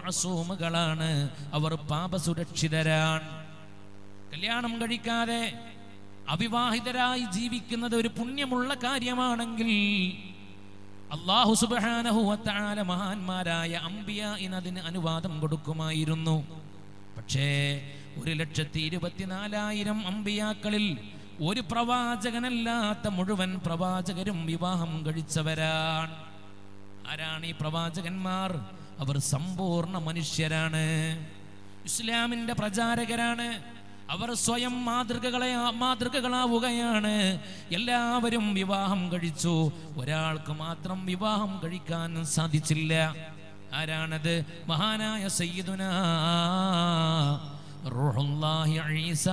മഅസൂമുകളാണ് അവർ പാപസുരക്ഷിതരാണ് കല്യാണം കഴിക്കാതെ അവിവാഹിതരായി ജീവിക്കുന്നത് ഒരു പുണ്യമുള്ള കാര്യമാണെങ്കിൽ അള്ളാഹു സുബ്ഹാനഹു വതആല മഹാന്മാരായ അംബിയ അതിന് അനുവാദം കൊടുക്കുമായിരുന്നു പക്ഷേ ഒരു ലക്ഷത്തി ഇരുപത്തിനാലായിരം അമ്പിയാക്കളിൽ ഒരു പ്രവാചകനല്ലാത്ത മുഴുവൻ പ്രവാചകരും വിവാഹം കഴിച്ചവരാണ് ആരാണ് ഈ പ്രവാചകന്മാർ അവർ സമ്പൂർണ്ണ മനുഷ്യരാണ് ഇസ്ലാമിന്റെ പ്രചാരകരാണ് അവർ സ്വയം മാതൃകകളെ മാതൃകകളാവുകയാണ് എല്ലാവരും വിവാഹം കഴിച്ചു ഒരാൾക്ക് മാത്രം വിവാഹം കഴിക്കാൻ സാധിച്ചില്ല ആരാണത് മഹാനായ സയ്യിദുന റൂഹുല്ലാഹി ഈസാ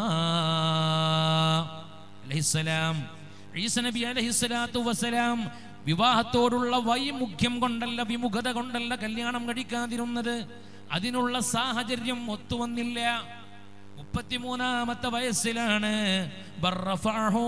അലൈഹിസ്സലാം ഈസ നബി അലൈഹിസ്സലാത്തു വസ്സലാം വിവാഹത്തോടുള്ള വൈമുഖ്യം കൊണ്ടല്ല വിമുഖത കൊണ്ടല്ല കല്യാണം കഴിക്കാതിരുന്നത് അതിനുള്ള സാഹചര്യം ഒത്തുവന്നില്ല മുപ്പത്തിമൂന്നാമത്തെ വയസ്സിലാണ് ബർറഫഅഹു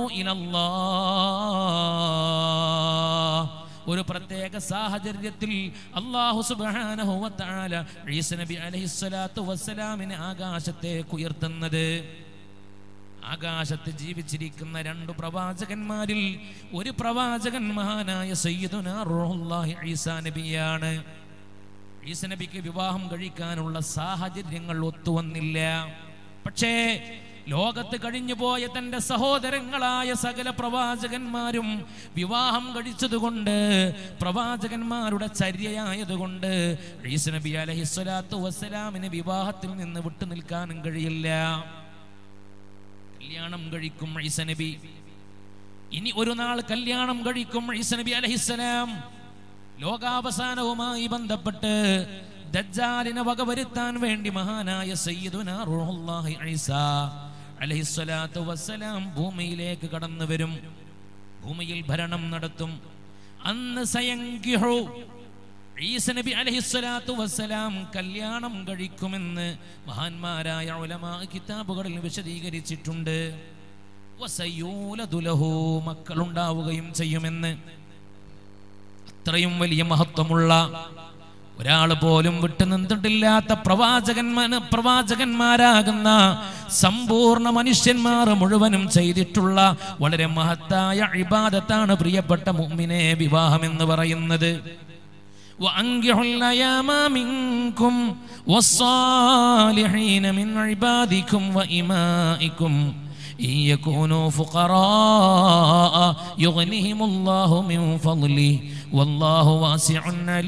ഇലല്ലാഹ്. ഒരു പ്രത്യേക സാഹചര്യത്തിൽ അള്ളാഹു സുബ്ഹാനഹു വ തആല ഈസ നബി അലൈഹിസ്സലാത്തു വസ്സലാമിനെ ആകാശത്തേക്ക് ഉയർത്തുന്നത് ആകാശത്ത് ജീവിച്ചിരിക്കുന്ന രണ്ടു പ്രവാചകന്മാരിൽ ഒരു പ്രവാചകൻ മഹാനായ സയ്യിദുന റൂഹുല്ലാഹി ഈസാ നബിയാണ് ഈസ നബിക്ക് വിവാഹം കഴിക്കാനുള്ള സാഹചര്യങ്ങൾ ഒത്തുവന്നില്ല പക്ഷേ ലോകത്ത് കഴിഞ്ഞുപോയ തന്റെ സഹോദരങ്ങളായ സകല പ്രവാചകന്മാരും വിവാഹം കഴിച്ചതുകൊണ്ട് പ്രവാചകന്മാരുടെ ചര്യയായതുകൊണ്ട് ഈസ നബി അലഹിസ്വലാത്തു വസ്സലാമിന് വിവാഹത്തിൽ നിന്ന് വിട്ടു നിൽക്കാനും കഴിയില്ല കല്യാണം കഴിക്കും ഈസ നബി ഇനി ഒരു നാൾ കല്യാണം കഴിക്കും ഈസ നബി അലഹിസ്സലാം ലോകാവസാനവുമായി ബന്ധപ്പെട്ട് ദജ്ജാലിനെ വകവരുത്താൻ വേണ്ടി മഹാനായ സയ്യിദുന റൂഹുല്ലാഹി ഈസാ അലൈഹിസ്സലാത്തു വസ്സലാം ഭൂമിയിലേക്ക് കടന്നു വരും ഭൂമിയിൽ ഭരണം നടത്തും അന്ന് സയങ്കിഹു ഈസ നബി അലൈഹിസ്സലാത്തു വസ്സലാം കല്യാണം കഴിക്കുമെന്ന് മഹാന്മാരായ ഉലമാ കിതാബുകളിൽ വിശദീകരിച്ചിട്ടുണ്ട് വസയൂലദു ലഹു മക്കളുണ്ടാവുകയും ചെയ്യുമെന്ന് അത്രയും വലിയ മഹത്വമുള്ള ഒരാൾ പോലും വിട്ടു നിന്നിട്ടില്ലാത്ത പ്രവാചകന്മാർ പ്രവാചകന്മാരാകുന്ന സമ്പൂർണ്ണ മനുഷ്യന്മാർ മുഴുവനും ചെയ്തിട്ടുള്ള വളരെ മഹത്തായ ഇബാദത്താണ് പ്രിയപ്പെട്ട മുഅ്മിനെ വിവാഹം എന്ന് പറയുന്നത് وأنكحوا الأيام منكم والصالحين من عبادكم وإمائكم إن يكونوا فقراء يغنهم الله من فضله والله واسع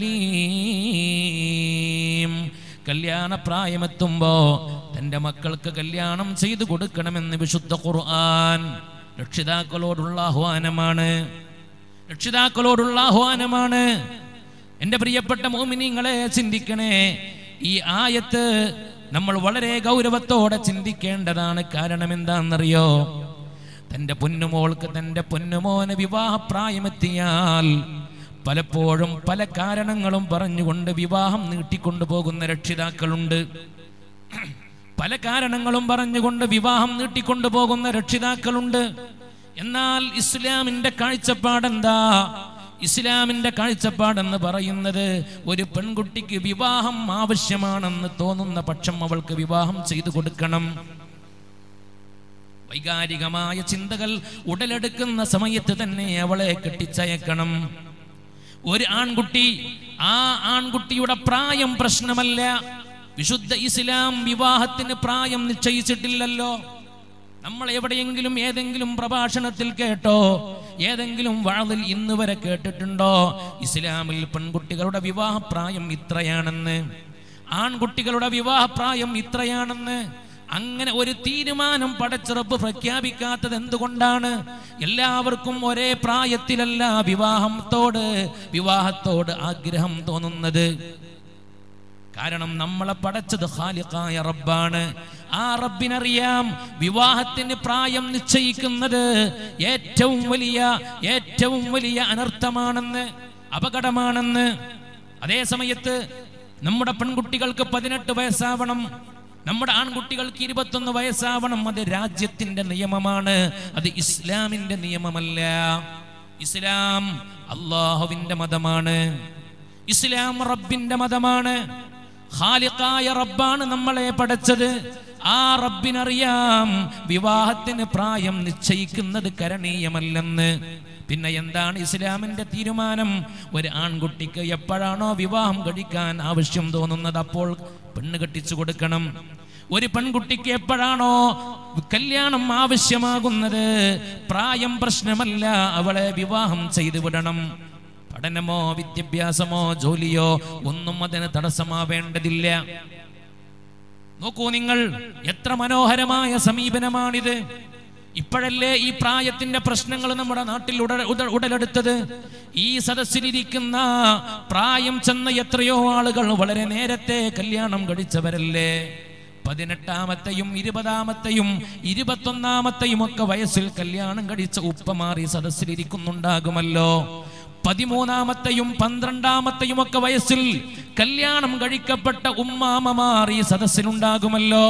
عليم കല്യാണ പ്രായമെത്തുമ്പോ തന്റെ മക്കൾക്ക് കല്യാണം ചെയ്തു കൊടുക്കണമെന്ന് വിശുദ്ധ ഖുർആൻ രക്ഷിതാക്കളോടുള്ള ആഹ്വാനമാണ് രക്ഷിതാക്കളോടുള്ള ആഹ്വാനമാണ് എൻ്റെ പ്രിയപ്പെട്ട മോമിനിങ്ങളെ ചിന്തിക്കണേ ഈ ആയത്ത് നമ്മൾ വളരെ ഗൗരവത്തോടെ ചിന്തിക്കേണ്ടതാണ് കാരണം എന്താണെന്നറിയോ തൻ്റെ പൊന്നുമോൾക്ക് തൻ്റെ പൊന്നുമോന് വിവാഹപ്രായമെത്തിയാൽ പലപ്പോഴും പല കാരണങ്ങളും പറഞ്ഞുകൊണ്ട് വിവാഹം നീട്ടിക്കൊണ്ടു പോകുന്ന രക്ഷിതാക്കളുണ്ട് പല കാരണങ്ങളും പറഞ്ഞുകൊണ്ട് വിവാഹം നീട്ടിക്കൊണ്ടു പോകുന്ന രക്ഷിതാക്കളുണ്ട് എന്നാൽ ഇസ്ലാമിന്റെ കാഴ്ചപ്പാടെന്താ ഇസ്ലാമിന്റെ കാഴ്ചപ്പാടെന്ന് പറയുന്നത് ഒരു പെൺകുട്ടിക്ക് വിവാഹം ആവശ്യമാണെന്ന് തോന്നുന്ന പക്ഷം അവൾക്ക് വിവാഹം ചെയ്തു കൊടുക്കണം വൈകാരികമായ ചിന്തകൾ ഉടലെടുക്കുന്ന സമയത്ത് തന്നെ അവളെ കെട്ടിച്ചയക്കണം ഒരു ആൺകുട്ടി ആ ആൺകുട്ടിയുടെ പ്രായം പ്രശ്നമല്ല വിശുദ്ധ ഇസ്ലാം വിവാഹത്തിന് പ്രായം നിശ്ചയിച്ചിട്ടില്ലല്ലോ നമ്മൾ എവിടെയെങ്കിലും ഏതെങ്കിലും പ്രഭാഷണത്തിൽ കേട്ടോ ഏതെങ്കിലും വാതിൽ ഇന്ന് വരെ കേട്ടിട്ടുണ്ടോ ഇസ്ലാമിൽ പെൺകുട്ടികളുടെ വിവാഹപ്രായം ഇത്രയാണെന്ന് ആൺകുട്ടികളുടെ വിവാഹപ്രായം ഇത്രയാണെന്ന് അങ്ങനെ ഒരു തീരുമാനം പടച്ചിറപ്പ് പ്രഖ്യാപിക്കാത്തത് എന്തുകൊണ്ടാണ് എല്ലാവർക്കും ഒരേ പ്രായത്തിലല്ല വിവാഹത്തോട് വിവാഹത്തോട് ആഗ്രഹം തോന്നുന്നത് കാരണം നമ്മളെ പടച്ചത് ഖാലിഖായ റബ്ബാണ് ആ റബ്ബിനറിയാം വിവാഹത്തിന് പ്രായം നിശ്ചയിക്കുന്നത് ഏറ്റവും വലിയ ഏറ്റവും വലിയ അനർത്ഥമാണെന്ന് അപകടമാണെന്ന് അതേ സമയത്ത് നമ്മുടെ പെൺകുട്ടികൾക്ക് പതിനെട്ട് വയസ്സാവണം നമ്മുടെ ആൺകുട്ടികൾക്ക് ഇരുപത്തൊന്ന് വയസ്സാവണം അത് രാജ്യത്തിന്റെ നിയമമാണ് അത് ഇസ്ലാമിന്റെ നിയമമല്ല ഇസ്ലാം അള്ളാഹുവിന്റെ മതമാണ് ഇസ്ലാം റബ്ബിന്റെ മതമാണ് ഖാലിഖായ റബ്ബാണ് നമ്മളെ പടച്ചത് ആ റബ്ബിനറിയാം വിവാഹത്തിന് പ്രായം നിശ്ചയിക്കുന്നത് കരണീയമല്ലെന്ന് പിന്നെ എന്താണ് ഇസ്ലാമിന്റെ തീരുമാനം ഒരു ആൺകുട്ടിക്ക് എപ്പോഴാണോ വിവാഹം കഴിക്കാൻ ആവശ്യം തോന്നുന്നത് അപ്പോൾ പെണ്ണ് കെട്ടിച്ചു കൊടുക്കണം ഒരു പെൺകുട്ടിക്ക് എപ്പോഴാണോ കല്യാണം ആവശ്യമാകുന്നത് പ്രായം പ്രശ്നമല്ല അവളെ വിവാഹം ചെയ്തു വിടണം പഠനമോ വിദ്യാഭ്യാസമോ ജോലിയോ ഒന്നും അതിന് തടസ്സമാവേണ്ടതില്ല നോക്കൂ നിങ്ങൾ എത്ര മനോഹരമായ സമീപനമാണിത് ഇപ്പോഴല്ലേ ഈ പ്രായത്തിന്റെ പ്രശ്നങ്ങൾ നമ്മുടെ നാട്ടിൽ ഉട ഉട- ഉടലെടുത്തത് ഈ സദസ്സിലിരിക്കുന്ന പ്രായം ചെന്ന എത്രയോ ആളുകൾ വളരെ നേരത്തെ കല്യാണം കഴിച്ചവരല്ലേ പതിനെട്ടാമത്തെയും ഇരുപതാമത്തെയും ഇരുപത്തൊന്നാമത്തെയും ഒക്കെ വയസ്സിൽ കല്യാണം കഴിച്ച ഉപ്പമാർ ഈ സദസ്സിലിരിക്കുന്നുണ്ടാകുമല്ലോ പതിമൂന്നാമത്തെയും പന്ത്രണ്ടാമത്തെയും ഒക്കെ വയസ്സിൽ കല്യാണം കഴിക്കപ്പെട്ട ഉമ്മാമമാർ ഈ സദസ്സിലുണ്ടാകുമല്ലോ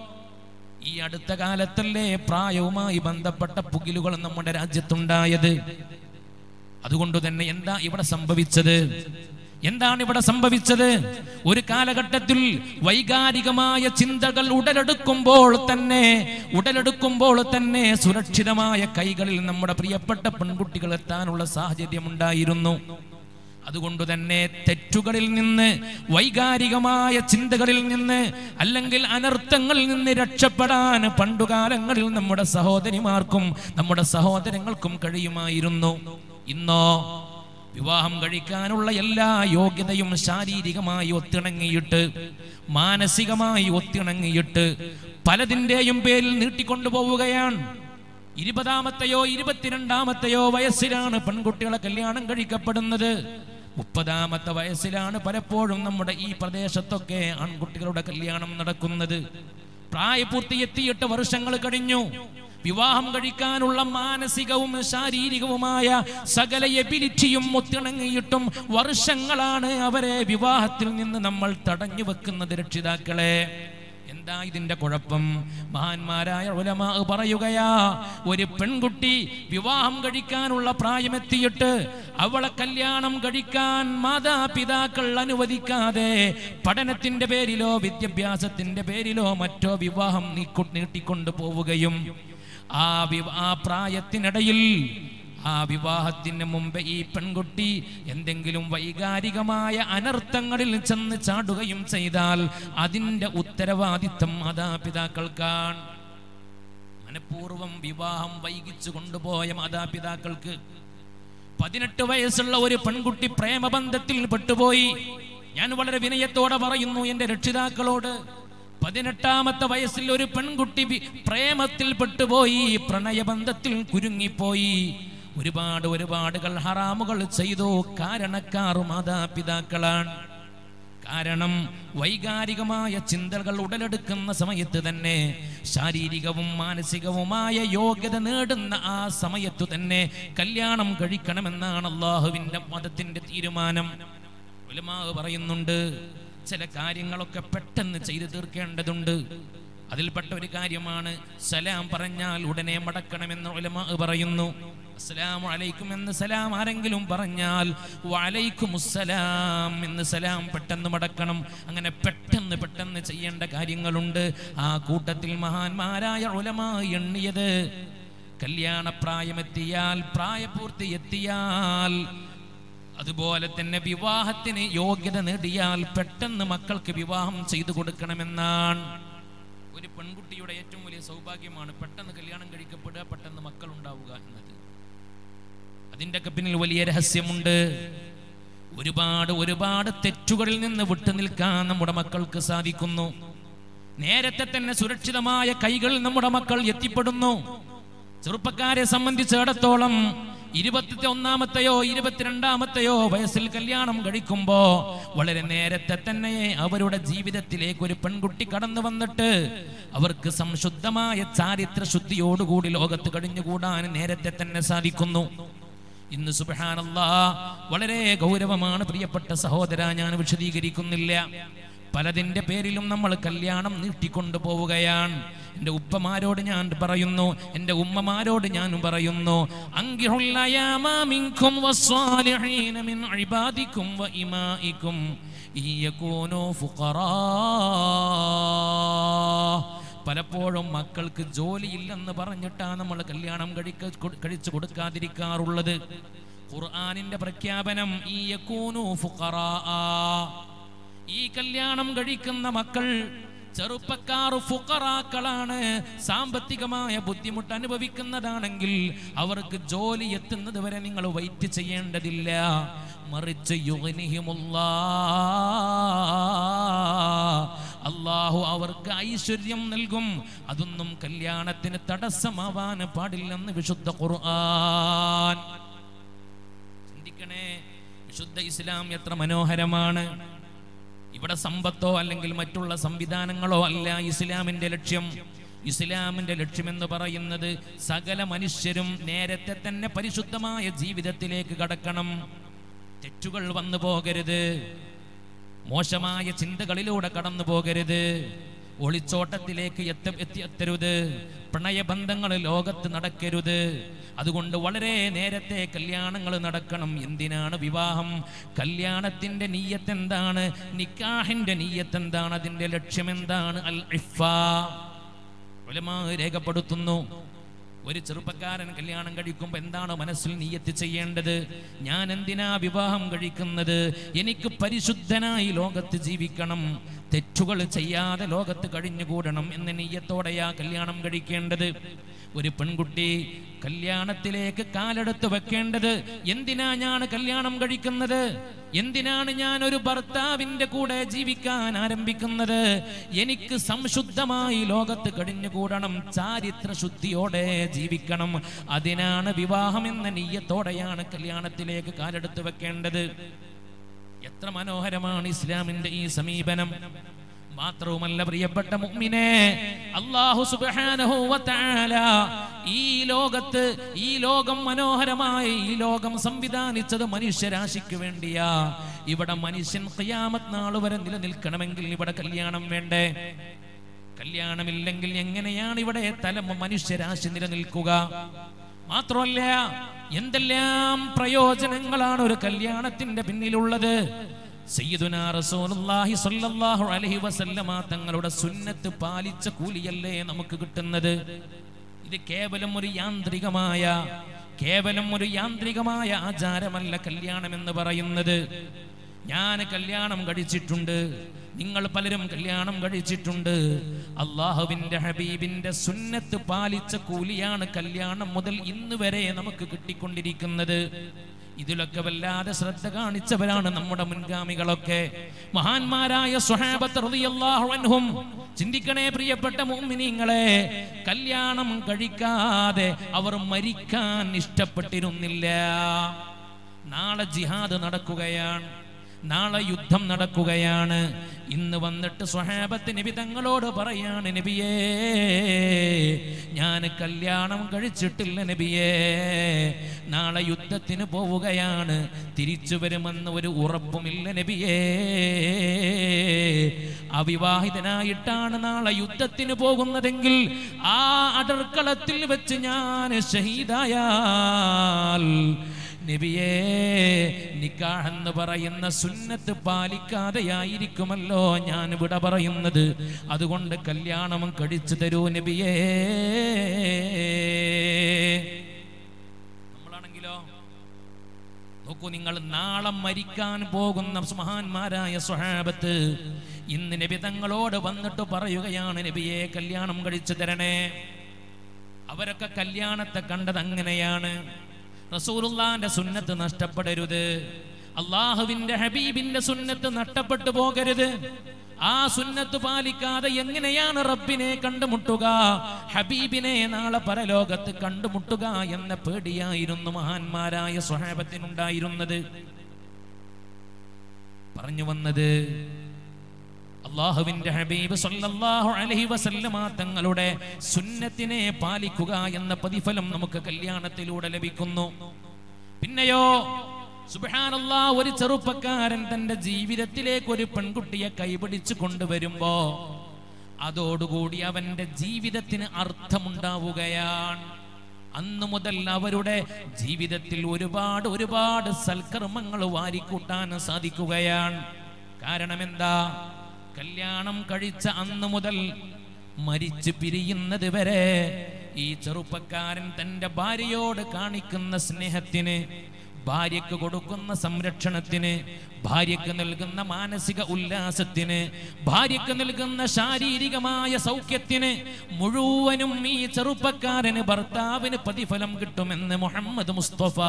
ഈ അടുത്ത കാലത്തല്ലേ പ്രായവുമായി ബന്ധപ്പെട്ട പുകിലുകൾ നമ്മുടെ രാജ്യത്തുണ്ടായത് അതുകൊണ്ട് തന്നെ എന്താ ഇവിടെ സംഭവിച്ചത് എന്താണ് ഇവിടെ സംഭവിച്ചത് ഒരു കാലഘട്ടത്തിൽ വൈകാരികമായ ചിന്തകൾ ഉടലെടുക്കുമ്പോൾ തന്നെ ഉടലെടുക്കുമ്പോൾ തന്നെ സുരക്ഷിതമായ കൈകളിൽ നമ്മുടെ പ്രിയപ്പെട്ട പെൺകുട്ടികൾ എത്താനുള്ള സാഹചര്യം ഉണ്ടായിരുന്നു അതുകൊണ്ട് തന്നെ തെറ്റുകളിൽ നിന്ന് വൈകാരികമായ ചിന്തകളിൽ നിന്ന് അല്ലെങ്കിൽ അനർത്ഥങ്ങളിൽ നിന്ന് രക്ഷപ്പെടാൻ പണ്ടുകാലങ്ങളിൽ നമ്മുടെ സഹോദരിമാർക്കും നമ്മുടെ സഹോദരങ്ങൾക്കും കഴിയുമായിരുന്നു ഇന്നോ വിവാഹം കഴിക്കാനുള്ള എല്ലാ യോഗ്യതയും ശാരീരികമായി ഒത്തിണങ്ങിയിട്ട് മാനസികമായി ഒത്തിണങ്ങിയിട്ട് പലതിൻ്റെയും പേരിൽ നീട്ടിക്കൊണ്ടുപോവുകയാണ് ഇരുപതാമത്തെയോ ഇരുപത്തിരണ്ടാമത്തെയോ വയസ്സിലാണ് പെൺകുട്ടികളെ കല്യാണം കഴിക്കപ്പെടുന്നത് മുപ്പതാമത്തെ വയസ്സിലാണ് പലപ്പോഴും നമ്മുടെ ഈ പ്രദേശത്തൊക്കെ ആൺകുട്ടികളുടെ കല്യാണം നടക്കുന്നത് പ്രായപൂർത്തി എത്തിയിട്ട് വർഷങ്ങൾ കഴിഞ്ഞു വിവാഹം കഴിക്കാനുള്ള മാനസികവും ശാരീരികവുമായ സകല എബിലിറ്റിയും ഒത്തിണങ്ങിയിട്ടും വർഷങ്ങളാണ് അവരെ വിവാഹത്തിൽ നിന്ന് നമ്മൾ തടഞ്ഞു വെക്കുന്നത് രക്ഷിതാക്കളെ എന്താ ഇതിന്റെ കുഴപ്പം മഹാന്മാരായ ഉലമാ പറയുകയാ ഒരു പെൺകുട്ടി വിവാഹം കഴിക്കാനുള്ള പ്രായമെത്തിയിട്ട് അവളെ കല്യാണം കഴിക്കാൻ മാതാപിതാക്കൾ അനുവദിക്കാതെ പഠനത്തിന്റെ പേരിലോ വിദ്യാഭ്യാസത്തിന്റെ പേരിലോ മറ്റോ വിവാഹം നീക്കു നീട്ടിക്കൊണ്ടു പോവുകയും ആ വിവ ആ പ്രായത്തിനിടയിൽ ആ വിവാഹത്തിന് മുമ്പ് ഈ പെൺകുട്ടി എന്തെങ്കിലും വൈകാരികമായ അനർത്ഥങ്ങളിൽ ചെന്ന് ചാടുകയും ചെയ്താൽ അതിൻ്റെ ഉത്തരവാദിത്തം മാതാപിതാക്കൾക്കാണ് മനഃപൂർവ്വം വിവാഹം വൈകിച്ചു കൊണ്ടുപോയ മാതാപിതാക്കൾക്ക് പതിനെട്ട് വയസ്സുള്ള ഒരു പെൺകുട്ടി പ്രേമബന്ധത്തിൽ പെട്ടുപോയി ഞാൻ വളരെ വിനയത്തോടെ പറയുന്നു എൻ്റെ രക്ഷിതാക്കളോട് പതിനെട്ടാമത്തെ വയസ്സിൽ ഒരു പെൺകുട്ടി വി- പ്രേമത്തിൽ പെട്ടുപോയി പ്രണയബന്ധത്തിൽ കുരുങ്ങിപ്പോയി ഒരുപാട് ഒരുപാടുകൾ ഹറാമുകൾ ചെയ്തു കാരണക്കാർ മാതാപിതാക്കളാണ് കാരണം വൈകാരികമായ ചിന്തകൾ ഉടലെടുക്കുന്ന സമയത്ത് തന്നെ ശാരീരികവും മാനസികവുമായ യോഗ്യത നേടുന്ന ആ സമയത്തു തന്നെ കല്യാണം കഴിക്കണമെന്നാണ് അള്ളാഹുവിന്റെ മതത്തിന്റെ തീരുമാനം ഉലമാ പറയുന്നുണ്ട് ചില കാര്യങ്ങളൊക്കെ പെട്ടെന്ന് ചെയ്തു തീർക്കേണ്ടതുണ്ട് അതിൽപ്പെട്ട ഒരു കാര്യമാണ് സലാം പറഞ്ഞാൽ ഉടനെ മടക്കണമെന്ന് ഉലമാ പറയുന്നു അസ്സലാമു അലൈക്കും എന്ന് സലാം ആരെങ്കിലും പറഞ്ഞാൽ വലൈക്കും അസ്സലാം എന്ന് സലാം പെട്ടെന്ന് മടക്കണം അങ്ങനെ പെട്ടെന്ന് പെട്ടെന്ന് ചെയ്യേണ്ട കാര്യങ്ങളുണ്ട് ആ കൂട്ടത്തിൽ മഹാന്മാരായ ഉലമാ എണ്ണിയത് കല്യാണപ്രായമെത്തിയാൽ പ്രായപൂർത്തി എത്തിയാൽ അതുപോലെ തന്നെ വിവാഹത്തിന് യോഗ്യത നേടിയാൽ പെട്ടെന്ന് മക്കൾക്ക് വിവാഹം ചെയ്തു കൊടുക്കണമെന്നാണ് ഒരു പെൺകുട്ടിയുടെ ഏറ്റവും വലിയ സൗഭാഗ്യമാണ് പെട്ടെന്ന് കല്യാണം കഴിക്കപ്പെടുക പെട്ടെന്ന് മക്കൾ ഉണ്ടാവുക എന്നത് അതിൻ്റെ ഒക്കെ പിന്നിൽ വലിയ രഹസ്യമുണ്ട് ഒരുപാട് ഒരുപാട് തെറ്റുകളിൽ നിന്ന് വിട്ടു നിൽക്കാൻ നമ്മുടെ മക്കൾക്ക് സാധിക്കുന്നു നേരത്തെ തന്നെ സുരക്ഷിതമായ കൈകളിൽ നമ്മുടെ മക്കൾ എത്തിപ്പെടുന്നു ചെറുപ്പക്കാരെ സംബന്ധിച്ചിടത്തോളം ഇരുപത്തി ഒന്നാമത്തെയോ ഇരുപത്തിരണ്ടാമത്തെയോ വയസ്സിൽ കല്യാണം കഴിക്കുമ്പോ വളരെ നേരത്തെ തന്നെ അവരുടെ ജീവിതത്തിലേക്ക് ഒരു പെൺകുട്ടി കടന്നു വന്നിട്ട് അവർക്ക് സംശുദ്ധമായ ചാരിത്ര ശുദ്ധിയോടുകൂടി ലോകത്ത് കഴിഞ്ഞുകൂടാൻ നേരത്തെ തന്നെ സാധിക്കുന്നു ഇന്ന് സുബഹാനല്ലാ വളരെ ഗൗരവമാണ് പ്രിയപ്പെട്ട സഹോദര ഞാൻ വിശദീകരിക്കുന്നില്ല പലതിന്റെ പേരിലും നമ്മൾ കല്യാണം നീട്ടിക്കൊണ്ടു പോവുകയാണ് എൻ്റെ ഉപ്പമാരോട് ഞാൻ പറയുന്നു എൻ്റെ ഉമ്മമാരോട് ഞാൻ പറയുന്നു അങ്കിഹുൽ അയാമ മിൻകും വസ്സാലിഹീന മിൻ ഇബാദിക്കും വഇമാഇക്കും إن يكونوا فقراء പലപ്പോഴും മക്കൾക്ക് ജോലിയില്ലെന്ന് പറഞ്ഞിട്ടാണ് നമ്മൾ കല്യാണം കഴിക്ക കൊ- കഴിച്ചു കൊടുക്കാതിരിക്കാറുള്ളത് ഖുർആനിന്റെ പ്രഖ്യാപനം ഈ യകൂനു ഫുഖറാഅ. ഈ കല്യാണം കഴിക്കുന്ന മക്കൾ ചെറുപ്പക്കാർ ഫുഖറാക്കളാണ് സാമ്പത്തികമായ ബുദ്ധിമുട്ട് അനുഭവിക്കുന്നതാണെങ്കിൽ അവർക്ക് ജോലി എത്തുന്നത് വരെ നിങ്ങൾ വെയിറ്റ് ചെയ്യേണ്ടതില്ല മറിച്ച് യുഗ്നിഹിമുല്ലാ അള്ളാഹു അവർക്ക് ഐശ്വര്യം നൽകും അതൊന്നും കല്യാണത്തിന് തടസ്സമാവാൻ പാടില്ലെന്ന് വിശുദ്ധ ഖുർആൻ ചിന്തിക്കണേ വിശുദ്ധ ഇസ്ലാം എത്ര മനോഹരമാണ് ഇവിടെ സമ്പത്തോ അല്ലെങ്കിൽ മറ്റുള്ള സംവിധാനങ്ങളോ അല്ല ഇസ്ലാമിന്റെ ലക്ഷ്യം ഇസ്ലാമിന്റെ ലക്ഷ്യമെന്ന് പറയുന്നത് സകല മനുഷ്യരും നേരത്തെ തന്നെ പരിശുദ്ധമായ ജീവിതത്തിലേക്ക് കടക്കണം തെറ്റുകൾ വന്നു പോകരുത് മോശമായ ചിന്തകളിലൂടെ കടന്നു പോകരുത് ഒളിച്ചോട്ടത്തിലേക്ക് എത്ത എത്തി എത്തരുത് പ്രണയബന്ധങ്ങൾ ലോകത്ത് നടക്കരുത് അതുകൊണ്ട് വളരെ നേരത്തെ കല്യാണങ്ങൾ നടക്കണം എന്തിനാണ് വിവാഹം കല്യാണത്തിന്റെ നീയത്ത് എന്താണ് നിക്കാഹിന്റെ നീയത്ത് എന്താണ് അതിന്റെ ലക്ഷ്യം എന്താണ് അൽ ഇഫ ഉലമാ രേഖപ്പെടുത്തുന്നു ഒരു ചെറുപ്പക്കാരൻ കല്യാണം കഴിക്കുമ്പോൾ എന്താണ് മനസ്സിൽ നീയത്ത് ചെയ്യേണ്ടത് ഞാൻ എന്തിനാ വിവാഹം കഴിക്കുന്നത് എനിക്ക് പരിശുദ്ധനായി ലോകത്ത് ജീവിക്കണം തെറ്റുകൾ ചെയ്യാതെ ലോകത്ത് കഴിഞ്ഞുകൂടണം എന്ന നീയത്തോടെയാ കല്യാണം കഴിക്കേണ്ടത് ഒരു പെൺകുട്ടി കല്യാണത്തിലേക്ക് കാലെടുത്ത് വെക്കേണ്ടത് എന്തിനാ ഞാൻ കല്യാണം കഴിക്കുന്നത് എന്തിനാണ് ഞാൻ ഒരു ഭർത്താവിന്റെ കൂടെ ജീവിക്കാൻ ആരംഭിക്കുന്നത് എനിക്ക് സംശുദ്ധമായി ലോകത്ത് കഴിഞ്ഞുകൂടണം ചാരിത്ര ശുദ്ധിയോടെ ജീവിക്കണം അതിനാണ് വിവാഹം എന്ന നീയത്തോടെയാണ് കല്യാണത്തിലേക്ക് കാലെടുത്ത് വെക്കേണ്ടത് എത്ര മനോഹരമാണ് ഇസ്ലാമിന്റെ ഈ സമീപനം മാത്രവുമല്ല പ്രിയപ്പെട്ട മുഅ്മിനെ അല്ലാഹു സുബ്ഹാനഹു വ തആല ഈ ലോകത്ത് ഈ ലോകം മനോഹരമായി ഈ ലോകം സംവിധാനിച്ചത് മനുഷ്യരാശിക്ക് വേണ്ടിയാ ഇവിടെ മനുഷ്യൻ ഖിയാമത്ത് നാൾ വരെ നിലനിൽക്കണമെങ്കിൽ ഇവിടെ കല്യാണം വേണ്ടേ കല്യാണമില്ലെങ്കിൽ എങ്ങനെയാണ് ഇവിടെ തലമ മനുഷ്യരാശി നിലനിൽക്കുക മാത്രമല്ല എന്തെല്ലാം പ്രയോജനങ്ങളാണ് ഒരു കല്യാണത്തിന്റെ പിന്നിലുള്ളത് സയ്യിദുനാ റസൂലുള്ളാഹി സ്വല്ലല്ലാഹു അലൈഹി വസല്ലമ തങ്ങളുടെ സുന്നത്ത് പാലിച്ച കൂലിയല്ലേ നമുക്ക് കിട്ടുന്നത് ഇത് കേവലം ഒരു യാന്ത്രികമായ കേവലം ഒരു യാന്ത്രികമായ ആചാരമല്ല കല്യാണം എന്ന് പറയുന്നത് ഞാൻ കല്യാണം കഴിച്ചിട്ടുണ്ട് നിങ്ങൾ പലരും കല്യാണം കഴിച്ചിട്ടുണ്ട് അള്ളാഹുവിന്റെ ഹബീബിന്റെ സുന്നത്ത് പാലിച്ച കൂലിയാണ് കല്യാണം മുതൽ ഇന്ന് വരെ നമുക്ക് കിട്ടിക്കൊണ്ടിരിക്കുന്നത് ഇതിലൊക്കെ വല്ലാതെ ശ്രദ്ധ കാണിച്ചവരാണ് നമ്മുടെ മുൻഗാമികളൊക്കെ മഹാന്മാരായ സ്വഹാബത്ത് റളിയല്ലാഹു അൻഹും ചിന്തിക്കണേ പ്രിയപ്പെട്ട മുഅ്മിനീങ്ങളെ കല്യാണം കഴിക്കാതെ അവർ മരിക്കാൻ ഇഷ്ടപ്പെട്ടിരുന്നില്ല നാളെ ജിഹാദ് നടക്കുകയാണ് നാളെ യുദ്ധം നടക്കുകയാണ് ഇന്ന് വന്നിട്ട് സ്വഹാബത്ത് നബി തങ്ങളോട് പറയാണ് നബിയേ ഞാൻ കല്യാണം കഴിച്ചിട്ടില്ല നബിയേ നാളെ യുദ്ധത്തിന് പോവുകയാണ് തിരിച്ചു വരുമെന്ന് ഒരു ഉറപ്പുമില്ല നബിയേ അവിവാഹിതനായിട്ടാണ് നാളെ യുദ്ധത്തിന് പോകുന്നതെങ്കിൽ ആ അടർക്കളത്തിൽ വെച്ച് ഞാൻ ഷഹീദായാൽ നബിയേ നിക്കാഹ് എന്ന് പറയുന്ന സുന്നത്ത് പാലിക്കാതെയായിരിക്കുമല്ലോ ഞാൻ വിട പറയുന്നത് അതുകൊണ്ട് കല്യാണം കഴിച്ചു തരൂ നബിയേ നമ്മളാണെങ്കിലോ നോക്കൂ നിങ്ങൾ നാളെ മരിക്കാൻ പോകുന്ന മഹാന്മാരായ സ്വഹാബത്ത് ഇന്ന് നബി തങ്ങളോട് വന്നിട്ട് പറയുകയാണ് നബിയെ കല്യാണം കഴിച്ചു തരണേ അവരൊക്കെ കല്യാണത്തെ കണ്ടത് അങ്ങനെയാണ് റസൂലുള്ളാന്റെ സുന്നത്ത് നഷ്ടപ്പെടരുത് അള്ളാഹുവിന്റെ ഹബീബിന്റെ സുന്നത്ത് നഷ്ടപ്പെട്ടു പോകരുത് ആ സുന്നത്ത് പാലിക്കാതെ എങ്ങനെയാണ് റബ്ബിനെ കണ്ടുമുട്ടുക ഹബീബിനെ നാളെ പരലോകത്ത് കണ്ടുമുട്ടുക എന്ന പേടിയായിരുന്നു മഹാന്മാരായ സ്വഹാബത്തിനുണ്ടായിരുന്നത് പറഞ്ഞു വന്നത് അള്ളാഹുവിന്റെ ഹബീബ് സല്ലല്ലാഹു അലൈഹി വസല്ലമ തങ്ങളുടെ സുന്നത്തിനെ പാലിക്കുക എന്ന പ്രതിഫലം നമുക്ക് കല്യാണത്തിലൂടെ ലഭിക്കുന്നു പിന്നെയോ സുബ്ഹാനല്ലാ ഒരു ചെറുപ്പക്കാരൻ തന്റെ ജീവിതത്തിലേക്ക് ഒരു പെൺകുട്ടിയെ കൈപിടിച്ചു കൊണ്ടുവരുമ്പോ അതോടുകൂടി അവന്റെ ജീവിതത്തിന് അർത്ഥമുണ്ടാവുകയാണ് അന്ന് മുതൽ അവരുടെ ജീവിതത്തിൽ ഒരുപാട് ഒരുപാട് സൽക്കർമ്മങ്ങൾ വാരിക്കൂട്ടാൻ സാധിക്കുകയാണ് കാരണം എന്താ കല്യാണം കഴിച്ച അന്ന് മുതൽ മരിച്ചു പിരിയുന്നത് വരെ ഈ ചെറുപ്പക്കാരൻ തന്റെ ഭാര്യയോട് കാണിക്കുന്ന സ്നേഹത്തിന് ഭാര്യയ്ക്ക് കൊടുക്കുന്ന സംരക്ഷണത്തിന് ഭാര്യയ്ക്ക് നൽകുന്ന മാനസിക ഉല്ലാസത്തിന് ഭാര്യയ്ക്ക് നൽകുന്ന ശാരീരികമായ സൗഖ്യത്തിന് മുഴുവനും ഈ ചെറുപ്പക്കാരന് ഭർത്താവിന് പ്രതിഫലം കിട്ടുമെന്ന് മുഹമ്മദ് മുസ്തഫ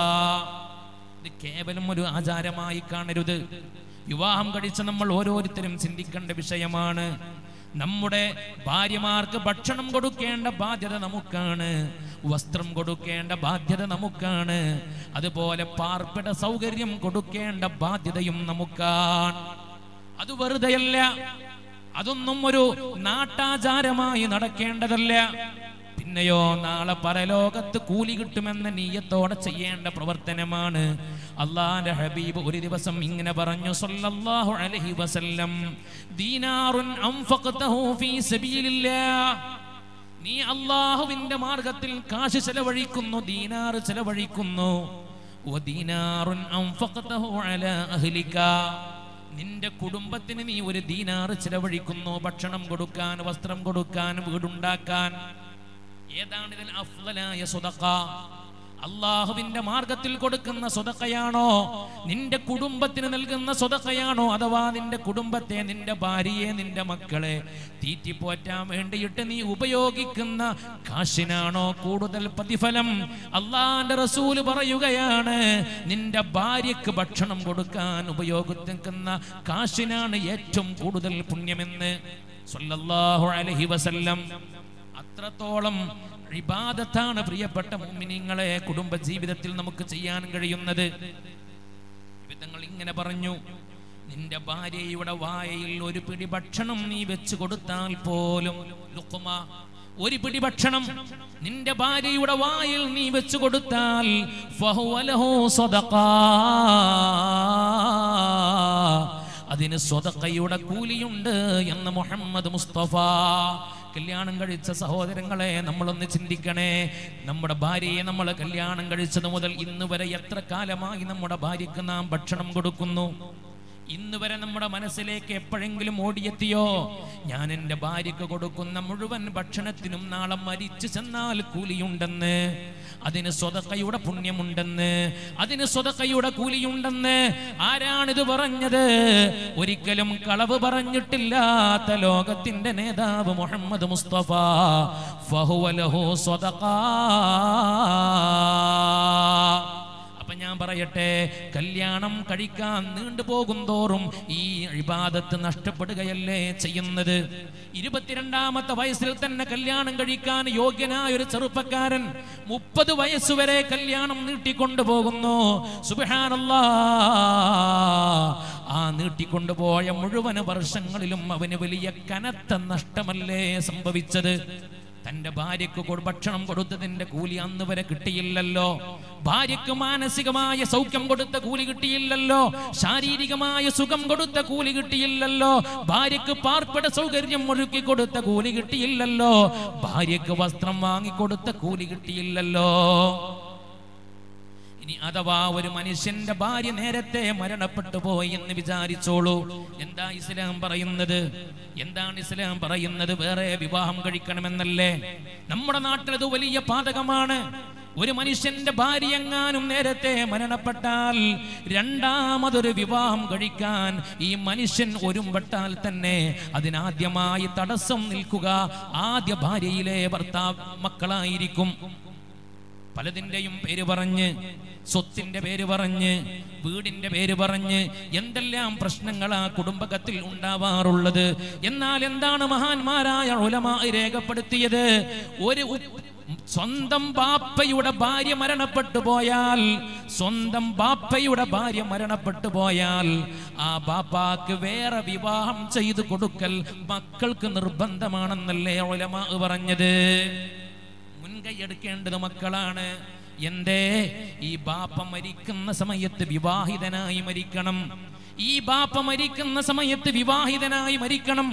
ഇത് കേവലം ഒരു ആചാരമായി കാണരുത് വിവാഹം കഴിച്ച നമ്മൾ ഓരോരുത്തരും ചിന്തിക്കേണ്ട വിഷയമാണ് നമ്മുടെ ഭാര്യമാർക്ക് ഭക്ഷണം കൊടുക്കേണ്ട ബാധ്യത നമുക്കാണ് വസ്ത്രം കൊടുക്കേണ്ട ബാധ്യത നമുക്കാണ് അതുപോലെ പാർപ്പിട സൗകര്യം കൊടുക്കേണ്ട ബാധ്യതയും നമുക്കാണ് അത് വെറുതെയല്ല അതൊന്നും ഒരു നാട്ടാചാരമായി നടക്കേണ്ടതല്ല പിന്നെയോ നാളെ പരലോകത്ത് കൂലി കിട്ടുമെന്ന നീയത്തോടെ ചെയ്യേണ്ട പ്രവർത്തനമാണ് അള്ളാന്റെ ഹബീബ് ഒരു ദിവസം ഇങ്ങനെ പറഞ്ഞു സല്ലല്ലാഹു അലൈഹി വസല്ലം ദീനാറുൻ അൻഫഖതഹു ഫീ സബീലില്ലാഹ് നീ അള്ളാഹുവിന്റെ മാർഗത്തിൽ കാശ് ചെലവഴിക്കുന്നു ദീനാർ ചെലവഴിക്കുന്നു വദീനാറുൻ അൻഫഖതഹു അലാ അഹ്ലിക നിന്റെ കുടുംബത്തിന് നീ ഒരു ദീനാറ് ചിലവഴിക്കുന്നു ഭക്ഷണം കൊടുക്കാൻ വസ്ത്രം കൊടുക്കാൻ വീടുണ്ടാക്കാൻ ഏതാണ് ഇതിൽ അഫ്ളലായ സ്വതക്ക അള്ളാഹുവിന്റെ മാർഗത്തിൽ കൊടുക്കുന്ന സ്വതക്കയാണോ നിന്റെ കുടുംബത്തിന് നൽകുന്ന സ്വതക്കയാണോ അഥവാ നിന്റെ കുടുംബത്തെ നിന്റെ ഭാര്യയെ നിന്റെ മക്കളെ തീറ്റിപ്പോറ്റാൻ വേണ്ടിയിട്ട് നീ ഉപയോഗിക്കുന്ന കാശിനാണോ കൂടുതൽ പ്രതിഫലം അള്ളാന്റെ റസൂല് പറയുകയാണ് നിന്റെ ഭാര്യക്ക് ഭക്ഷണം കൊടുക്കാൻ ഉപയോഗിക്കുന്ന കാശിനാണ് ഏറ്റവും കൂടുതൽ പുണ്യമെന്ന് സല്ലല്ലാഹു അലൈഹി വസല്ലം അത്രത്തോളം ഇബാദത്താണ് പ്രിയപ്പെട്ട മുഅ്മിനീങ്ങളെ കുടുംബ ജീവിതത്തിൽ നമുക്ക് ചെയ്യാൻ കഴിയുന്നത് വിധങ്ങൾ ഇങ്ങനെ പറഞ്ഞു നിന്റെ ഭാര്യയുടെ വായയിൽ ഒരു പിടി ഭക്ഷണം നീ വെച്ച് കൊടുത്താൽ പോലും ലുഖ്മ ഒരു പിടി ഭക്ഷണം നിന്റെ ഭാര്യയുടെ വായിൽ നീ വെച്ച് കൊടുത്താൽ ഫഹുവ ലഹു സദഖാ അതിന് സ്വതക്കയുടെ കൂലിയുണ്ട് എന്ന് മുഹമ്മദ് മുസ്തഫ കല്യാണം കഴിച്ച സഹോദരങ്ങളെ നമ്മളൊന്ന് ചിന്തിക്കണേ നമ്മുടെ ഭാര്യയെ നമ്മൾ കല്യാണം കഴിച്ചത് മുതൽ ഇന്ന് വരെ എത്ര കാലമായി നമ്മുടെ ഭാര്യയ്ക്ക് നാം ഭക്ഷണം കൊടുക്കുന്നു ഇന്ന് വരെ നമ്മുടെ മനസ്സിലേക്ക് എപ്പോഴെങ്കിലും ഓടിയെത്തിയോ ഞാൻ എൻ്റെ ഭാര്യയ്ക്ക് കൊടുക്കുന്ന മുഴുവൻ ഭക്ഷണത്തിനും നാളെ മരിച്ചു ചെന്നാൽ കൂലിയുണ്ടെന്ന് അതിന് സ്വതക്കയുടെ പുണ്യമുണ്ടെന്ന് അതിന് സ്വതക്കയുടെ കൂലിയുണ്ടെന്ന് ആരാണിത് പറഞ്ഞത് ഒരിക്കലും കളവ് പറഞ്ഞിട്ടില്ലാത്ത ലോകത്തിന്റെ നേതാവ് മുഹമ്മദ് മുസ്തഫ ഫഹുവലഹു സ്വതക്കാ അപ്പൊ ഞാൻ പറയട്ടെ കല്യാണം കഴിക്കാൻ നീണ്ടുപോകും തോറും ഈ ഇബാദത്ത് നഷ്ടപ്പെടുകയല്ലേ ചെയ്യുന്നത് ഇരുപത്തിരണ്ടാമത്തെ വയസ്സിൽ തന്നെ കല്യാണം കഴിക്കാൻ യോഗ്യനായ ഒരു ചെറുപ്പക്കാരൻ മുപ്പത് വയസ്സുവരെ കല്യാണം നീട്ടിക്കൊണ്ടുപോകുന്നു സുബാനല്ലാ ആ നീട്ടിക്കൊണ്ടുപോയ മുഴുവൻ വർഷങ്ങളിലും അവന് വലിയ കനത്ത നഷ്ടമല്ലേ സംഭവിച്ചത് തന്റെ ഭാര്യക്ക് കൊ- ഭക്ഷണം കൊടുത്തതിന്റെ കൂലി അന്ന് വരെ കിട്ടിയില്ലല്ലോ ഭാര്യക്ക് മാനസികമായ സൗഖ്യം കൊടുത്ത കൂലി കിട്ടിയില്ലല്ലോ ശാരീരികമായ സുഖം കൊടുത്ത കൂലി കിട്ടിയില്ലല്ലോ ഭാര്യക്ക് പാർപ്പിട സൗകര്യം ഒരുക്കി കൊടുത്ത കൂലി കിട്ടിയില്ലല്ലോ ഭാര്യക്ക് വസ്ത്രം വാങ്ങിക്കൊടുത്ത കൂലി കിട്ടിയില്ലല്ലോ ഇനി അഥവാ ഒരു മനുഷ്യന്റെ ഭാര്യ നേരത്തെ മരണപ്പെട്ടു പോയി എന്ന് വിചാരിച്ചോളൂ എന്താ ഇസ്ലാം പറയുന്നത് എന്താണ് ഇസ്ലാം പറയുന്നത് വേറെ വിവാഹം കഴിക്കണമെന്നല്ലേ നമ്മുടെ നാട്ടിൽ ഇത് വലിയ പാതകമാണ് ഒരു മനുഷ്യന്റെ ഭാര്യ എങ്ങാനും നേരത്തെ മരണപ്പെട്ടാൽ രണ്ടാമതൊരു വിവാഹം കഴിക്കാൻ ഈ മനുഷ്യൻ ഒരുമ്പെട്ടാൽ തന്നെ അതിനാദ്യമായി തടസ്സം നിൽക്കുക ആദ്യ ഭാര്യയിലെ ഭർത്താവ് മക്കളായിരിക്കും പലതിൻ്റെയും പേര് പറഞ്ഞ് സ്വത്തിന്റെ പേര് പറഞ്ഞ് വീടിന്റെ പേര് പറഞ്ഞ് എന്തെല്ലാം പ്രശ്നങ്ങൾ ആ കുടുംബകത്തിൽ ഉണ്ടാവാറുള്ളത് എന്നാൽ എന്താണ് മഹാന്മാരായ ഉലമ രേഖപ്പെടുത്തിയത് ഒരു ഉ- സ്വന്തം ബാപ്പയുടെ ഭാര്യ മരണപ്പെട്ടു പോയാൽ സ്വന്തം ബാപ്പയുടെ ഭാര്യ മരണപ്പെട്ടു പോയാൽ ആ ബാപ്പാക്ക് വേറെ വിവാഹം ചെയ്തു കൊടുക്കൽ മക്കൾക്ക് നിർബന്ധമാണെന്നല്ലേ ഉലമ പറഞ്ഞത് മുൻകൈ എടുക്കേണ്ടത് മക്കളാണ് എന്തേ ഈ ബാപ്പ മരിക്കുന്ന സമയത്ത് വിവാഹിതനായി മരിക്കണം ഈ ബാപ്പ മരിക്കുന്ന സമയത്ത് വിവാഹിതനായി മരിക്കണം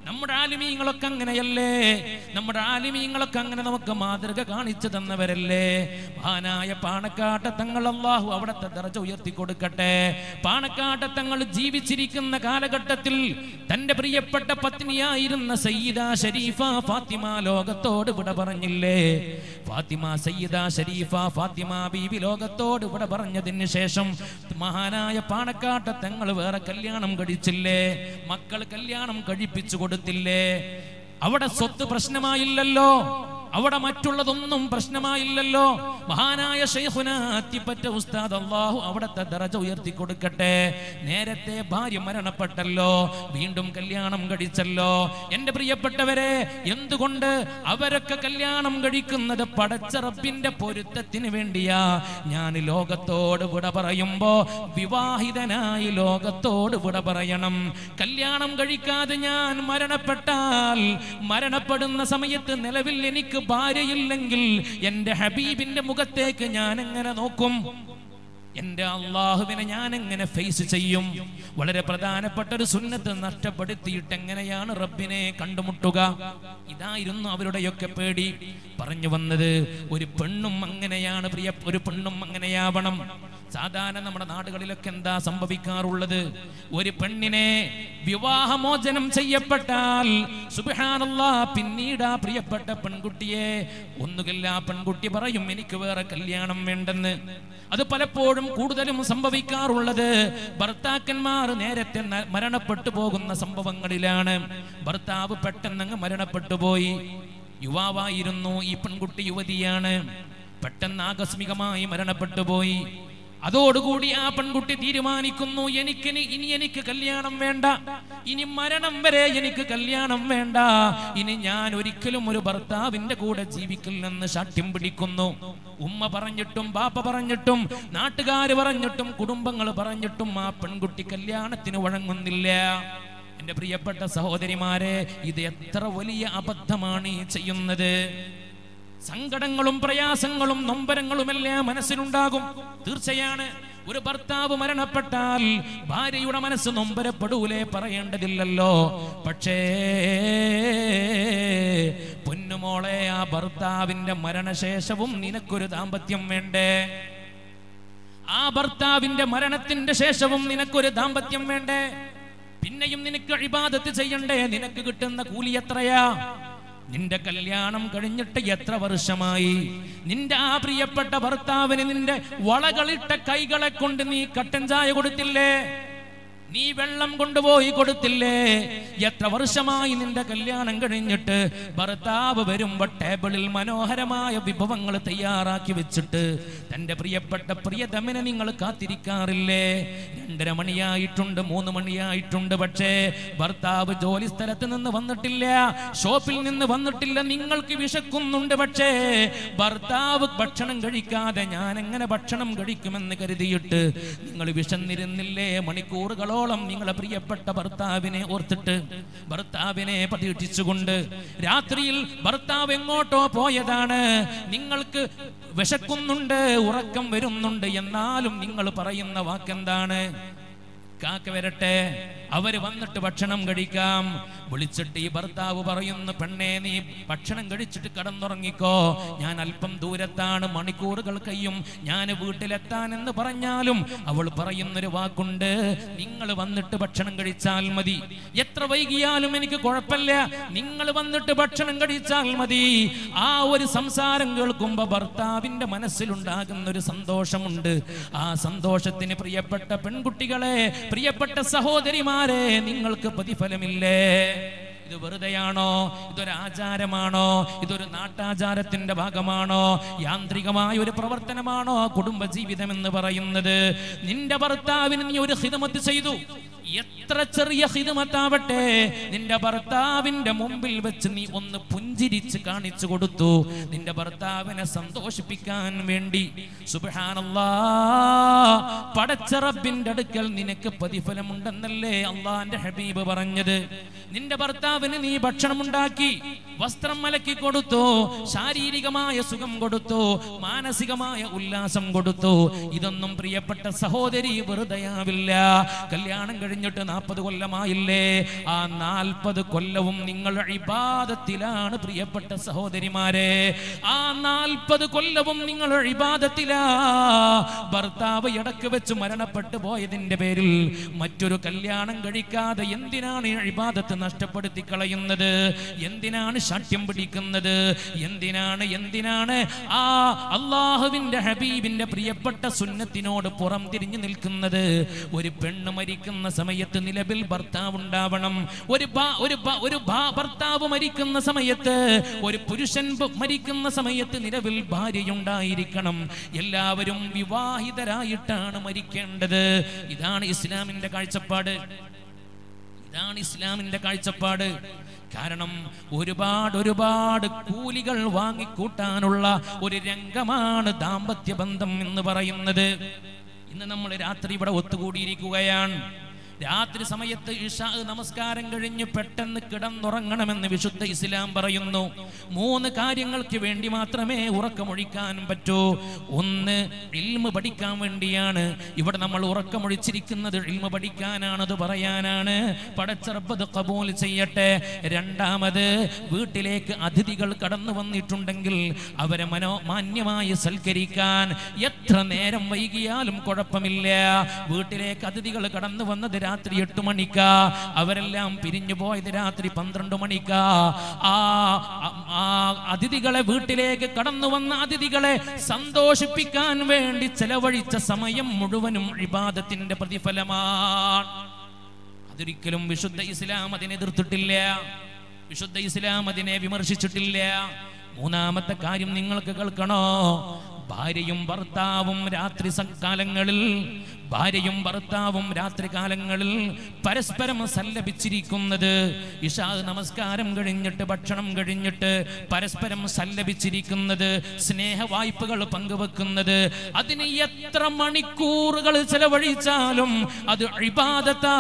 നമ്മുടെ ആലിമീങ്ങളൊക്കെ അങ്ങനെയല്ലേ നമ്മുടെ ആലിമീങ്ങളൊക്കെ അങ്ങനെ നമുക്ക് മാതൃക കാണിച്ചു തന്നവരല്ലേ മഹാനായ പാണക്കാട്ട തങ്ങൾ അള്ളാഹു അവിടത്തെ ദർജ ഉയർത്തി കൊടുക്കട്ടെ പാണക്കാട്ട തങ്ങൾ ജീവിച്ചിരിക്കുന്ന കാലഘട്ടത്തിൽ തന്റെ പ്രിയപ്പെട്ട പത്നിയായിരുന്ന സയ്യിദ ഷരീഫ ഫാത്തിമ ലോകത്തോട് വിട പറഞ്ഞില്ലേ ഫാത്തിമ സയ്യിദ ഷരീഫ ഫാത്തിമ ബീവി ലോകത്തോട് വിട പറഞ്ഞതിന് ശേഷം മഹാനായ പാണക്കാട്ട തങ്ങൾ വേറെ കല്യാണം കഴിച്ചില്ലേ മക്കൾ കല്യാണം കഴിപ്പിച്ചു കൊടുത്തില്ലേ അവിടെ സ്വത്ത് പ്രശ്നമായില്ലല്ലോ അവിടെ മറ്റുള്ളതൊന്നും പ്രശ്നമായില്ലല്ലോ മഹാനായ ഷെയ്ഖുന അത്തിപ്പറ്റ ഉസ്താദ് അള്ളാഹു അവിടത്തെ ദറജ ഉയർത്തി കൊടുക്കട്ടെ നേരത്തെ ഭാര്യ മരണപ്പെട്ടല്ലോ വീണ്ടും കല്യാണം കഴിച്ചല്ലോ എന്റെ പ്രിയപ്പെട്ടവരെ എന്തുകൊണ്ട് അവരൊക്കെ കല്യാണം കഴിക്കുന്നത് പടച്ച റബ്ബിന്റെ പൊരുത്തത്തിന് വേണ്ടിയാ ഞാൻ ലോകത്തോട് വിട പറയുമ്പോ വിവാഹിതനായി ലോകത്തോട് വിട പറയണം കല്യാണം കഴിക്കാതെ ഞാൻ മരണപ്പെട്ടാൽ മരണപ്പെടുന്ന സമയത്ത് നിലവിൽ എനിക്ക് ഭാര്യയില്ലെങ്കിൽ എൻ്റെ ഹബീബിന്റെ മുഖത്തേക്ക് ഞാൻ എങ്ങനെ നോക്കും എന്റെ അള്ളാഹുവിനെ ഞാൻ എങ്ങനെ ഫേസ് ചെയ്യും വളരെ പ്രധാനപ്പെട്ട ഒരു സുന്നത്ത് നഷ്ടപ്പെടുത്തിയിട്ട് എങ്ങനെയാണ് റബ്ബിനെ കണ്ടുമുട്ടുക ഇതായിരുന്നു അവരുടെയൊക്കെ പേടി പറഞ്ഞു വന്നത് ഒരു പെണ്ണും അങ്ങനെയാണ് പ്രിയ ഒരു പെണ്ണും അങ്ങനെയാവണം സാധാരണ നമ്മുടെ നാടുകളിലൊക്കെ എന്താ സംഭവിക്കാറുള്ളത് ഒരു പെണ്ണിനെ വിവാഹമോചനം ചെയ്യപ്പെട്ടാൽ സുബ്ഹാനല്ലാ പിന്നീട് ആ പ്രിയപ്പെട്ട പെൺകുട്ടിയെ ഒന്നുകില്ല ആ പെൺകുട്ടി പറയും എനിക്ക് വേറെ കല്യാണം വേണ്ടെന്ന് അത് പലപ്പോഴും കൂടുതലും സംഭവിക്കാറുള്ളത് ഭർത്താക്കന്മാർ നേരത്തെ ന- മരണപ്പെട്ടു പോകുന്ന സംഭവങ്ങളിലാണ് ഭർത്താവ് പെട്ടെന്നങ്ങ് മരണപ്പെട്ടു പോയി യുവാവായിരുന്നു ഈ പെൺകുട്ടി യുവതിയാണ് പെട്ടെന്ന് ആകസ്മികമായി മരണപ്പെട്ടു പോയി അതോടുകൂടി ആ പെൺകുട്ടി തീരുമാനിക്കുന്നു എനിക്ക് ഇനി എനിക്ക് കല്യാണം വേണ്ട ഇനി മരണം വരെ എനിക്ക് കല്യാണം വേണ്ട ഇനി ഞാൻ ഒരിക്കലും ഒരു ഭർത്താവിന്റെ കൂടെ ജീവിക്കില്ലെന്ന് ശാഠ്യം പിടിക്കുന്നു ഉമ്മ പറഞ്ഞിട്ടും ബാപ്പ പറഞ്ഞിട്ടും നാട്ടുകാര് പറഞ്ഞിട്ടും കുടുംബങ്ങൾ പറഞ്ഞിട്ടും ആ പെൺകുട്ടി കല്യാണത്തിന് വഴങ്ങുന്നില്ല എന്റെ പ്രിയപ്പെട്ട സഹോദരിമാരെ ഇത് എത്ര വലിയ അബദ്ധമാണ് ഈ ചെയ്യുന്നത് സങ്കടങ്ങളും പ്രയാസങ്ങളും നൊമ്പരങ്ങളുമെല്ലാം മനസ്സിലുണ്ടാകും തീർച്ചയാണ് ഒരു ഭർത്താവ് മരണപ്പെട്ടാൽ ഭാര്യയുടെ മനസ്സ് നൊമ്പരപ്പെടൂലേ പറയേണ്ടതില്ലല്ലോ പക്ഷേ പൊന്നുമോളെ ആ ഭർത്താവിന്റെ മരണശേഷവും നിനക്കൊരു ദാമ്പത്യം വേണ്ടേ ആ ഭർത്താവിന്റെ മരണത്തിന്റെ ശേഷവും നിനക്കൊരു ദാമ്പത്യം വേണ്ടേ പിന്നെയും നിനക്ക് ഇബാദത്ത് ചെയ്യണ്ടേ നിനക്ക് കിട്ടുന്ന കൂലി എത്രയാ നിന്റെ കല്യാണം കഴിഞ്ഞിട്ട് എത്ര വർഷമായി നിന്റെ ആ പ്രിയപ്പെട്ട ഭർത്താവിന് നിന്റെ വളകളിട്ട കൈകളെ കൊണ്ട് നീ കട്ടൻ ചായ കൊടുത്തില്ലേ നീ വെള്ളം കൊണ്ടുപോയി കൊടുത്തില്ലേ എത്ര വർഷമായി നിന്റെ കല്യാണം കഴിഞ്ഞിട്ട് ഭർത്താവ് വരുമ്പോ ടേബിളിൽ മനോഹരമായ വിഭവങ്ങൾ തയ്യാറാക്കി വെച്ചിട്ട് തന്റെ പ്രിയപ്പെട്ട പ്രിയതമനെ നിങ്ങൾ കാത്തിരിക്കാറില്ലേ രണ്ടര മണിയായിട്ടുണ്ട് മൂന്ന് മണിയായിട്ടുണ്ട് പക്ഷേ ഭർത്താവ് ജോലി സ്ഥലത്ത് നിന്ന് വന്നിട്ടില്ല ഷോപ്പിൽ നിന്ന് വന്നിട്ടില്ല നിങ്ങൾക്ക് വിശക്കുന്നുണ്ട് പക്ഷേ ഭർത്താവ് ഭക്ഷണം കഴിക്കാതെ ഞാൻ എങ്ങനെ ഭക്ഷണം കഴിക്കുമെന്ന് കരുതിയിട്ട് നിങ്ങൾ വിശന്നിരുന്നില്ലേ മണിക്കൂറുകളോളം നിങ്ങളെ പ്രിയപ്പെട്ട ഭർത്താവിനെ ഓർത്തിട്ട് ഭർത്താവിനെ പ്രതീക്ഷിച്ചുകൊണ്ട് രാത്രിയിൽ ഭർത്താവ് എങ്ങോട്ടോ പോയതാണ് നിങ്ങൾക്ക് വിശക്കുന്നുണ്ട് ഉറക്കം വരുന്നുണ്ട് എന്നാലും നിങ്ങൾ പറയുന്ന വാക്കെന്താണ് കാക്ക വരട്ടെ അവര് വന്നിട്ട് ഭക്ഷണം കഴിക്കാം വിളിച്ചിട്ട് ഈ ഭർത്താവ് പറയുന്നു പെണ്ണെ നീ ഭക്ഷണം കഴിച്ചിട്ട് കടന്നുറങ്ങിക്കോ ഞാൻ അല്പം ദൂരത്താണ് മണിക്കൂറുകൾ കഴിയും ഞാൻ വീട്ടിലെത്താൻ എന്ന് പറഞ്ഞാലും അവൾ പറയുന്നൊരു വാക്കുണ്ട് നിങ്ങൾ വന്നിട്ട് ഭക്ഷണം കഴിച്ചാൽ മതി എത്ര വൈകിയാലും എനിക്ക് കുഴപ്പമില്ല നിങ്ങൾ വന്നിട്ട് ഭക്ഷണം കഴിച്ചാൽ മതി ആ ഒരു സംസാരം കേൾക്കുമ്പോ ഭർത്താവിന്റെ മനസ്സിലുണ്ടാകുന്ന ഒരു സന്തോഷമുണ്ട് ആ സന്തോഷത്തിന് പ്രിയപ്പെട്ട പെൺകുട്ടികളെ പ്രിയപ്പെട്ട സഹോദരിമാരെ നിങ്ങൾക്ക് പ്രതിഫലമില്ലേ ഇത് വെറുതെയാണോ ഇതൊരു ആചാരമാണോ ഇതൊരു നാട്ടാചാരത്തിന്റെ ഭാഗമാണോ യാന്ത്രികമായ ഒരു പ്രവർത്തനമാണോ കുടുംബജീവിതം എന്ന് പറയുന്നത് നിന്റെ ഭർത്താവിന് നീ ഒരു ഹിതമത്ത് ചെയ്തു എത്ര ചെറിയ ഹിതമത്താവട്ടെ നിന്റെ ഭർത്താവിന്റെ മുമ്പിൽ വെച്ച് നീ ഒന്ന് പുഞ്ചിരിച്ച് കാണിച്ചു കൊടുത്തു നിന്റെ ഭർത്താവിനെ സന്തോഷിപ്പിക്കാൻ വേണ്ടി സുബ്ഹാനല്ലാ പടച്ച റബ്ബിന്റെ അടുക്കൽ നിനക്ക് പ്രതിഫലമുണ്ടെന്നല്ലേ അള്ളാന്റെ ഹബീബ് പറഞ്ഞത് നിന്റെ ഭർത്താവിന് നീ ഭക്ഷണം ഉണ്ടാക്കി വസ്ത്രം മലക്കി കൊടുത്തു ശാരീരികമായ സുഖം കൊടുത്തു മാനസികമായ ഉല്ലാസം കൊടുത്തു ഇതൊന്നും പ്രിയപ്പെട്ട സഹോദരി വെറുതെയാവില്ല കല്യാണം കഴിഞ്ഞിട്ട് നാൽപ്പത് കൊല്ലമായില്ലേ ആ നാൽപ്പത് കൊല്ലവും നിങ്ങൾ ഇബാദത്തിലാണ് പ്രിയപ്പെട്ട സഹോദരിമാരെ ആ നാൽപ്പത് കൊല്ലവും നിങ്ങൾ ഇബാദത്തിലാ ഭർത്താവ് ഇടക്ക് വെച്ച് മരണപ്പെട്ടു പോയതിന്റെ പേരിൽ മറ്റൊരു കല്യാണം കഴിക്കാതെ എന്തിനാണ് ഈ ഇബാദത്ത് നഷ്ടപ്പെടുത്തി കളയുന്നത് എന്തിനാണ് ശാഠ്യം പിടിക്കുന്നത് എന്തിനാണ് എന്തിനാണ് ആ അള്ളാഹുവിന്റെ ഹബീബിന്റെ പ്രിയപ്പെട്ട സുന്നത്തിനോട് പുറം തിരിഞ്ഞു നിൽക്കുന്നത് ഒരു പെണ്ണ് മരിക്കുന്ന സമയത്ത് നിലവിൽ ഭർത്താവ് ഉണ്ടാവണം ഒരു ഭാ- ഒരു ഭാ- ഒരു ഭാ- ഭർത്താവ് മരിക്കുന്ന സമയത്ത് ഒരു പുരുഷൻ ബ- മരിക്കുന്ന സമയത്ത് നിലവിൽ ഭാര്യയുണ്ടായിരിക്കണം എല്ലാവരും വിവാഹിതരായിട്ടാണ് മരിക്കേണ്ടത് ഇതാണ് ഇസ്ലാമിന്റെ കാഴ്ചപ്പാട് ഇതാണ് ഇസ്ലാമിന്റെ കാഴ്ചപ്പാട് കാരണം ഒരുപാട് ഒരുപാട് കൂലികൾ വാങ്ങിക്കൂട്ടാനുള്ള ഒരു രംഗമാണ് ദാമ്പത്യ ബന്ധം എന്ന് പറയുന്നത് ഇന്ന് നമ്മൾ രാത്രി ഇവിടെ ഒത്തുകൂടിയിരിക്കുകയാണ് രാത്രി സമയത്ത് ഇഷാ നമസ്കാരം കഴിഞ്ഞ് പെട്ടെന്ന് കിടന്നുറങ്ങണമെന്ന് വിശുദ്ധ ഇസ്ലാം പറയുന്നു മൂന്ന് കാര്യങ്ങൾക്ക് വേണ്ടി മാത്രമേ ഉറക്കമൊഴിക്കാൻ പറ്റൂ ഒന്ന് ഇൽമ പഠിക്കാൻ വേണ്ടിയാണ് ഇവിടെ നമ്മൾ ഉറക്കമൊഴിച്ചിരിക്കുന്നത് ഇൽമ പഠിക്കാനാണത് പറയാനാണ് പടച്ചറപ്പത് കബൂൽ ചെയ്യട്ടെ രണ്ടാമത് വീട്ടിലേക്ക് അതിഥികൾ കടന്നു വന്നിട്ടുണ്ടെങ്കിൽ അവരെ മനോ മാന്യമായി സൽക്കരിക്കാൻ എത്ര നേരം വൈകിയാലും കുഴപ്പമില്ല വീട്ടിലേക്ക് അതിഥികൾ കടന്നു വന്നത് രാത്രി എട്ട് മണിക്കാ അവരെല്ലാം പിരിഞ്ഞു പോയത് രാത്രി പന്ത്രണ്ട് മണിക്കാ ആ ആ അതിഥികളെ വീട്ടിലേക്ക് കടന്നു വന്ന അതിഥികളെ സന്തോഷിപ്പിക്കാൻ വേണ്ടി ചെലവഴിച്ച സമയം മുഴുവനും ഇബാദത്തിന്റെ പ്രതിഫലമാണ് അതൊരിക്കലും വിശുദ്ധ ഇസ്ലാം അതിനെ എതിർത്തിട്ടില്ല വിശുദ്ധ ഇസ്ലാം അതിനെ വിമർശിച്ചിട്ടില്ല മൂന്നാമത്തെ കാര്യം നിങ്ങൾക്ക് കേൾക്കണോ ഭാര്യയും ഭർത്താവും രാത്രി കാലങ്ങളിൽ ഭാര്യയും ഭർത്താവും രാത്രി കാലങ്ങളിൽ പരസ്പരം സല്ലപിച്ചിരിക്കുന്നത് ഇഷാ നമസ്കാരം കഴിഞ്ഞിട്ട് ഭക്ഷണം കഴിഞ്ഞിട്ട് പരസ്പരം സല്ലപിച്ചിരിക്കുന്നത് സ്നേഹ വായ്പകൾ പങ്കുവെക്കുന്നത് അതിന് എത്ര മണിക്കൂറുകൾ ചെലവഴിച്ചാലും അത് ഇബാദത്താ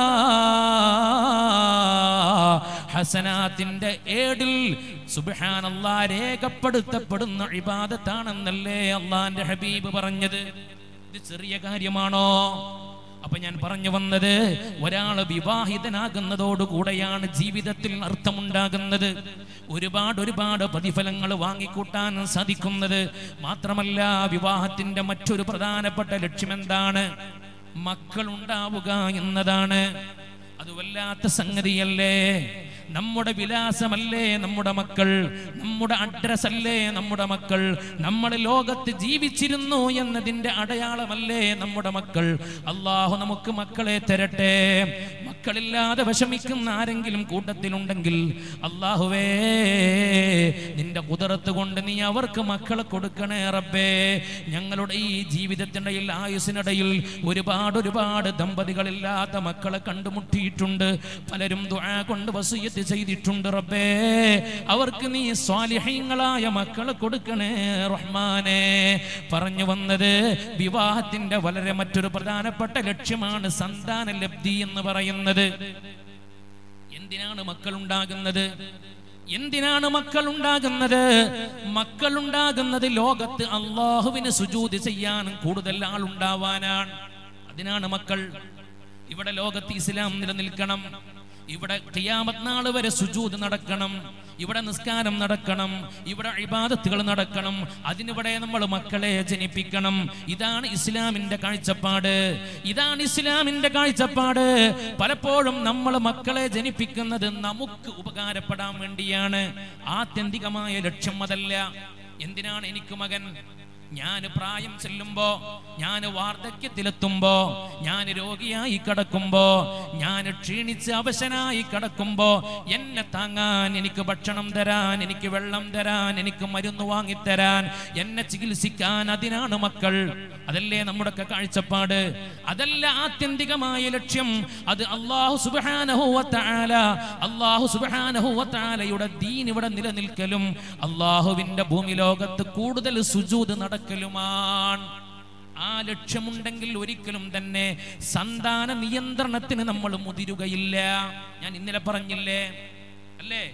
ഹസനാത്തിന്റെ ഏടിൽ സുബ്ഹാനല്ലാ രേഖപ്പെടുത്തപ്പെടുന്ന ഇബാദത്താണെന്നല്ലേ അള്ളാന്റെ ഹബീബ് പറഞ്ഞത് ഇത് ചെറിയ കാര്യമാണോ അപ്പൊ ഞാൻ പറഞ്ഞു വന്നത് ഒരാൾ വിവാഹിതനാകുന്നതോടുകൂടെയാണ് ജീവിതത്തിൽ അർത്ഥമുണ്ടാകുന്നത് ഒരുപാട് ഒരുപാട് പ്രതിഫലങ്ങൾ വാങ്ങിക്കൂട്ടാൻ സാധിക്കുന്നത് മാത്രമല്ല വിവാഹത്തിന്റെ മറ്റൊരു പ്രധാനപ്പെട്ട ലക്ഷ്യം എന്താണ് മക്കൾ ഉണ്ടാവുക എന്നതാണ് അത് വല്ലാത്ത സംഗതിയല്ലേ നമ്മുടെ വിലാസമല്ലേ നമ്മുടെ മക്കൾ നമ്മുടെ അഡ്രസ് അല്ലേ നമ്മുടെ മക്കൾ നമ്മൾ ലോകത്ത് ജീവിച്ചിരുന്നു എന്നതിന്റെ അടയാളമല്ലേ നമ്മുടെ മക്കൾ അള്ളാഹു നമുക്ക് മക്കളെ തരട്ടെ മക്കളില്ലാതെ വിഷമിക്കുന്ന ആരെങ്കിലും കൂട്ടത്തിലുണ്ടെങ്കിൽ അള്ളാഹുവേ നിന്റെ കുതിരത്ത് കൊണ്ട് നീ അവർക്ക് മക്കളെ കൊടുക്കണേ റബ്ബേ ഞങ്ങളുടെ ഈ ജീവിതത്തിനിടയിൽ ആയുസിനിടയിൽ ഒരുപാട് ഒരുപാട് ദമ്പതികളില്ലാത്ത മക്കളെ കണ്ടുമുട്ടിയിട്ടുണ്ട് പലരും ദുആ കൊണ്ട് വസൂയത്ത് ചെയ്തിട്ടുണ്ട് റബ്ബേ അവർക്ക് നീ സ്വാലിഹ്യങ്ങളായ മക്കളെ കൊടുക്കണേ റഹ്മാനെ പറഞ്ഞു വന്നത് വിവാഹത്തിന്റെ വളരെ മറ്റൊരു പ്രധാനപ്പെട്ട ലക്ഷ്യമാണ് സന്താന ലബ്ധി എന്ന് പറയുന്നത് എന്തിനാണ് മക്കൾ ഉണ്ടാകുന്നത് എന്തിനാണ് മക്കൾ ഉണ്ടാകുന്നത് മക്കൾ ഉണ്ടാകുന്നത് ലോകത്ത് അള്ളാഹുവിന് സുജൂത് ചെയ്യാനും കൂടുതൽ ആളുണ്ടാവാനാണ് അതിനാണ് മക്കൾ ഇവിടെ ലോകത്ത് ഇസ്ലാം നിലനിൽക്കണം ഇവിടെ ഖിയാമത്ത് നാൾ വരെ സുജൂദ് നടക്കണം ഇവിടെ നിസ്കാരം നടക്കണം ഇവിടെ ഇബാദത്തുകൾ നടക്കണം അതിനിവിടെ നമ്മൾ മക്കളെ ജനിപ്പിക്കണം ഇതാണ് ഇസ്ലാമിന്റെ കാഴ്ചപ്പാട് ഇതാണ് ഇസ്ലാമിന്റെ കാഴ്ചപ്പാട് പലപ്പോഴും നമ്മൾ മക്കളെ ജനിപ്പിക്കുന്നത് നമുക്ക് ഉപകാരപ്പെടാൻ വേണ്ടിയാണ് ആത്യന്തികമായ ലക്ഷ്യം അതല്ല എന്തിനാണ് എനിക്ക് മകൻ ഞാൻ പ്രായം ചെല്ലുമ്പോ ഞാൻ വാർദ്ധക്യത്തിലെത്തുമ്പോ ഞാൻ രോഗിയായി കിടക്കുമ്പോ ഞാൻ ക്ഷീണിച്ച് അവശനായി കിടക്കുമ്പോ എന്നെ താങ്ങാൻ എനിക്ക് ഭക്ഷണം തരാൻ എനിക്ക് വെള്ളം തരാൻ എനിക്ക് മരുന്ന് വാങ്ങിത്തരാൻ എന്നെ ചികിത്സിക്കാൻ അതിനാണ് മക്കൾ അതല്ലേ നമ്മുടെയൊക്കെ കാഴ്ചപ്പാട് അതല്ല ആത്യന്തികമായ ലക്ഷ്യം അത് അള്ളാഹു സുബാനഹുവത്താല അള്ളാഹു സുബാനഹുവത്താലയുടെ ദീൻ ഇവിടെ നിലനിൽക്കലും അള്ളാഹുവിന്റെ ഭൂമി ലോകത്ത് കൂടുതൽ സുജൂത് നടക്കലുമാണ് ആ ലക്ഷ്യമുണ്ടെങ്കിൽ ഒരിക്കലും തന്നെ സന്താന നിയന്ത്രണത്തിന് നമ്മൾ മുതിരുകയില്ല ഞാൻ ഇന്നലെ പറഞ്ഞില്ലേ അല്ലേ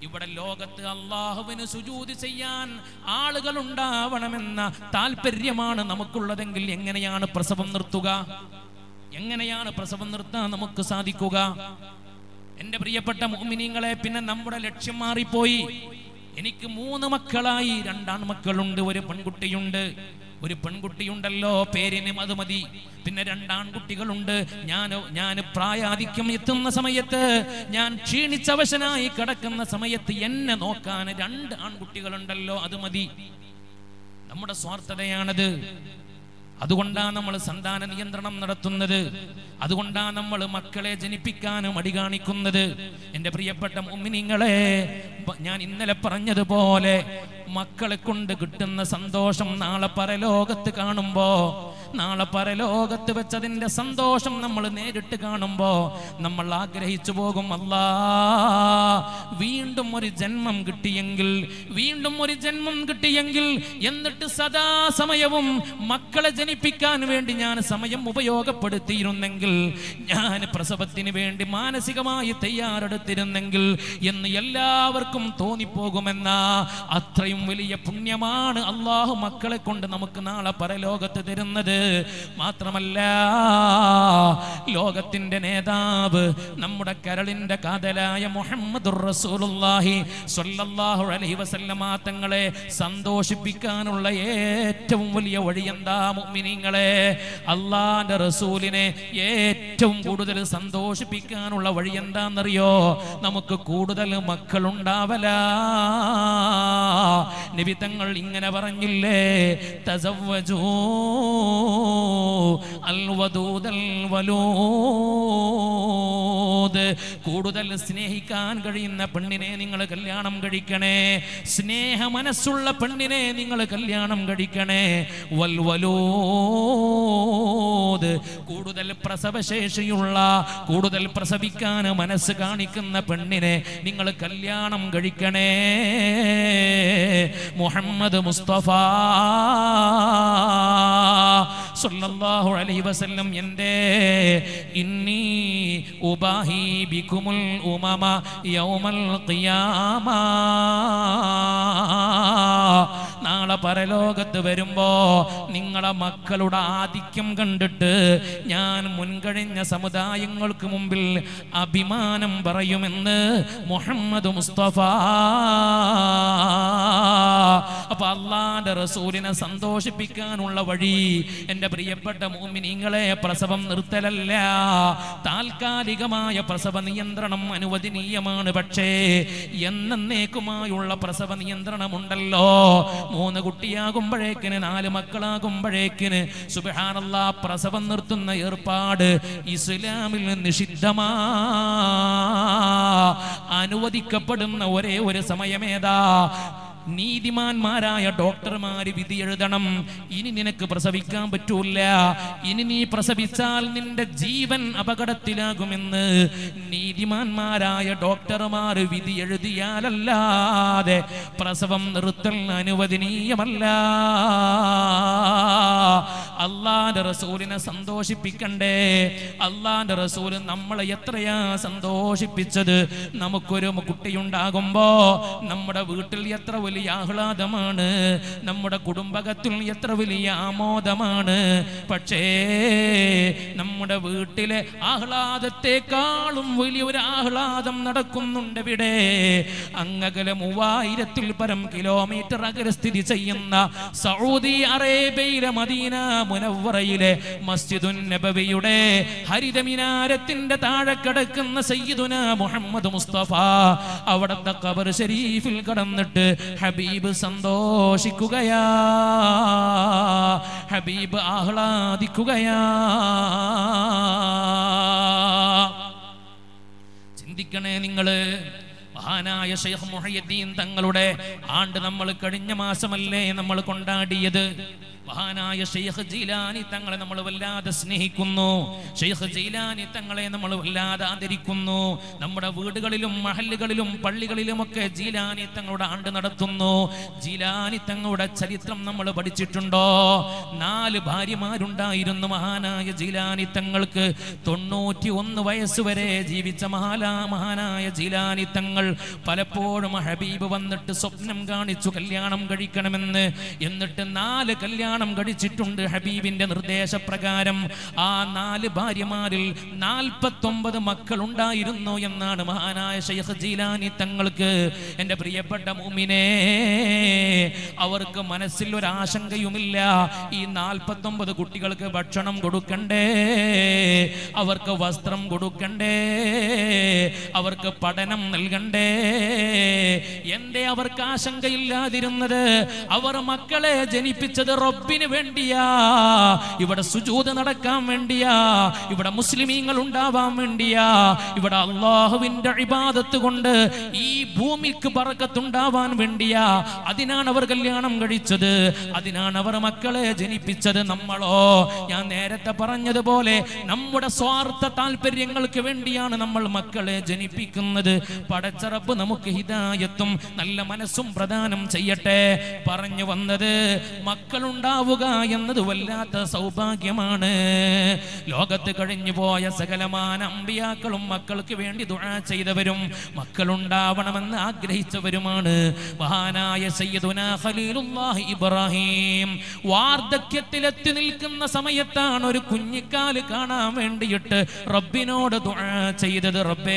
ഇവിടെ ലോകത്ത് അള്ളാഹുവിന് സുജൂതി ചെയ്യാൻ ആളുകൾ ഉണ്ടാവണമെന്ന താല്പര്യമാണ് നമുക്കുള്ളതെങ്കിൽ എങ്ങനെയാണ് പ്രസവം നിർത്തുക എങ്ങനെയാണ് പ്രസവം നിർത്താൻ നമുക്ക് സാധിക്കുക എന്റെ പ്രിയപ്പെട്ട മോമിനിങ്ങളെ പിന്നെ നമ്മുടെ ലക്ഷ്യം മാറിപ്പോയി എനിക്ക് മൂന്ന് മക്കളായി രണ്ടാൺമക്കളുണ്ട് ഒരു പെൺകുട്ടിയുണ്ട് ഒരു പെൺകുട്ടിയുണ്ടല്ലോ പേരിന് അത് മതി പിന്നെ രണ്ടാൺകുട്ടികളുണ്ട് ഞാൻ ഞാൻ പ്രായാധിക്യം എത്തുന്ന സമയത്ത് ഞാൻ ക്ഷീണിച്ചവശനായി കിടക്കുന്ന സമയത്ത് എന്നെ നോക്കാൻ രണ്ട് ആൺകുട്ടികളുണ്ടല്ലോ അത് മതി നമ്മുടെ സ്വാർത്ഥതയാണത് അതുകൊണ്ടാണ് നമ്മൾ സന്താന നിയന്ത്രണം നടത്തുന്നത് അതുകൊണ്ടാണ് നമ്മൾ മക്കളെ ജനിപ്പിക്കാൻ മടി കാണിക്കുന്നത് എൻ്റെ പ്രിയപ്പെട്ട മുമ്മിനിങ്ങളെ ഞാൻ ഇന്നലെ പറഞ്ഞതുപോലെ മക്കളെ കൊണ്ട് കിട്ടുന്ന സന്തോഷം നാളെ പരലോകത്ത് കാണുമ്പോ നാളെ പരലോകത്ത് വെച്ചതിന്റെ സന്തോഷം നമ്മൾ നേരിട്ട് കാണുമ്പോ നമ്മൾ ആഗ്രഹിച്ചു പോകും അല്ലാ വീണ്ടും ഒരു ജന്മം കിട്ടിയെങ്കിൽ വീണ്ടും ഒരു ജന്മം കിട്ടിയെങ്കിൽ എന്നിട്ട് സദാസമയവും മക്കളെ ജനിപ്പിക്കാൻ വേണ്ടി ഞാൻ സമയം ഉപയോഗപ്പെടുത്തിയിരുന്നെങ്കിൽ ഞാൻ പ്രസവത്തിന് വേണ്ടി മാനസികമായി തയ്യാറെടുത്തിരുന്നെങ്കിൽ എന്ന് എല്ലാവർക്കും തോന്നിപ്പോകുമെന്ന അത്രയും വലിയ പുണ്യമാണ് അള്ളാഹു മക്കളെ കൊണ്ട് നമുക്ക് നാളെ പരലോകത്ത് തരുന്നത് മാത്രമല്ല ലോകത്തിന്റെ നേതാവ് നമ്മുടെ കരളിന്റെ കാതലായ മുഹമ്മദ് റസൂലുള്ളാഹി സ്വല്ലല്ലാഹു അലൈഹി വസല്ലമ തങ്ങളെ സന്തോഷിപ്പിക്കാനുള്ള ഏറ്റവും വലിയ വഴി എന്താ മുഅ്മിനീങ്ങളെ അള്ളാന്റെ റസൂലിനെ ഏറ്റവും കൂടുതൽ സന്തോഷിപ്പിക്കാനുള്ള വഴി എന്താണെന്നറിയോ നമുക്ക് കൂടുതൽ മക്കളുണ്ടാവല നബി തങ്ങൾ ഇങ്ങനെ പറഞ്ഞില്ലേ തസവ്വജൂ അൽ വദൂദൽ വലൂദ് കൂടുതൽ സ്നേഹിക്കാൻ കഴിയുന്ന പെണ്ണിനെ നിങ്ങൾ കല്യാണം കഴിക്കണേ സ്നേഹ മനസ്സുള്ള പെണ്ണിനെ നിങ്ങൾ കല്യാണം കഴിക്കണേ വൽ വലൂദ് കൂടുതൽ പ്രസവശേഷിയുള്ള കൂടുതൽ പ്രസവിക്കാൻ മനസ്സ് കാണിക്കുന്ന പെണ്ണിനെ നിങ്ങൾ കല്യാണം കഴിക്കണേ മുഹമ്മദ് മുസ്തഫ സല്ലല്ലാഹു അലൈഹി വസല്ലം എൻ്റെ ഇന്നി ഉബാഹി ബികുമുൽ ഉമമ യൗമൽ ഖിയാമ നാളെ പരലോകത്ത് വരുമ്പോ നിങ്ങളെ മക്കളുടെ ആധിക്യം കണ്ടിട്ട് ഞാൻ മുൻകഴിഞ്ഞ സമുദായങ്ങൾക്ക് മുമ്പിൽ അഭിമാനം പറയുമെന്ന് മുഹമ്മദ് മുസ്തഫ അപ്പൊ അള്ളാന്റെ റസൂലിനെ സന്തോഷിപ്പിക്കാനുള്ള വഴി എൻ്റെ പ്രിയപ്പെട്ട മൂമിനിങ്ങളെ പ്രസവം നിർത്തലല്ല താൽക്കാലികമായ പ്രസവ നിയന്ത്രണം അനുവദനീയമാണ് പക്ഷേ എന്നേക്കുമായുള്ള പ്രസവ നിയന്ത്രണമുണ്ടല്ലോ മൂന്ന് കുട്ടിയാകുമ്പോഴേക്കിന് നാല് മക്കളാകുമ്പോഴേക്കിന് സുബഹാനല്ല പ്രസവം നിർത്തുന്ന ഏർപ്പാട് ഇസ്ലാമിൽ നിഷിദ്ധമാ അനുവദിക്കപ്പെടുന്ന ഒരേ ഒരു സമയമേതാ നീതിമാന്മാരായ ഡോക്ടർമാര് വിധി എഴുതണം ഇനി നിനക്ക് പ്രസവിക്കാൻ പറ്റൂല ഇനി നീ പ്രസവിച്ചാൽ നിന്റെ ജീവൻ അപകടത്തിലാകുമെന്ന് നീതിമാന്മാരായ ഡോക്ടർമാർ വിധി എഴുതിയാലല്ലാതെ പ്രസവം നിർത്തൽ അനുവദനീയമല്ല അള്ളാന്റെ റസൂലിനെ സന്തോഷിപ്പിക്കണ്ടേ അള്ളാന്റെ റസൂല് നമ്മളെ എത്രയാ സന്തോഷിപ്പിച്ചത് നമുക്കൊരു കുട്ടിയുണ്ടാകുമ്പോ നമ്മുടെ വീട്ടിൽ എത്ര വലിയ ആഹ്ലാദമാണ് നമ്മുടെ കുടുംബകത്തിൽ എത്ര വലിയ ആമോദമാണ് പക്ഷേ നമ്മുടെ വീട്ടിലെ ആഹ്ലാദത്തെക്കാളും വലിയൊരു ആഹ്ലാദം നടക്കുന്നുണ്ട് ഇവിടെ അങ്ങകലെ മൂവായിരത്തിൽ പരം കിലോമീറ്റർ അകലെ സ്ഥിതി ചെയ്യുന്ന സൗദി അറേബ്യയിലെ മദീന മുനവറയിലെ മസ്ജിദുൻ നബവിയുടെ ഹരിതമിനാരത്തിന്റെ താഴെ കിടക്കുന്ന സയ്യിദുന മുഹമ്മദ് മുസ്തഫ അവിടുത്തെ ഖബർ ഷരീഫിൽ കടന്നിട്ട് ഹബീബ് സന്തോഷിക്കുകയാ ഹബീബ് ആഹ്ലാദിക്കുകയാ ചിന്തിക്കണേ നിങ്ങള് മഹാനായ ഷെയ്ഖ് മുഹയ്യദ്ദീൻ തങ്ങളുടെ ആണ്ട് നമ്മൾ കഴിഞ്ഞ മാസമല്ലേ നമ്മൾ കൊണ്ടാടിയത് മഹാനായ ഷെയ്ഖ് ജീലാനി തങ്ങളെ നമ്മൾ വല്ലാതെ സ്നേഹിക്കുന്നു ഷെയ്ഖ് ജീലാനി തങ്ങളെ നമ്മൾ വല്ലാതെ ആദരിക്കുന്നു നമ്മുടെ വീടുകളിലും മഹല്ലുകളിലും പള്ളികളിലുമൊക്കെ ജീലാനി തങ്ങളുടെ ആണ്ട് നടത്തുന്നു ജീലാനി തങ്ങളുടെ ചരിത്രം നമ്മൾ പഠിച്ചിട്ടുണ്ടോ നാല് ഭാര്യമാരുണ്ടായിരുന്നു മഹാനായ ജീലാനി തങ്ങൾക്ക് തൊണ്ണൂറ്റി ഒന്ന് വയസ്സ് വരെ ജീവിച്ച മഹാലാ മഹാനായ ജീലാനി തങ്ങൾ പലപ്പോഴും ഹബീബ് വന്നിട്ട് സ്വപ്നം കാണിച്ചു കല്യാണം കഴിക്കണമെന്ന് എന്നിട്ട് നാല് കല്യാണം കഴിച്ചിട്ടുണ്ട് ഹബീബിന്റെ നിർദ്ദേശപ്രകാരം ആ നാല് ഭാര്യമാരിൽ നാൽപ്പത്തൊമ്പത് മക്കൾ ഉണ്ടായിരുന്നു എന്നാണ് മഹാനായ ഷെയ്ഖ് ജീലാനി തങ്ങൾക്ക് എൻ്റെ പ്രിയപ്പെട്ട മുമിനെ അവർക്ക് മനസ്സിൽ ഒരു ആശങ്കയുമില്ല ഈ നാൽപ്പത്തൊമ്പത് കുട്ടികൾക്ക് ഭക്ഷണം കൊടുക്കണ്ടേ അവർക്ക് വസ്ത്രം കൊടുക്കണ്ടേ അവർക്ക് പഠനം നൽകണ്ടേ എന്തേ അവർക്ക് ആശങ്കയില്ലാതിരുന്നത് അവർ മക്കളെ ജനിപ്പിച്ചത് റബ്ബിന് വേണ്ടിയാ ഇവിടെ സുജൂത് നടക്കാൻ വേണ്ടിയാ ഇവിടെ മുസ്ലിമീങ്ങൾ ഉണ്ടാവാൻ വേണ്ടിയാ ഇവിടെ അള്ളാഹുവിന്റെ ഇബാദത്ത് കൊണ്ട് ഈ ഭൂമിക്ക് പറക്കത്തുണ്ടാവാൻ വേണ്ടിയാ അതിനാണ് അവർ കല്യാണം കഴിച്ചത് അതിനാണ് അവർ മക്കളെ ജനിപ്പിച്ചത് നമ്മളോ ഞാൻ നേരത്തെ പറഞ്ഞതുപോലെ നമ്മുടെ സ്വാർത്ഥ താല്പര്യങ്ങൾക്ക് വേണ്ടിയാണ് നമ്മൾ മക്കളെ ജനിപ്പിക്കുന്നത് പടച്ചറപ്പ് നമുക്ക് ഹിതായത്തും നല്ല മനസ്സും പ്രദാനം ചെയ്യട്ടെ പറഞ്ഞു വന്നത് മക്കളുണ്ടാവുക എന്നത് വല്ലാത്ത സൗഭാഗ്യമാണ് ലോകത്ത് കഴിഞ്ഞു പോയ സകലമാന അമ്പിയാക്കളും മക്കൾക്ക് വേണ്ടി ദുആ ചെയ്തവരും മക്കളുണ്ടാവണമെന്ന് ആഗ്രഹിച്ചവരുമാണ് മഹാനായ സയ്യിദുനാ ഖലീലുല്ലാഹി ഇബ്രാഹിം വാർദ്ധക്യത്തിലെത്തി നിൽക്കുന്ന സമയത്താണ് ഒരു കുഞ്ഞിക്കാല് കാണാൻ വേണ്ടിയിട്ട് റബ്ബിനോട് ദുആ ചെയ്തത് റബ്ബേ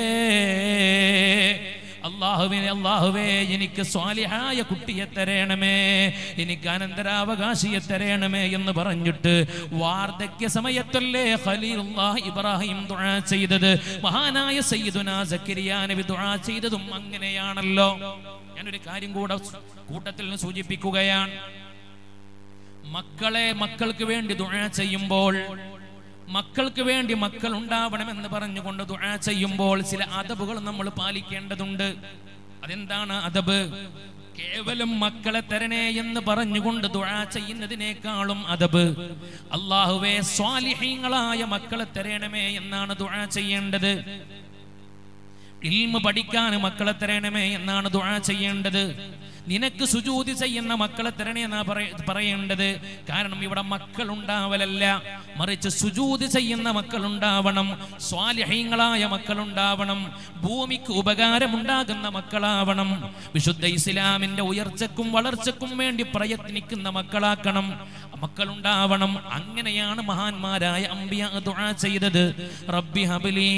അള്ളാഹുവിനെ അള്ളാഹുവേ എനിക്ക് സ്വാലിഹായ കുട്ടിയെ തരണമേ എനിക്ക് അനന്തരാവകാശിയെ തരണമേ എന്ന് പറഞ്ഞിട്ട് വാർദ്ധക്യ സമയത്തല്ലേ ഖലീലുല്ലാഹ് ഇബ്രാഹിം ദുആ ചെയ്തത് മഹാനായ സയ്യിദുനാ സക്കരിയ നബി ദുആ ചെയ്തതും അങ്ങനെയാണല്ലോ ഞാനൊരു കാര്യം കൂടെ കൂട്ടത്തിൽ നിന്ന് സൂചിപ്പിക്കുകയാണ് മക്കളെ മക്കൾക്ക് വേണ്ടി ദുആ ചെയ്യുമ്പോൾ മക്കൾക്ക് വേണ്ടി മക്കൾ ഉണ്ടാവണമെന്ന് പറഞ്ഞുകൊണ്ട് ദുആ ചെയ്യുമ്പോൾ ചില അതബുകൾ നമ്മൾ പാലിക്കേണ്ടതുണ്ട് അതെന്താണ് അതബ് കേവലം മക്കളെ തരണേ എന്ന് പറഞ്ഞുകൊണ്ട് ദുആ ചെയ്യുന്നതിനേക്കാളും അതബ് അള്ളാഹുവെ സ്വാലിഹീങ്ങളായ മക്കളെ തരണമേ എന്നാണ് ദുആ ചെയ്യേണ്ടത് ഇൽമ പഠിക്കാൻ മക്കളെ തരണമേ എന്നാണ് ദുആ ചെയ്യേണ്ടത് നിനക്ക് സുജൂതി ചെയ്യുന്ന മക്കളെ തരണേ എന്നാ പറയ- പറയേണ്ടത് കാരണം ഇവിടെ മക്കൾ ഉണ്ടാവലല്ല മറിച്ച് സുജൂതി ചെയ്യുന്ന മക്കൾ ഉണ്ടാവണം സ്വാലിഹീങ്ങളായ മക്കൾ ഉണ്ടാവണം ഭൂമിക്ക് ഉപകാരമുണ്ടാകുന്ന മക്കളാവണം വിശുദ്ധ ഇസ്ലാമിന്റെ ഉയർച്ചക്കും വളർച്ചക്കും വേണ്ടി പ്രയത്നിക്കുന്ന മക്കളാക്കണം മക്കളുണ്ടാവണം അങ്ങനെയാണ് മഹാന്മാരായ അമ്പിയ ദുആ ചെയ്തത് റബ്ബി ഹബ്ലി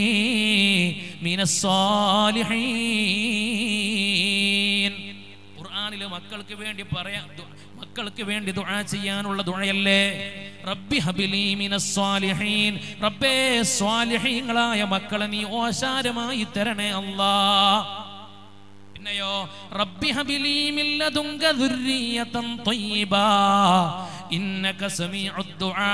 മിനസ്സാലിഹീൻ ഖുർആനില് മക്കൾക്ക് വേണ്ടി പറയാ ദു- മക്കൾക്ക് വേണ്ടി ദുആ ചെയ്യാനുള്ള ദുആയല്ലേ റബ്ബി ഹബിലി മിനസ്സാലിഹീൻ റബ്ബേ സ്വാലിഹീങ്ങളായ മക്കളെ നീ ഓശാരമായി തരണേ അല്ലാ പിന്നെയോ റബ്ബി ഹബിലി മിൻ ലദുങ്ക ദുർരിയതൻ ത്വയ്യിബാ ഇന്നക സമീഉദ് ദുആ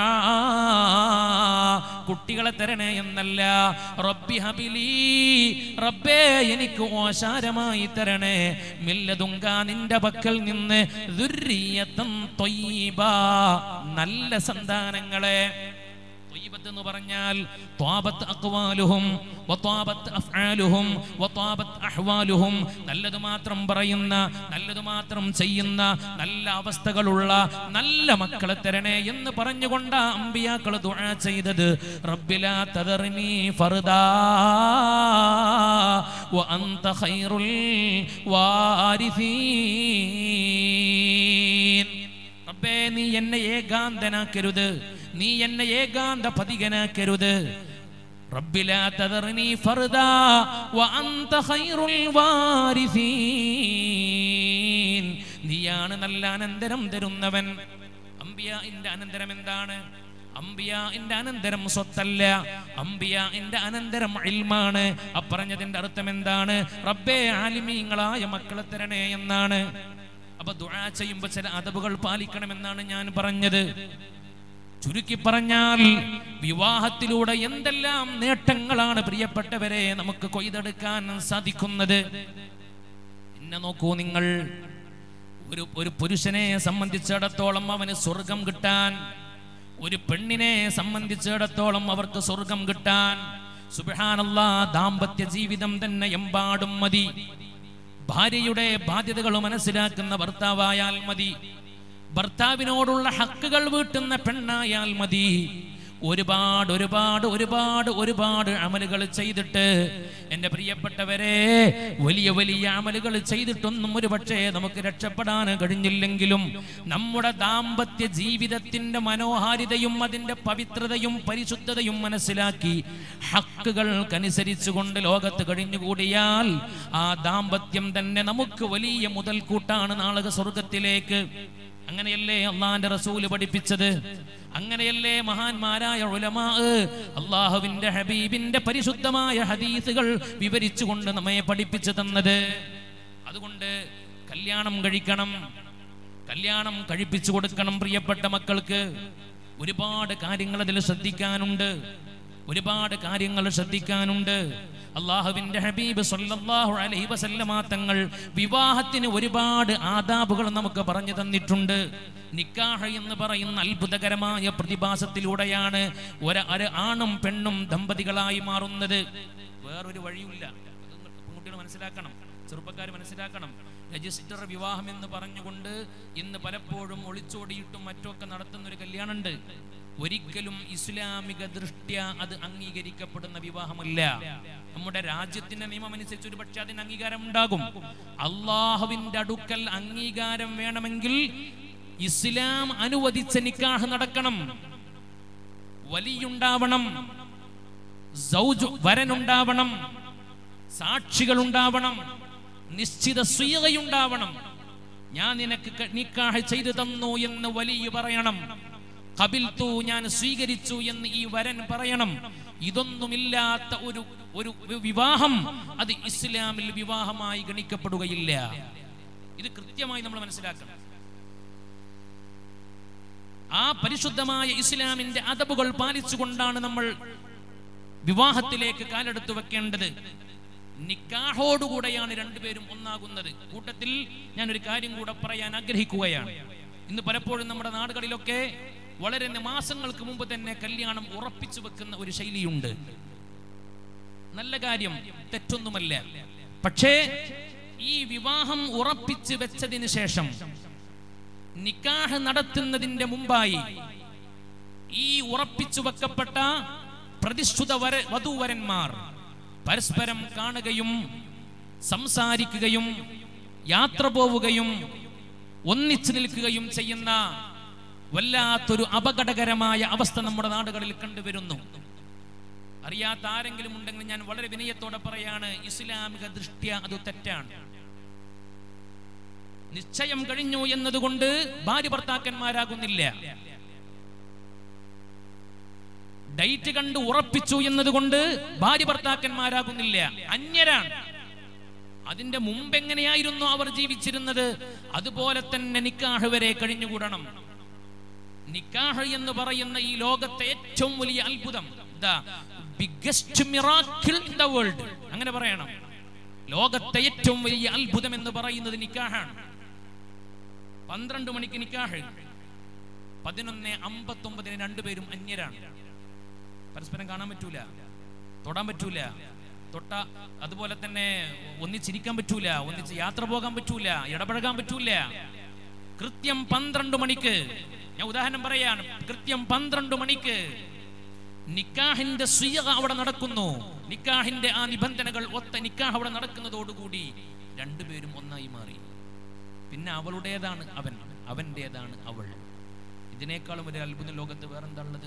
കുട്ടികളെ തരണേ എന്നല്ല റബ്ബി ഹബിലി റബ്ബേ എനിക്ക് ഓശാരമായി തരണേ മില്ലതുങ്ക നിന്റെ പക്കൽ നിന്ന് ദുർരിയതൻ ത്വയ്യിബാ നല്ല സന്താനങ്ങളെ ത്വയ്യിബത്ത് എന്ന് പറഞ്ഞാൽ ത്വാബത്ത് അഖ്വാലുഹും വത്വാബത്ത് അഫ്ആലുഹും വത്വാബത്ത് അഹ്വാലുഹും നല്ലത് മാത്രം പറയുന്ന നല്ലത് മാത്രം ചെയ്യുന്ന നല്ല അവസ്ഥകളുള്ള നല്ല മക്കളെ തരണേ എന്ന് പറഞ്ഞുകൊണ്ട് അമ്പിയാക്കൾ ദുആ ചെയ്തത് റബ്ബിലാ തദർനി ഫർദാ വഅന്ത ഖൈറുൽ വാരിസീൻ റബ്ബേ നീ എന്നെ ഏകാന്തനാക്കരുത് നീ എന്നെ ഏകാന്ത പതികനാക്കരുത് റബ്ബിലാ തദർനി ഫർദാ വഅന്ത ഖൈറുൽ വാരിസീൻ നീയാണ് നല്ല അനന്തരം തരുന്നവൻ അമ്പിയാന്റെ അനന്തരം എന്താണ് അമ്പിയാന്റെ അനന്തരം സ്വത്തല്ല അമ്പിയാന്റെ അനന്തരം ഇൽമാണ് അപ്പറഞ്ഞതിന്റെ അർത്ഥം എന്താണ് റബ്ബേ ആലിമീങ്ങളായ മക്കളെ തരണേ എന്നാണ് അപ്പൊ ദുആ ചെയ്യുമ്പോൾ ചില അതബുകൾ പാലിക്കണമെന്നാണ് ഞാൻ പറഞ്ഞത് ചുരുക്കി പറഞ്ഞാൽ വിവാഹത്തിലൂടെ എന്തെല്ലാം നേട്ടങ്ങളാണ് പ്രിയപ്പെട്ടവരെ നമുക്ക് കൊയ്തെടുക്കാൻ സാധിക്കുന്നത് പിന്നെ നോക്കൂ നിങ്ങൾ ഒരു ഒരു പുരുഷനെ സംബന്ധിച്ചിടത്തോളം അവന് സ്വർഗം കിട്ടാൻ ഒരു പെണ്ണിനെ സംബന്ധിച്ചിടത്തോളം അവർക്ക് സ്വർഗം കിട്ടാൻ സുബഹാനല്ലാ ദാമ്പത്യ ജീവിതം തന്നെ എമ്പാടും മതി ഭാര്യയുടെ ബാധ്യതകൾ മനസ്സിലാക്കുന്ന ഭർത്താവായാൽ മതി ഭർത്താവിനോടുള്ള ഹക്കുകൾ വീട്ടുന്ന പെണ്ണായാൽ മതി ഒരുപാട് ഒരുപാട് ഒരുപാട് ഒരുപാട് അമലുകൾ ചെയ്തിട്ട് എൻ്റെ പ്രിയപ്പെട്ടവരെ വലിയ വലിയ അമലുകൾ ചെയ്തിട്ടൊന്നും ഒരു പക്ഷേ നമുക്ക് രക്ഷപ്പെടാൻ കഴിഞ്ഞില്ലെങ്കിലും നമ്മുടെ ദാമ്പത്യ ജീവിതത്തിന്റെ മനോഹാരിതയും അതിന്റെ പവിത്രതയും പരിശുദ്ധതയും മനസ്സിലാക്കി ഹക്കുകൾക്കനുസരിച്ചുകൊണ്ട് ലോകത്ത് കഴിഞ്ഞുകൂടിയാൽ ആ ദാമ്പത്യം തന്നെ നമുക്ക് വലിയ മുതൽക്കൂട്ടാണ് നാളെ സ്വർഗത്തിലേക്ക് അങ്ങനെയല്ലേ അള്ളാന്റെ റസൂല് പഠിപ്പിച്ചത് അങ്ങനെയല്ലേ മഹാന്മാരായ ഉലമാ അള്ളാഹുവിന്റെ ഹബീബിന്റെ പരിശുദ്ധമായ ഹദീസുകൾ വിവരിച്ചുകൊണ്ട് നമ്മെ പഠിപ്പിച്ചു തന്നത് അതുകൊണ്ട് കല്യാണം കഴിക്കണം കല്യാണം കഴിപ്പിച്ചു കൊടുക്കണം പ്രിയപ്പെട്ട മക്കൾക്ക് ഒരുപാട് കാര്യങ്ങൾ അതിൽ ശ്രദ്ധിക്കാനുണ്ട് ഒരുപാട് കാര്യങ്ങൾ ശ്രദ്ധിക്കാനുണ്ട് അള്ളാഹുവിന്റെ ഹബീബ് സല്ലല്ലാഹു അലൈഹി വസല്ലമ തങ്ങൾ വിവാഹത്തിന് ഒരുപാട് ആദാബുകൾ നമുക്ക് പറഞ്ഞു തന്നിട്ടുണ്ട് നിക്കാഹ് എന്ന് പറയുന്ന അത്ഭുതകരമായ പ്രതിഭാസത്തിലൂടെയാണ് ഒരു ഒരു ആണും പെണ്ണും ദമ്പതികളായി മാറുന്നത് വേറൊരു വഴിയില്ല അത് പെൺകുട്ടികൾ മനസ്സിലാക്കണം ചെറുപ്പക്കാർ മനസ്സിലാക്കണം രജിസ്റ്റർ വിവാഹം എന്ന് പറഞ്ഞുകൊണ്ട് ഇന്ന് പലപ്പോഴും ഒളിച്ചോടിയിട്ടും മറ്റൊക്കെ നടത്തുന്ന ഒരു കല്യാണമുണ്ട് ഒരിക്കലും ഇസ്ലാമിക ദൃഷ്ട്യ അത് അംഗീകരിക്കപ്പെടുന്ന വിവാഹമല്ല നമ്മുടെ രാജ്യത്തിന്റെ നിയമം അനുസരിച്ച് ഒരു പക്ഷെ അതിന് അംഗീകാരം ഉണ്ടാകും അള്ളാഹുവിന്റെ അടുക്കൽ അംഗീകാരം വേണമെങ്കിൽ ഇസ്ലാം അനുവദിച്ച നിക്കാഹ് നടക്കണം വലിയുണ്ടാവണം സൗജ് വരനുണ്ടാവണം സാക്ഷികൾ ഉണ്ടാവണം നിശ്ചിത സ്വീകയുണ്ടാവണം ഞാൻ നിനക്ക് ക- നിക്കാഹ് ചെയ്തു തന്നു എന്ന് വലിയ പറയണം കബിൽത്തു ഞാൻ സ്വീകരിച്ചു എന്ന് ഈ വരൻ പറയണം ഇതൊന്നുമില്ലാത്ത ഒരു ഒരു വിവാഹം അത് ഇസ്ലാമിൽ വിവാഹമായി ഗണിക്കപ്പെടുകയില്ല ഇത് കൃത്യമായി നമ്മൾ മനസ്സിലാക്കണം ആ പരിശുദ്ധമായ ഇസ്ലാമിന്റെ അതബുകൾ പാലിച്ചുകൊണ്ടാണ് നമ്മൾ വിവാഹത്തിലേക്ക് കാലെടുത്തു വെക്കേണ്ടത് നിക്കാഹോടുകൂടെയാണ് രണ്ടുപേരും ഒന്നാകുന്നത് കൂട്ടത്തിൽ ഞാൻ ഒരു കാര്യം കൂടെ പറയാൻ ആഗ്രഹിക്കുകയാണ് ഇന്ന് പലപ്പോഴും നമ്മുടെ നാടുകളിലൊക്കെ വളരെ മാസങ്ങൾക്ക് മുമ്പ് തന്നെ കല്യാണം ഉറപ്പിച്ചു വെക്കുന്ന ഒരു ശൈലിയുണ്ട് നല്ല കാര്യം തെറ്റൊന്നുമല്ല പക്ഷേ ഈ വിവാഹം ഉറപ്പിച്ച് വെച്ചതിന് ശേഷം നിക്കാഹ് നടത്തുന്നതിന്റെ മുമ്പായി ഈ ഉറപ്പിച്ചു വെക്കപ്പെട്ട പ്രതിഷ്ഠിത വര വധൂവരന്മാർ പരസ്പരം കാണുകയും സംസാരിക്കുകയും യാത്ര പോവുകയും ഒന്നിച്ചു നിൽക്കുകയും ചെയ്യുന്ന വല്ലാത്തൊരു അപകടകരമായ അവസ്ഥ നമ്മുടെ നാടുകളിൽ കണ്ടുവരുന്നു അറിയാത്ത ആരെങ്കിലും ഉണ്ടെങ്കിൽ ഞാൻ വളരെ വിനയത്തോടെ പറയാണ് ഇസ്ലാമിക ദൃഷ്ട്യ അത് തെറ്റാണ് നിശ്ചയം കഴിഞ്ഞു എന്നതുകൊണ്ട് ഭാര്യ ഭർത്താക്കന്മാരാകുന്നില്ല ഡേറ്റ് കണ്ട് ഉറപ്പിച്ചു എന്നതുകൊണ്ട് ഭാര്യ ഭർത്താക്കന്മാരാകുന്നില്ല അന്യരാണ് അതിന്റെ മുമ്പ് എങ്ങനെയായിരുന്നു അവർ ജീവിച്ചിരുന്നത് അതുപോലെ തന്നെ നിക്കാഹ് വരെ കഴിഞ്ഞുകൂടണം നിക്കാഹ് എന്ന് പറയുന്ന ഈ ലോകത്തെ ഏറ്റവും വലിയ അത്ഭുതം biggest miracle in the world അങ്ങനെ പറയണം ലോകത്തെ ഏറ്റവും വലിയ അത്ഭുതം എന്ന് പറയുന്നത് നിക്കാഹാണ് പന്ത്രണ്ട് മണിക്ക് നിക്കാഹ് പതിനൊന്ന് അമ്പത്തി ഒമ്പതിന് രണ്ടുപേരും അന്യരാണ് പരസ്പരം കാണാൻ പറ്റൂല തൊടാൻ പറ്റൂല തൊട്ട അതുപോലെ തന്നെ ഒന്നിച്ചിരിക്കാൻ പറ്റൂല ഒന്നിച്ച് യാത്ര പോകാൻ പറ്റൂല ഇടപഴകാൻ പറ്റൂല കൃത്യം പന്ത്രണ്ട് മണിക്ക് ഞാൻ ഉദാഹരണം പറയാണ് കൃത്യം പന്ത്രണ്ട് മണിക്ക് നിക്കാഹിന്റെ സ്വീക അവിടെ നടക്കുന്നു നിക്കാഹിന്റെ ആ നിബന്ധനകൾ ഒത്ത നിക്കാഹ് അവിടെ നടക്കുന്നതോടുകൂടി രണ്ടുപേരും ഒന്നായി മാറി പിന്നെ അവളുടേതാണ് അവൻ അവൻ്റെതാണ് അവൾ ഇതിനേക്കാളും ഒരു അത്ഭുതം ലോകത്ത് വേറെന്താ ഉള്ളത്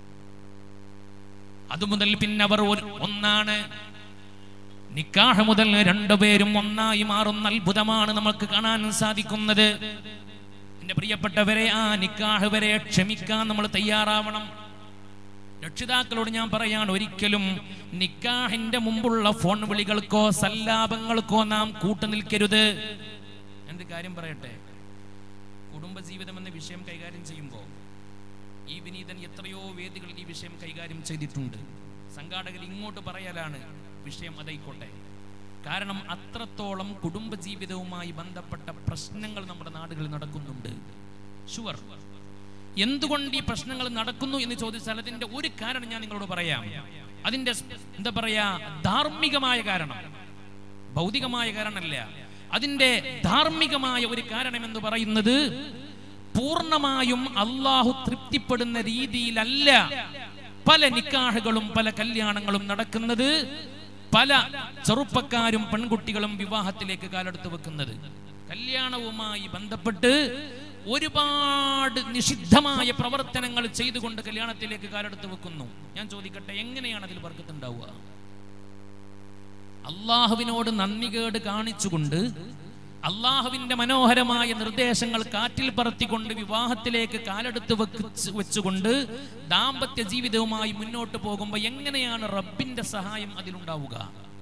അതുമുതൽ പിന്നെ അവർ ഒരു- ഒന്നാണ് നിക്കാഹ് മുതൽ രണ്ടുപേരും ഒന്നായി മാറുന്ന അത്ഭുതമാണ് നമുക്ക് കാണാൻ സാധിക്കുന്നത് എന്റെ പ്രിയപ്പെട്ടവരെ ആ നിക്കാഹ് വരെ ക്ഷമിക്കാൻ നമ്മൾ തയ്യാറാവണം രക്ഷിതാക്കളോട് ഞാൻ പറയാണ് ഒരിക്കലും നിക്കാഹിന്റെ മുമ്പുള്ള ഫോൺ വിളികൾക്കോ സല്ലാപങ്ങൾക്കോ നാം കൂട്ടുനിൽക്കരുത് എന്ത് കാര്യം പറയട്ടെ കുടുംബജീവിതം എന്ന വിഷയം കൈകാര്യം ചെയ്യുമ്പോൾ ഈ വിനീതൻ എത്രയോ വേദികളിൽ ഈ വിഷയം കൈകാര്യം ചെയ്തിട്ടുണ്ട് സംഘാടകർ ഇങ്ങോട്ട് പറയലാണ് വിഷയം അതായിക്കോട്ടെ കാരണം അത്രത്തോളം കുടുംബജീവിതവുമായി ബന്ധപ്പെട്ട പ്രശ്നങ്ങൾ നമ്മുടെ നാടുകളിൽ നടക്കുന്നുണ്ട് ഷുവർ എന്തുകൊണ്ട് ഈ പ്രശ്നങ്ങൾ നടക്കുന്നു എന്ന് ചോദിച്ചാൽ അതിന്റെ ഒരു കാരണം ഞാൻ നിങ്ങളോട് പറയാം അതിന്റെ സ്- എന്താ പറയാ ധാർമ്മികമായ കാരണം ഭൗതികമായ കാരണമല്ല അതിന്റെ ധാർമ്മികമായ ഒരു കാരണം എന്ന് പറയുന്നത് പൂർണ്ണമായും അള്ളാഹു തൃപ്തിപ്പെടുന്ന രീതിയിലല്ല പല നിക്കാഹുകളും പല കല്യാണങ്ങളും നടക്കുന്നത് പല ചെറുപ്പക്കാരും പെൺകുട്ടികളും വിവാഹത്തിലേക്ക് കാലെടുത്ത് വെക്കുന്നത് കല്യാണവുമായി ബന്ധപ്പെട്ട് ഒരുപാട് നിഷിദ്ധമായ പ്രവർത്തനങ്ങൾ ചെയ്തുകൊണ്ട് കല്യാണത്തിലേക്ക് കാലെടുത്ത് വെക്കുന്നു ഞാൻ ചോദിക്കട്ടെ എങ്ങനെയാണ് അതിൽ വർക്കത്തുണ്ടാവുക അള്ളാഹുവിനോട് നന്ദികേട് കാണിച്ചുകൊണ്ട് അള്ളാഹുവിന്റെ മനോഹരമായ നിർദ്ദേശങ്ങൾ കാറ്റിൽ പറത്തിക്കൊണ്ട് വിവാഹത്തിലേക്ക് കാലെടുത്ത് വെച്ച് വെച്ചുകൊണ്ട് ദാമ്പത്യ ജീവിതവുമായി മുന്നോട്ട് പോകുമ്പോൾ എങ്ങനെയാണ് റബ്ബിന്റെ സഹായം അതിലുണ്ടാവുക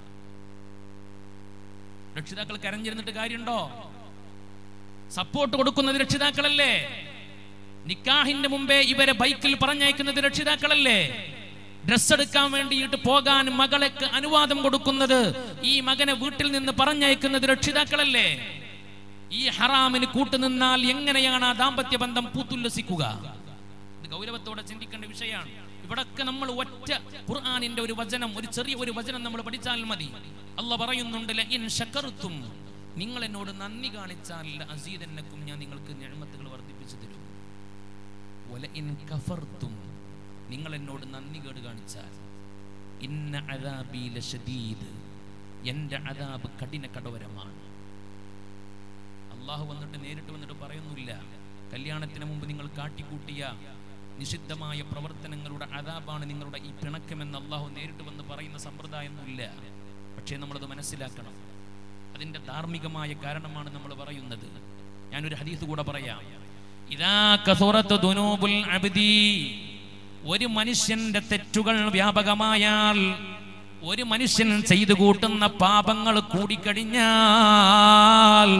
രക്ഷിതാക്കൾ കരഞ്ഞിരുന്നിട്ട് കാര്യമുണ്ടോ സപ്പോർട്ട് കൊടുക്കുന്നത് രക്ഷിതാക്കളല്ലേ നിക്കാഹിന്റെ മുമ്പേ ഇവരെ ബൈക്കിൽ പറഞ്ഞയക്കുന്നത് രക്ഷിതാക്കളല്ലേ ഡ്രസ് എടുക്കാൻ വേണ്ടിയിട്ട് പോകാൻ മകളെക്ക് അനുവാദം കൊടുക്കുന്നത് ഈ മകനെ വീട്ടിൽ നിന്ന് പറഞ്ഞയക്കുന്നത് രക്ഷിതാക്കളല്ലേ ഈ ഹറാമിന് കൂട്ടുനിന്നാൽ എങ്ങനെയാണ് ആ ദാമ്പത്യ ബന്ധം പൂത്തുല്ലസിക്കുക ഇത് ഗൗരവത്തോടെ ചിന്തിക്കേണ്ട വിഷയമാണ് ഇവിടൊക്കെ നമ്മൾ ഒറ്റ ഖുർആനിന്റെ ഒരു വചനം ഒരു ചെറിയ ഒരു വചനം നമ്മൾ പഠിച്ചാൽ മതി അല്ല പറയുന്നുണ്ട് ഇൻ ഷക്കറുത്തും നിങ്ങൾ എന്നോട് നന്ദി കാണിച്ചാൽ അസീദന്നക്കും ഞാൻ നിങ്ങൾക്ക് ഞഴമത്തുകൾ വർദ്ധിപ്പിച്ചു തരും വലഇൻ കഫർത്തും നിങ്ങൾ എന്നോട് നന്ദി കേട് കാണിച്ചാൽ ഇന്ന അദാബി ലശദീദ് എൻ്റെ അദാബ് കഠിന കടവരമാണ് അള്ളാഹു വന്നിട്ട് നേരിട്ട് വന്നിട്ട് പറയുന്നില്ല കല്യാണത്തിന് മുമ്പ് നിങ്ങൾ കാട്ടിക്കൂട്ടിയ നിഷിദ്ധമായ പ്രവർത്തനങ്ങളുടെ അതാപാണ് നിങ്ങളുടെ ഈ പിണക്കമെന്ന് അള്ളാഹു നേരിട്ട് വന്ന് പറയുന്ന സമ്പ്രദായമൊന്നുമില്ല പക്ഷേ നമ്മളത് മനസ്സിലാക്കണം അതിന്റെ ധാർമ്മികമായ കാരണമാണ് നമ്മൾ പറയുന്നത് ഞാനൊരു ഹദീസ് കൂടെ പറയാം ഇതാ കസുറത്ത് ദുനൂബുൽ അബ്ദി ഒരു മനുഷ്യന്റെ തെറ്റുകൾ വ്യാപകമായാൽ ഒരു മനുഷ്യൻ ചെയ്തു കൂട്ടുന്ന പാപങ്ങൾ കൂടിക്കഴിഞ്ഞാൽ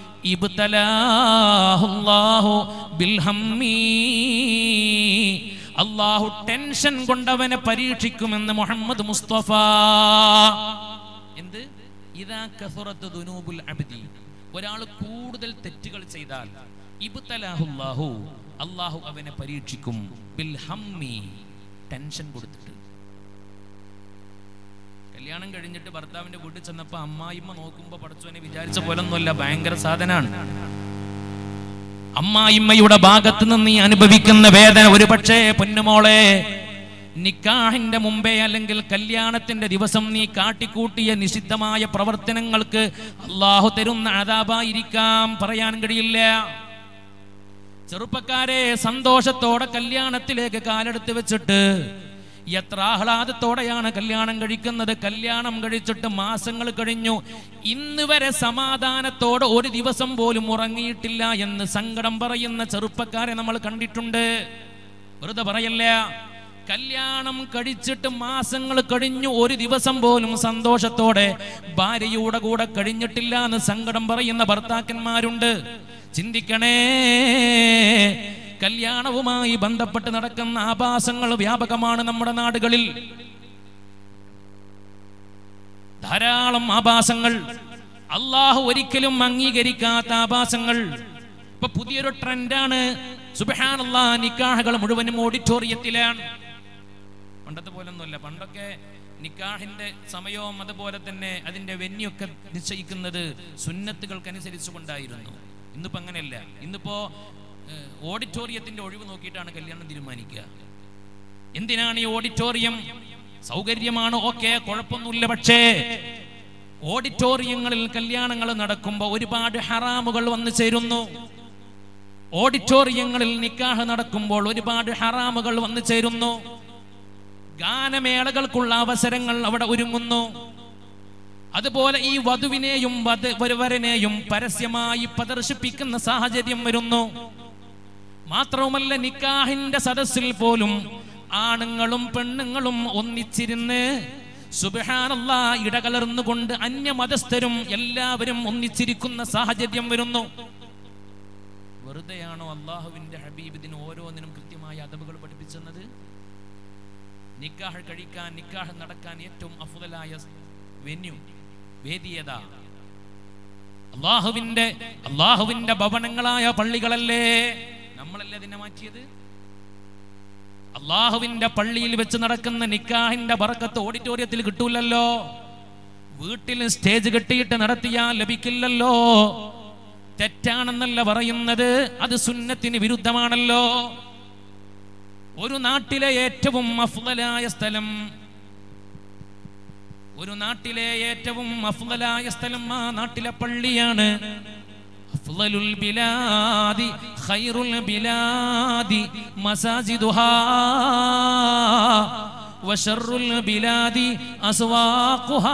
ഇബ്തലാഹുല്ലാഹു ബിൽഹമ്മീ അള്ളാഹു ടെൻഷൻ കൊണ്ടവനെ പരീക്ഷിക്കുമെന്ന് മുഹമ്മദ് മുസ്തഫ എന്ത് ഇതാ കസുറത്ത് ദുനൂബുൽ അബ്ദി ഒരാൾ കൂടുതൽ തെറ്റുകൾ ചെയ്താൽ ഇബ്തലാഹുല്ലാഹു അള്ളാഹു അവനെ പരീക്ഷിക്കും ബിൽ ഹമ്മി ടെൻഷൻ കൊടുത്തിട്ട് കല്യാണം കഴിഞ്ഞിട്ട് ഭർത്താവിന്റെ വീട്ടിൽ ചെന്നപ്പോ അമ്മായിമ്മ നോക്കുമ്പോ പടച്ചോനെ വിചാരിച്ച പോലൊന്നുമല്ല ഭയങ്കര സാധനാണ് അമ്മായിമ്മയുടെ ഭാഗത്ത് നിന്ന് നീ അനുഭവിക്കുന്ന വേദന ഒരു പക്ഷേ പൊന്നുമോളെ നിക്കാഹിന്റെ മുമ്പേ അല്ലെങ്കിൽ കല്യാണത്തിന്റെ ദിവസം നീ കാട്ടിക്കൂട്ടിയ നിഷിദ്ധമായ പ്രവർത്തനങ്ങൾക്ക് അള്ളാഹു തരുന്ന അതാപായിരിക്കാം പറയാൻ കഴിയില്ല ചെറുപ്പക്കാരെ സന്തോഷത്തോടെ കല്യാണത്തിലേക്ക് കാലെടുത്ത് വെച്ചിട്ട് എത്ര ആഹ്ലാദത്തോടെയാണ് കല്യാണം കഴിക്കുന്നത് കല്യാണം കഴിച്ചിട്ട് മാസങ്ങൾ കഴിഞ്ഞു ഇന്ന് വരെ സമാധാനത്തോടെ ഒരു ദിവസം പോലും ഉറങ്ങിയിട്ടില്ല എന്ന് സങ്കടം പറയുന്ന ചെറുപ്പക്കാരെ നമ്മൾ കണ്ടിട്ടുണ്ട് വെറുതെ പറയല്ല കല്യാണം കഴിച്ചിട്ട് മാസങ്ങൾ കഴിഞ്ഞു ഒരു ദിവസം പോലും സന്തോഷത്തോടെ ഭാര്യയുടെ കൂടെ കഴിഞ്ഞിട്ടില്ല എന്ന് സങ്കടം പറയുന്ന ഭർത്താക്കന്മാരുണ്ട് ചിന്തിക്കണേ കല്യാണവുമായി ബന്ധപ്പെട്ട് നടക്കുന്ന ആഭാസങ്ങൾ വ്യാപകമാണ് നമ്മുടെ നാടുകളിൽ ധാരാളം ആഭാസങ്ങൾ അള്ളാഹു ഒരിക്കലും അംഗീകരിക്കാത്ത ആഭാസങ്ങൾ ഇപ്പൊ പുതിയൊരു ട്രെൻഡാണ് സുബഹാനുള്ള നിക്കാഹുകൾ മുഴുവനും ഓഡിറ്റോറിയത്തിലാണ് പണ്ടത്തെ പോലൊന്നുമല്ല പണ്ടൊക്കെ നിക്കാഹിന്റെ സമയവും അതുപോലെ തന്നെ അതിന്റെ വെന്യൊക്കെ നിശ്ചയിക്കുന്നത് സുന്നത്തുകൾക്കനുസരിച്ച് കൊണ്ടായിരുന്നു ഇന്നിപ്പോ അങ്ങനെയല്ല ഇന്നിപ്പോ ഏഹ്, ഓഡിറ്റോറിയത്തിന്റെ ഒഴിവ് നോക്കിയിട്ടാണ് കല്യാണം തീരുമാനിക്കുക എന്തിനാണ് ഈ ഓഡിറ്റോറിയം സൗകര്യമാണ് ഓക്കെ കുഴപ്പമൊന്നുമില്ല പക്ഷേ ഓഡിറ്റോറിയങ്ങളിൽ കല്യാണങ്ങൾ നടക്കുമ്പോൾ ഒരുപാട് ഹറാമുകൾ വന്നു ചേരുന്നു ഓഡിറ്റോറിയങ്ങളിൽ നിക്കാഹ് നടക്കുമ്പോൾ ഒരുപാട് ഹറാമുകൾ വന്നു ചേരുന്നു ഗാനമേളകൾക്കുള്ള അവസരങ്ങൾ അവിടെ ഒരുങ്ങുന്നു അതുപോലെ ഈ വധുവിനെയും വധ വരവരനെയും പരസ്യമായി പ്രദർശിപ്പിക്കുന്ന സാഹചര്യം വരുന്നു മാത്രവുമല്ല നിക്കാഹിന്റെ സദസ്സിൽ പോലും ആണുങ്ങളും പെണ്ണുങ്ങളും ഒന്നിച്ചിരുന്ന് സുബഹാനല്ല ഇടകലർന്നുകൊണ്ട് അന്യമതസ്ഥരും എല്ലാവരും ഒന്നിച്ചിരിക്കുന്ന സാഹചര്യം വരുന്നു വെറുതെയാണോ അള്ളാഹുവിന്റെ ഹബീബ് ഇതിന് ഓരോന്നിനും കൃത്യമായ അതവുകൾ പഠിപ്പിച്ചെന്നത് നിക്കാഹ് കഴിക്കാൻ നിക്കാഹ് നടക്കാൻ ഏറ്റവും അഫുതലായ വെന്യു വേദിയത അള്ളാഹുവിന്റെ അള്ളാഹുവിന്റെ ഭവനങ്ങളായ പള്ളികളല്ലേ നമ്മളല്ലേ അതിനെ മാറ്റിയത് അള്ളാഹുവിന്റെ പള്ളിയിൽ വെച്ച് നടക്കുന്ന നിക്കാഹിന്റെ ബറക്കത്ത് ഓഡിറ്റോറിയത്തിൽ കിട്ടൂലല്ലോ വീട്ടിൽ സ്റ്റേജ് കെട്ടിയിട്ട് നടത്തിയാൽ ലഭിക്കില്ലല്ലോ തെറ്റാണെന്നല്ല പറയുന്നത് അത് സുന്നത്തിന് വിരുദ്ധമാണല്ലോ ഒരു നാട്ടിലെ ഏറ്റവും അഫ്ളലായ സ്ഥലം ഒരു നാട്ടിലെ ഏറ്റവും അഫ്ളലായ സ്ഥലം ആ നാട്ടിലെ പള്ളിയാണ് അഫ്ളലുൽ ബിലാദി ഖൈറുൽ ബിലാദി മസാജിദുഹാ വശറുൽ ബിലാദി അസ്വാഖുഹാ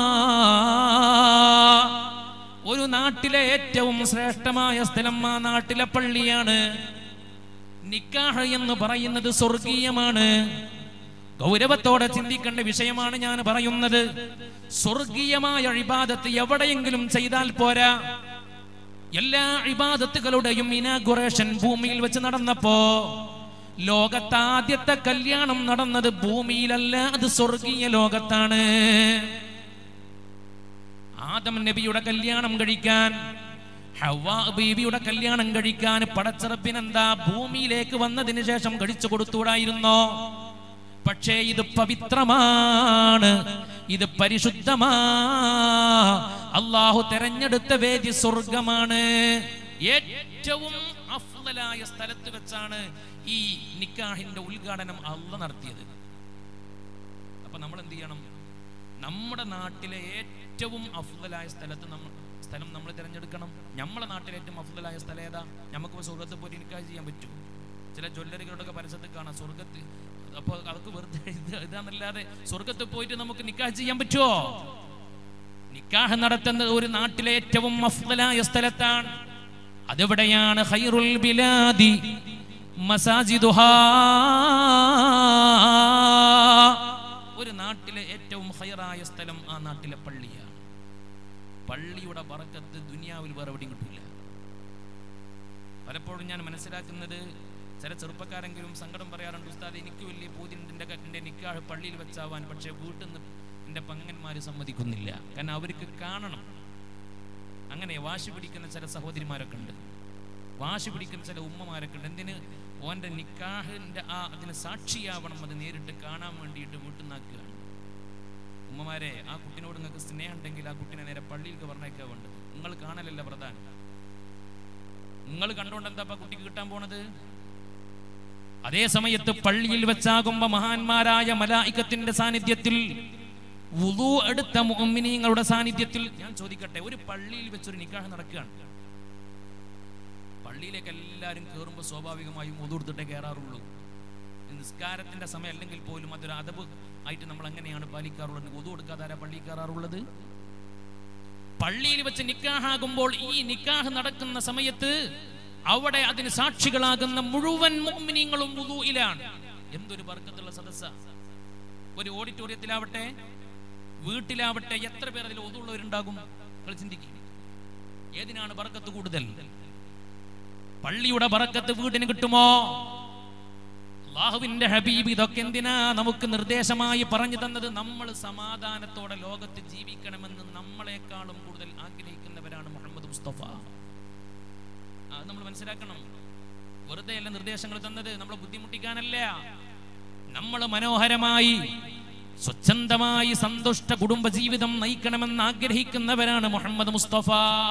ഒരു നാട്ടിലെ ഏറ്റവും ശ്രേഷ്ഠമായ സ്ഥലം ആ നാട്ടിലെ പള്ളിയാണ് നിക്കാഹ് എന്ന് പറയുന്നത് സ്വർഗീയമാണ് ഗൗരവത്തോടെ ചിന്തിക്കേണ്ട വിഷയമാണ് ഞാൻ പറയുന്നത് സ്വർഗീയമായ ഇബാദത്ത് എവിടെയെങ്കിലും ചെയ്താൽ പോരാ എല്ലാ ഇബാദത്തുകളുടെയും ഇനാഗുറേഷൻ ഭൂമിയിൽ വെച്ച് നടന്നപ്പോ ലോകത്ത് ആദ്യത്തെ കല്യാണം നടന്നത് ഭൂമിയിലല്ല അത് സ്വർഗീയ ലോകത്താണ് ആദം നബിയുടെ കല്യാണം കഴിക്കാൻ ഹവ്വാ ബീവിയുടെ കല്യാണം കഴിക്കാൻ പടച്ചറപ്പിനെന്താ ഭൂമിയിലേക്ക് വന്നതിന് ശേഷം കഴിച്ചു കൊടുത്തുകൂടായിരുന്നോ പക്ഷേ ഇത് പവിത്രമാണ് ഇത് പരിശുദ്ധമാ അള്ളാഹു തെരഞ്ഞെടുത്ത വേദി സ്വർഗമാണ് ഏറ്റവും അഫ്ളലായ സ്ഥലത്ത് വെച്ചാണ് ഈ നിക്കാഹിന്റെ ഉദ്ഘാടനം അള്ള നടത്തിയത് അപ്പൊ നമ്മൾ എന്ത് ചെയ്യണം നമ്മുടെ നാട്ടിലെ ഏറ്റവും അഫ്ളലായ സ്ഥലത്ത് നമ്മൾ സ്ഥലം നമ്മൾ തിരഞ്ഞെടുക്കണം നമ്മളെ നാട്ടിലെ ഏറ്റവും അഫ്ളലായ സ്ഥലം ഏതാ നമുക്ക് സ്വർഗത്ത് പോയി നിക്കാഹ് ചെയ്യാൻ പറ്റും ചില ജ്വല്ലറികളുടെ പരസ്യത്തിൽ കാണാം സ്വർഗത്ത് അപ്പോൾ അതൊക്കെ വെറുതെ ഇത് ഇതാന്നല്ലാതെ സ്വർഗത്ത് പോയിട്ട് നമുക്ക് നിക്കാഹ് ചെയ്യാൻ പറ്റുമോ നിക്കാഹ് നടത്തുന്നത് ഒരു നാട്ടിലെ ഏറ്റവും അഫ്ളലായ സ്ഥലത്താണ് അതെവിടെയാണ് ഖൈറുൽ ബിലാദി മസാജിദുഹാ ഒരു നാട്ടിലെ ഏറ്റവും ഹൈറായ സ്ഥലം ആ നാട്ടിലെ പള്ളിയാണ് പള്ളിയുടെ ബറക്കത്ത് ദുനിയാവിൽ വേറെ എവിടെയും കിട്ടില്ല പലപ്പോഴും ഞാൻ മനസ്സിലാക്കുന്നത് ചില ചെറുപ്പക്കാരെങ്കിലും സങ്കടം പറയാറുണ്ട് ഉസ്താദ് എനിക്ക് വലിയ പൂതിയുണ്ട് എൻ്റെ എൻ്റെ നിക്കാഹ് പള്ളിയിൽ വെച്ചാവാൻ പക്ഷേ വീട്ടിൽ നിന്ന് എൻ്റെ പങ്ങന്മാർ സമ്മതിക്കുന്നില്ല കാരണം അവർക്ക് കാണണം അങ്ങനെ വാശി പിടിക്കുന്ന ചില സഹോദരിമാരൊക്കെ ഉണ്ട് വാശി പിടിക്കുന്ന ചില ഉമ്മമാരൊക്കെ ഉണ്ട് എന്തിന് ഓൻ്റെ നിക്കാഹിൻ്റെ ആ അതിന് സാക്ഷിയാവണം അത് നേരിട്ട് കാണാൻ വേണ്ടിയിട്ട് വീട്ടിൽ നിന്നാക്കുകയാണ് ഉമ്മമാരെ ആ കുട്ടിനോട് നിങ്ങൾക്ക് സ്നേഹം ഉണ്ടെങ്കിൽ ആ കുട്ടിനെ നേരെ പള്ളിയിലേക്ക് പറഞ്ഞേക്കാൻ വേണ്ടത് നിങ്ങൾ കാണലല്ല പ്രധാനം നിങ്ങൾ കണ്ടുകൊണ്ട് എന്താ ഇപ്പൊ കുട്ടിക്ക് കിട്ടാൻ പോണത് അതേ സമയത്ത് പള്ളിയിൽ വെച്ചാകുമ്പോ മഹാന്മാരായ മലായിക്കത്തിന്റെ സാന്നിധ്യത്തിൽ വുളു എടുത്ത മുഅ്മിനീങ്ങളുടെ സാന്നിധ്യത്തിൽ ഞാൻ ചോദിക്കട്ടെ ഒരു പള്ളിയിൽ വെച്ചൊരു നിക്കാഹ് നടക്കുകയാണ് പള്ളിയിലേക്ക് എല്ലാവരും കയറുമ്പോൾ സ്വാഭാവികമായും ഒതുകൊടുത്തിട്ടേ കയറാറുള്ളൂ നിസ്കാരത്തിന്റെ സമയം അല്ലെങ്കിൽ പോലും അതൊരു അതവ് ആയിട്ട് നമ്മൾ അങ്ങനെയാണ് പാലിക്കാറുള്ളത് ഒതു കൊടുക്കാതെ ആരാ പള്ളിയിൽ കയറാറുള്ളത് പള്ളിയിൽ വെച്ച് നിക്കാഹാകുമ്പോൾ ഈ നിക്കാഹ് നടക്കുന്ന സമയത്ത് അവിടെ അതിന് സാക്ഷികളാകുന്ന മുഴുവൻ മുഅ്മിനീങ്ങളും വുളൂയിലാണ് എന്തൊരു ബർക്കത്തുള്ള സദസ്സ ഒരു ഓഡിറ്റോറിയത്തിലാവട്ടെ വീട്ടിലാവട്ടെ എത്ര പേർ അതിൽ ഒതുള്ളവരുണ്ടാകും നിങ്ങൾ ചിന്തിക്കും ഏതിനാണ് ബർക്കത്ത് കൂടുതൽ പള്ളിയുടെ ബറക്കത്ത് വീടിന് കിട്ടുമോ അള്ളാഹുവിന്റെ ഹബീബ് ഇതൊക്കെ എന്തിനാ നമുക്ക് നിർദ്ദേശമായി പറഞ്ഞു തന്നത് നമ്മൾ സമാധാനത്തോടെ ലോകത്ത് ജീവിക്കണമെന്ന് നമ്മളെക്കാളും കൂടുതൽ ആഗ്രഹിക്കുന്നവരാണ് മുഹമ്മദ് മുസ്തഫ അത് നമ്മൾ മനസ്സിലാക്കണം വെറുതെ അല്ല നിർദ്ദേശങ്ങൾ തന്നത് നമ്മളെ ബുദ്ധിമുട്ടിക്കാനല്ല നമ്മൾ മനോഹരമായി സ്വച്ഛന്തമായി സന്തുഷ്ട കുടുംബ ജീവിതം നയിക്കണമെന്ന് ആഗ്രഹിക്കുന്നവരാണ് മുഹമ്മദ് മുസ്തഫ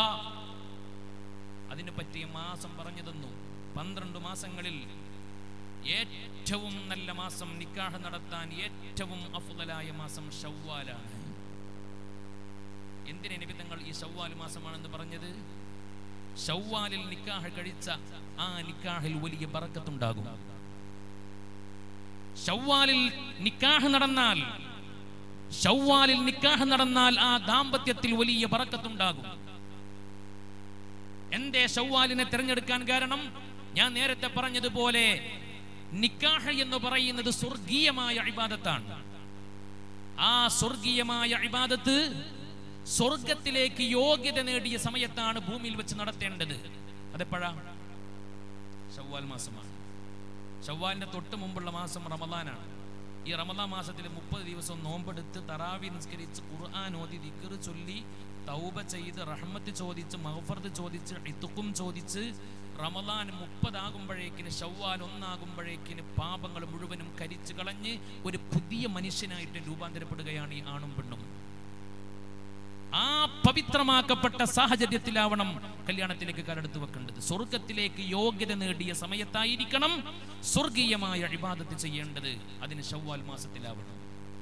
അതിന് പറ്റിയ മാസം പറഞ്ഞു തന്നു പന്ത്രണ്ട് മാസങ്ങളിൽ ഏറ്റവും നല്ല മാസം നിക്കാഹ് നടത്താൻ ഏറ്റവും അഫുതലായ മാസം ഷവ്വാലാണ് എന്തിനെ നിമിത്തങ്ങൾ ഈ ഷവ്വാൽ മാസമാണെന്ന് പറഞ്ഞത് ഷവ്വാലിൽ നിക്കാഹ് കഴിച്ച ആ നിക്കാഹിൽ വലിയ ബറക്കത്തുണ്ടാകും ഷവ്വാലിൽ നിക്കാഹ് നടന്നാൽ ഷവ്വാലിൽ നിക്കാഹ് നടന്നാൽ ആ ദാമ്പത്യത്തിൽ വലിയ ബറക്കത്തുണ്ടാകും എന്തേ ഷവ്വാലിനെ തിരഞ്ഞെടുക്കാൻ കാരണം ഞാൻ നേരത്തെ പറഞ്ഞതുപോലെ നിക്കാഹ് എന്ന് പറയുന്നത് സ്വർഗീയമായ ഇബാദത്താണ് ആ സ്വർഗീയമായ ഇബാദത്ത് സ്വർഗത്തിലേക്ക് യോഗ്യത നേടിയ സമയത്താണ് ഭൂമിയിൽ വെച്ച് നടത്തേണ്ടത് അതെപ്പോഴാ ഷവ്വാൽ മാസമാണ് ഷവ്വാലിന്റെ തൊട്ട് മുമ്പുള്ള മാസം റമദാനാണ് ഈ റമദാ മാസത്തിൽ മുപ്പത് ദിവസം നോമ്പെടുത്ത് തറാവി നിസ്കരിച്ച് ഖുർആൻ ഓതി ദിക്കറ് ചൊല്ലി തൗബ ചെയ്ത് റഹ്മത്ത് ചോദിച്ച് മഹഫർദ് ചോദിച്ച് ഇത്തുക്കും ചോദിച്ച് റമദാൻ മുപ്പതാകുമ്പോഴേക്കിന് ഷവ്വാൽ ഒന്നാകുമ്പോഴേക്കിന് പാപങ്ങൾ മുഴുവനും കരിച്ചു കളഞ്ഞ് ഒരു പുതിയ മനുഷ്യനായിട്ട് രൂപാന്തരപ്പെടുകയാണ് ഈ ആണും പെണ്ണും ആ പവിത്രമാക്കപ്പെട്ട സാഹചര്യത്തിലാവണം കല്യാണത്തിലേക്ക് കാലെടുത്ത് വെക്കേണ്ടത് സ്വർഗത്തിലേക്ക് യോഗ്യത നേടിയ സമയത്തായിരിക്കണം സ്വർഗീയമായ ഇബാദത്ത് ചെയ്യേണ്ടത് അതിന് ഷവ്വാൽ മാസത്തിലാവണം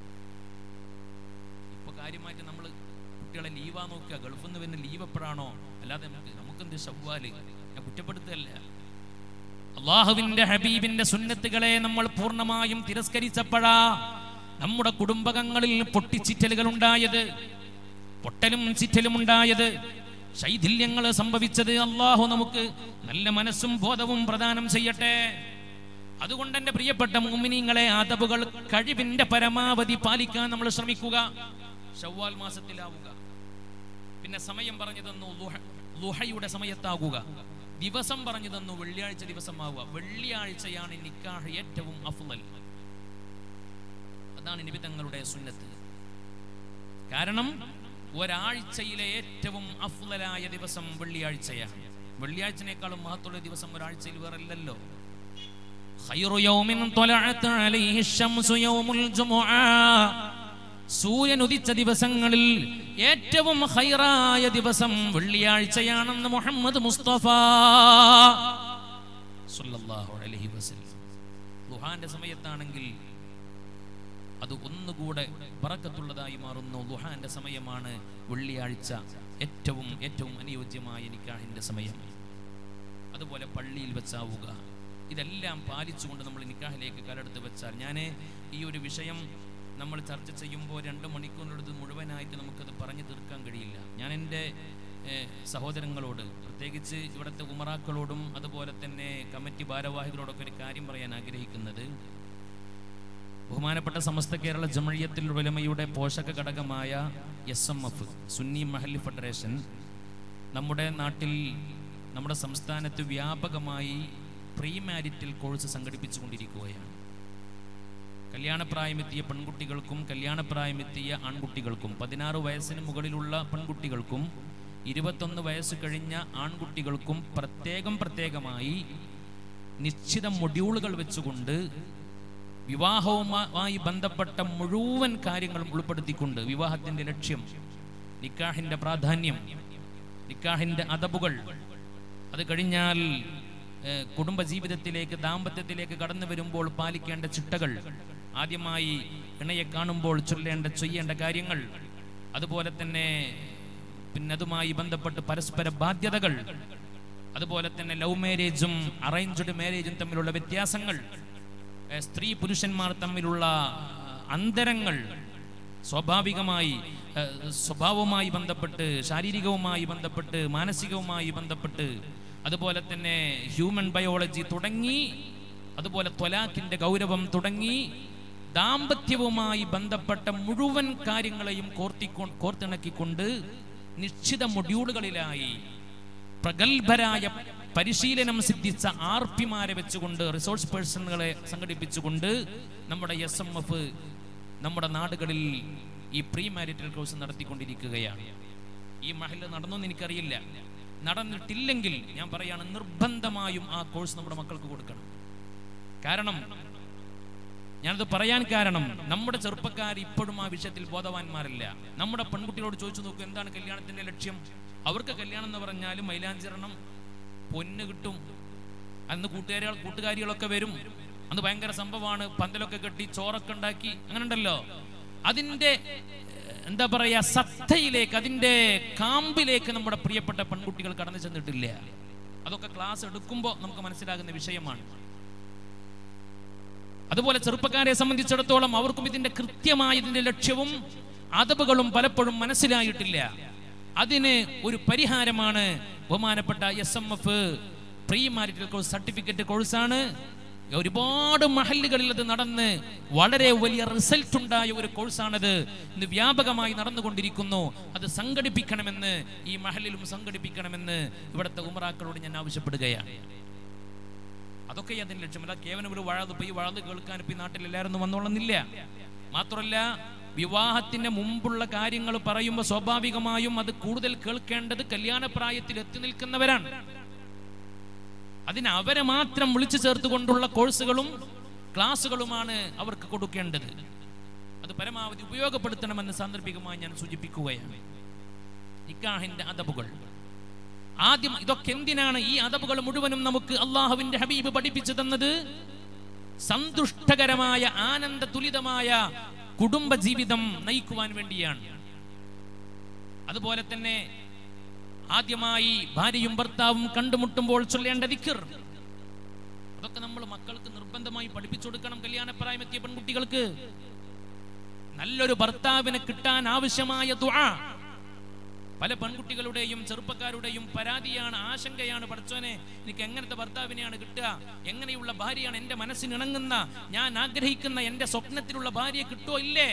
ഇപ്പൊ കാര്യമായിട്ട് നമ്മൾ കുട്ടികളെ ലീവാ നോക്കുക ഗൾഫിൽ നിന്ന് പിന്നെ ലീവ് എപ്പോഴാണോ അല്ലാതെ നമുക്ക് നമുക്കെന്ത് ഷവ്വാല് ഞാൻ കുറ്റപ്പെടുത്തല്ല അള്ളാഹുവിന്റെ ഹബീബിന്റെ സുന്നത്തുകളെ നമ്മൾ പൂർണ്ണമായും തിരസ്കരിച്ചപ്പോഴാ നമ്മുടെ കുടുംബകങ്ങളിൽ പൊട്ടിച്ചിറ്റലുകൾ ഉണ്ടായത് പൊട്ടലും ചിറ്റലും ഉണ്ടായത് ശൈഥില്യങ്ങൾ സംഭവിച്ചത് അള്ളാഹു നമുക്ക് നല്ല മനസ്സും ബോധവും പ്രദാനം ചെയ്യട്ടെ അതുകൊണ്ട് എന്റെ പ്രിയപ്പെട്ട മുമിനിങ്ങളെ അതബുകൾ കഴിവിന്റെ പരമാവധി പാലിക്കാൻ നമ്മൾ ശ്രമിക്കുക ഷവ്വാൽ മാസത്തിലാവുക പിന്നെ സമയം പറഞ്ഞു തന്നു ലുഹ- ലുഹയുടെ സമയത്താകുക ദിവസം പറഞ്ഞു തന്നു വെള്ളിയാഴ്ച ദിവസമാവുക വെള്ളിയാഴ്ചയാണ് നിക്കാഹ് ഏറ്റവും അഫ്ലൽ അതാണ് നബി തങ്ങളുടെ സുന്നത്ത് കാരണം ഒരാഴ്ചയിലെ ഏറ്റവും അഫ്ലലായ ദിവസം വെള്ളിയാഴ്ചയാണ് വെള്ളിയാഴ്ചനേക്കാളും മഹത്തുള്ള ദിവസം ഒരാഴ്ചയിൽ വേറല്ലല്ലോ خير يوم طلعت عليه الشمس يوم الجمعة സൂര്യൻ ഉദിച്ച ദിവസങ്ങളിൽ ഏറ്റവും ഹൈറായ ദിവസം വെള്ളിയാഴ്ചയാണെന്ന് മുഹമ്മദ് മുസ്തഫ സല്ലല്ലാഹു അലൈഹി വസല്ലം ലുഹാന്റെ സമയത്താണെങ്കിൽ അത് ഒന്നുകൂടെ പറക്കത്തുള്ളതായി മാറുന്നു ലുഹാന്റെ സമയമാണ് വെള്ളിയാഴ്ച ഏറ്റവും ഏറ്റവും അനുയോജ്യമായ നിക്കാഹിന്റെ സമയം അതുപോലെ പള്ളിയിൽ വെച്ചാവുക ഇതെല്ലാം പാലിച്ചുകൊണ്ട് നമ്മൾ നിക്കാഹിലേക്ക് കാലെടുത്ത് വെച്ചാൽ ഞാൻ ഈ ഒരു വിഷയം നമ്മൾ ചർച്ച ചെയ്യുമ്പോൾ രണ്ട് മണിക്കൂറിനടുത്ത് മുഴുവനായിട്ട് നമുക്കത് പറഞ്ഞു തീർക്കാൻ കഴിയില്ല ഞാൻ എൻ്റെ ഏഹ്, സഹോദരങ്ങളോട് പ്രത്യേകിച്ച് ഇവിടുത്തെ ഉമറാക്കളോടും അതുപോലെ തന്നെ കമ്മിറ്റി ഭാരവാഹികളോടൊക്കെ ഒരു കാര്യം പറയാൻ ആഗ്രഹിക്കുന്നത് ബഹുമാനപ്പെട്ട സമസ്ത കേരള ജമഴിയത്തിൽ ഉലമയുടെ പോഷക ഘടകമായ S M F Sunni Mahalli federation നമ്മുടെ നാട്ടിൽ നമ്മുടെ സംസ്ഥാനത്ത് വ്യാപകമായി പ്രീ മാരിറ്റൽ കോഴ്സ് സംഘടിപ്പിച്ചുകൊണ്ടിരിക്കുകയാണ് കല്യാണപ്രായമെത്തിയ പെൺകുട്ടികൾക്കും കല്യാണപ്രായമെത്തിയ ആൺകുട്ടികൾക്കും പതിനാറ് വയസ്സിന് മുകളിലുള്ള പെൺകുട്ടികൾക്കും ഇരുപത്തൊന്ന് വയസ്സ് കഴിഞ്ഞ ആൺകുട്ടികൾക്കും പ്രത്യേകം പ്രത്യേകമായി നിശ്ചിത മൊഡ്യൂളുകൾ വെച്ചുകൊണ്ട് വിവാഹവുമായി ബന്ധപ്പെട്ട മുഴുവൻ കാര്യങ്ങളും ഉൾപ്പെടുത്തിക്കൊണ്ട് വിവാഹത്തിന്റെ ലക്ഷ്യം നിക്കാഹിന്റെ പ്രാധാന്യം നിക്കാഹിന്റെ അതബുകൾ അത് കഴിഞ്ഞാൽ ഏഹ്, കുടുംബജീവിതത്തിലേക്ക് ദാമ്പത്യത്തിലേക്ക് കടന്നു വരുമ്പോൾ പാലിക്കേണ്ട ചിട്ടകൾ ആദ്യമായി ഇണയെ കാണുമ്പോൾ ചൊല്ലേണ്ട ചെയ്യേണ്ട കാര്യങ്ങൾ അതുപോലെ തന്നെ പിന്നെ അതുമായി ബന്ധപ്പെട്ട് പരസ്പര ബാധ്യതകൾ അതുപോലെ തന്നെ ലവ് മാരേജും അറേഞ്ച്ഡ് മാരേജും തമ്മിലുള്ള വ്യത്യാസങ്ങൾ ഏഹ്, സ്ത്രീ പുരുഷന്മാർ തമ്മിലുള്ള ആ, അന്തരങ്ങൾ സ്വാഭാവികമായി ഏഹ്, സ്വഭാവവുമായി ബന്ധപ്പെട്ട് ശാരീരികവുമായി ബന്ധപ്പെട്ട് മാനസികവുമായി ബന്ധപ്പെട്ട് അതുപോലെ തന്നെ ഹ്യൂമൻ ബയോളജി തുടങ്ങി അതുപോലെ ത്വലാഖിന്റെ ഗൗരവം തുടങ്ങി ദാമ്പത്യവുമായി ബന്ധപ്പെട്ട മുഴുവൻ കാര്യങ്ങളെയും കോർത്തിക്കൊ കോർത്തിണക്കിക്കൊണ്ട് നിശ്ചിത മൊഡ്യൂളുകളിലായി പ്രഗത്ഭരായ പരിശീലനം സിദ്ധിച്ച ആർ പിമാരെ വെച്ചുകൊണ്ട് റിസോഴ്സ് പേഴ്സണുകളെ സംഘടിപ്പിച്ചുകൊണ്ട് നമ്മുടെ എസ് എം എഫ് നമ്മുടെ നാടുകളിൽ ഈ പ്രീ മാരിറ്റൽ കോഴ്സ് നടത്തിക്കൊണ്ടിരിക്കുകയാണ് ഈ മഹല് നടന്നൊന്നും എനിക്കറിയില്ല നടന്നിട്ടില്ലെങ്കിൽ ഞാൻ പറയാണ് നിർബന്ധമായും ആ കോഴ്സ് നമ്മുടെ മക്കൾക്ക് കൊടുക്കണം കാരണം ഞാനത് പറയാൻ കാരണം നമ്മുടെ ചെറുപ്പക്കാർ ഇപ്പോഴും ആ വിഷയത്തിൽ ബോധവാന്മാരല്ല നമ്മുടെ പെൺകുട്ടികളോട് ചോദിച്ചു നോക്കൂ എന്താണ് കല്യാണത്തിന്റെ ലക്ഷ്യം അവർക്ക് കല്യാണം എന്ന് പറഞ്ഞാൽ മൈലാഞ്ചിരണം പൊന്ന് കിട്ടും അന്ന് കൂട്ടുകാരികൾ കൂട്ടുകാരികളൊക്കെ വരും അന്ന് ഭയങ്കര സംഭവമാണ് പന്തലൊക്കെ കെട്ടി ചോറൊക്കെ ഉണ്ടാക്കി അങ്ങനെ ഉണ്ടല്ലോ അതിന്റെ ഏഹ്, എന്താ പറയാ സത്തയിലേക്ക് അതിന്റെ കാമ്പിലേക്ക് നമ്മുടെ പ്രിയപ്പെട്ട പെൺകുട്ടികൾ കടന്നു ചെന്നിട്ടില്ല അതൊക്കെ ക്ലാസ് എടുക്കുമ്പോൾ നമുക്ക് മനസ്സിലാകുന്ന വിഷയമാണ് അതുപോലെ ചെറുപ്പക്കാരെ സംബന്ധിച്ചിടത്തോളം അവർക്കും ഇതിന്റെ കൃത്യമായ ഇതിന്റെ ലക്ഷ്യവും അതവുകളും പലപ്പോഴും മനസ്സിലായിട്ടില്ല അതിന് ഒരു പരിഹാരമാണ് ബഹുമാനപ്പെട്ട S M F pre marital course certificate കോഴ്സാണ് ഒരുപാട് മഹല്ലുകളിൽ അത് നടന്ന് വളരെ വലിയ റിസൾട്ട് ഉണ്ടായ ഒരു കോഴ്സാണത് ഇന്ന് വ്യാപകമായി നടന്നുകൊണ്ടിരിക്കുന്നു അത് സംഘടിപ്പിക്കണമെന്ന് ഈ മഹലിലും സംഘടിപ്പിക്കണമെന്ന് ഇവിടുത്തെ ഉമറാക്കളോട് ഞാൻ ആവശ്യപ്പെടുകയാണ് അതൊക്കെ അതിന്റെ ലക്ഷ്യമല്ല കേവലം ഒരു വഴത് ഇപ്പൊ ഈ വഴത് കേൾക്കാൻ ഇപ്പൊ ഈ നാട്ടിൽ എല്ലാവരും വന്നോളുന്നില്ല മാത്രമല്ല വിവാഹത്തിന്റെ മുമ്പുള്ള കാര്യങ്ങൾ പറയുമ്പോൾ സ്വാഭാവികമായും അത് കൂടുതൽ കേൾക്കേണ്ടത് കല്യാണപ്രായത്തിൽ എത്തി നിൽക്കുന്നവരാണ് അതിന് അവരെ മാത്രം വിളിച്ചു ചേർത്തുകൊണ്ടുള്ള കോഴ്സുകളും ക്ലാസ്സുകളുമാണ് അവർക്ക് കൊടുക്കേണ്ടത് അത് പരമാവധി ഉപയോഗപ്പെടുത്തണമെന്ന് സാന്ദർഭികമായി ഞാൻ സൂചിപ്പിക്കുകയാണ് നിക്കാഹിന്റെ അതബുകൾ ആദ്യം ഇതൊക്കെ എന്തിനാണ് ഈ അതബുകൾ മുഴുവനും നമുക്ക് അള്ളാഹുവിന്റെ ഹബീബ് പഠിപ്പിച്ചു തന്നത് സന്തുഷ്ടകരമായ ആനന്ദ തുലിതമായ കുടുംബ ജീവിതം നയിക്കുവാൻ വേണ്ടിയാണ് അതുപോലെ തന്നെ ആദ്യമായി ഭാര്യയും ഭർത്താവും കണ്ടുമുട്ടുമ്പോൾ ചൊല്ലേണ്ട ദിക്കർ അതൊക്കെ നമ്മൾ മക്കൾക്ക് നിർബന്ധമായി പഠിപ്പിച്ചു കൊടുക്കണം കല്യാണപ്രായമെത്തിയ പെൺകുട്ടികൾക്ക് നല്ലൊരു ഭർത്താവിനെ കിട്ടാൻ ആവശ്യമായ ദുആ പല പെൺകുട്ടികളുടെയും ചെറുപ്പക്കാരുടെയും പരാതിയാണ് ആശങ്കയാണ് പഠിച്ചോനെ എനിക്ക് എങ്ങനത്തെ ഭർത്താവിനെയാണ് കിട്ടുക എങ്ങനെയുള്ള ഭാര്യയാണ് എൻ്റെ മനസ്സിന് ഇണങ്ങുന്ന ഞാൻ ആഗ്രഹിക്കുന്ന എൻ്റെ സ്വപ്നത്തിലുള്ള ഭാര്യയെ കിട്ടുമോ ഇല്ലേ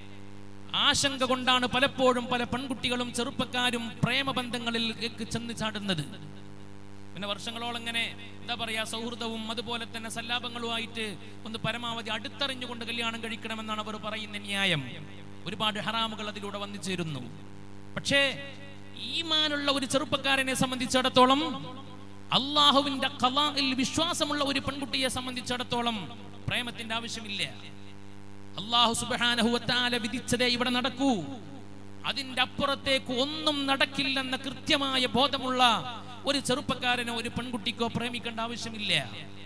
ആശങ്ക കൊണ്ടാണ് പലപ്പോഴും പല പെൺകുട്ടികളും ചെറുപ്പക്കാരും പ്രേമബന്ധങ്ങളിൽ ചെന്ന് ചാടുന്നത് പിന്നെ വർഷങ്ങളോളം ഇങ്ങനെ എന്താ പറയാ സൗഹൃദവും അതുപോലെ തന്നെ സല്ലാപങ്ങളുമായിട്ട് ഒന്ന് പരമാവധി അടുത്തറിഞ്ഞുകൊണ്ട് കല്യാണം കഴിക്കണമെന്നാണ് അവർ പറയുന്ന ന്യായം ഒരുപാട് ഹറാമുകൾ അതിലൂടെ വന്നു ചേരുന്നു പക്ഷേ ഈമാനുള്ള ഒരു ചെറുപ്പക്കാരനെ സംബന്ധിച്ചിടത്തോളം അള്ളാഹുവിന്റെ കലായിൽ വിശ്വാസമുള്ള ഒരു പെൺകുട്ടിയെ സംബന്ധിച്ചിടത്തോളം പ്രേമത്തിന്റെ ആവശ്യമില്ല അള്ളാഹു സുബാനഹുവത്താല വിധിച്ചതേ ഇവിടെ നടക്കൂ അതിന്റെ അപ്പുറത്തേക്ക് ഒന്നും നടക്കില്ലെന്ന കൃത്യമായ ബോധമുള്ള ഒരു ചെറുപ്പക്കാരനോ ഒരു പെൺകുട്ടിക്കോ പ്രേമിക്കേണ്ട ആവശ്യമില്ല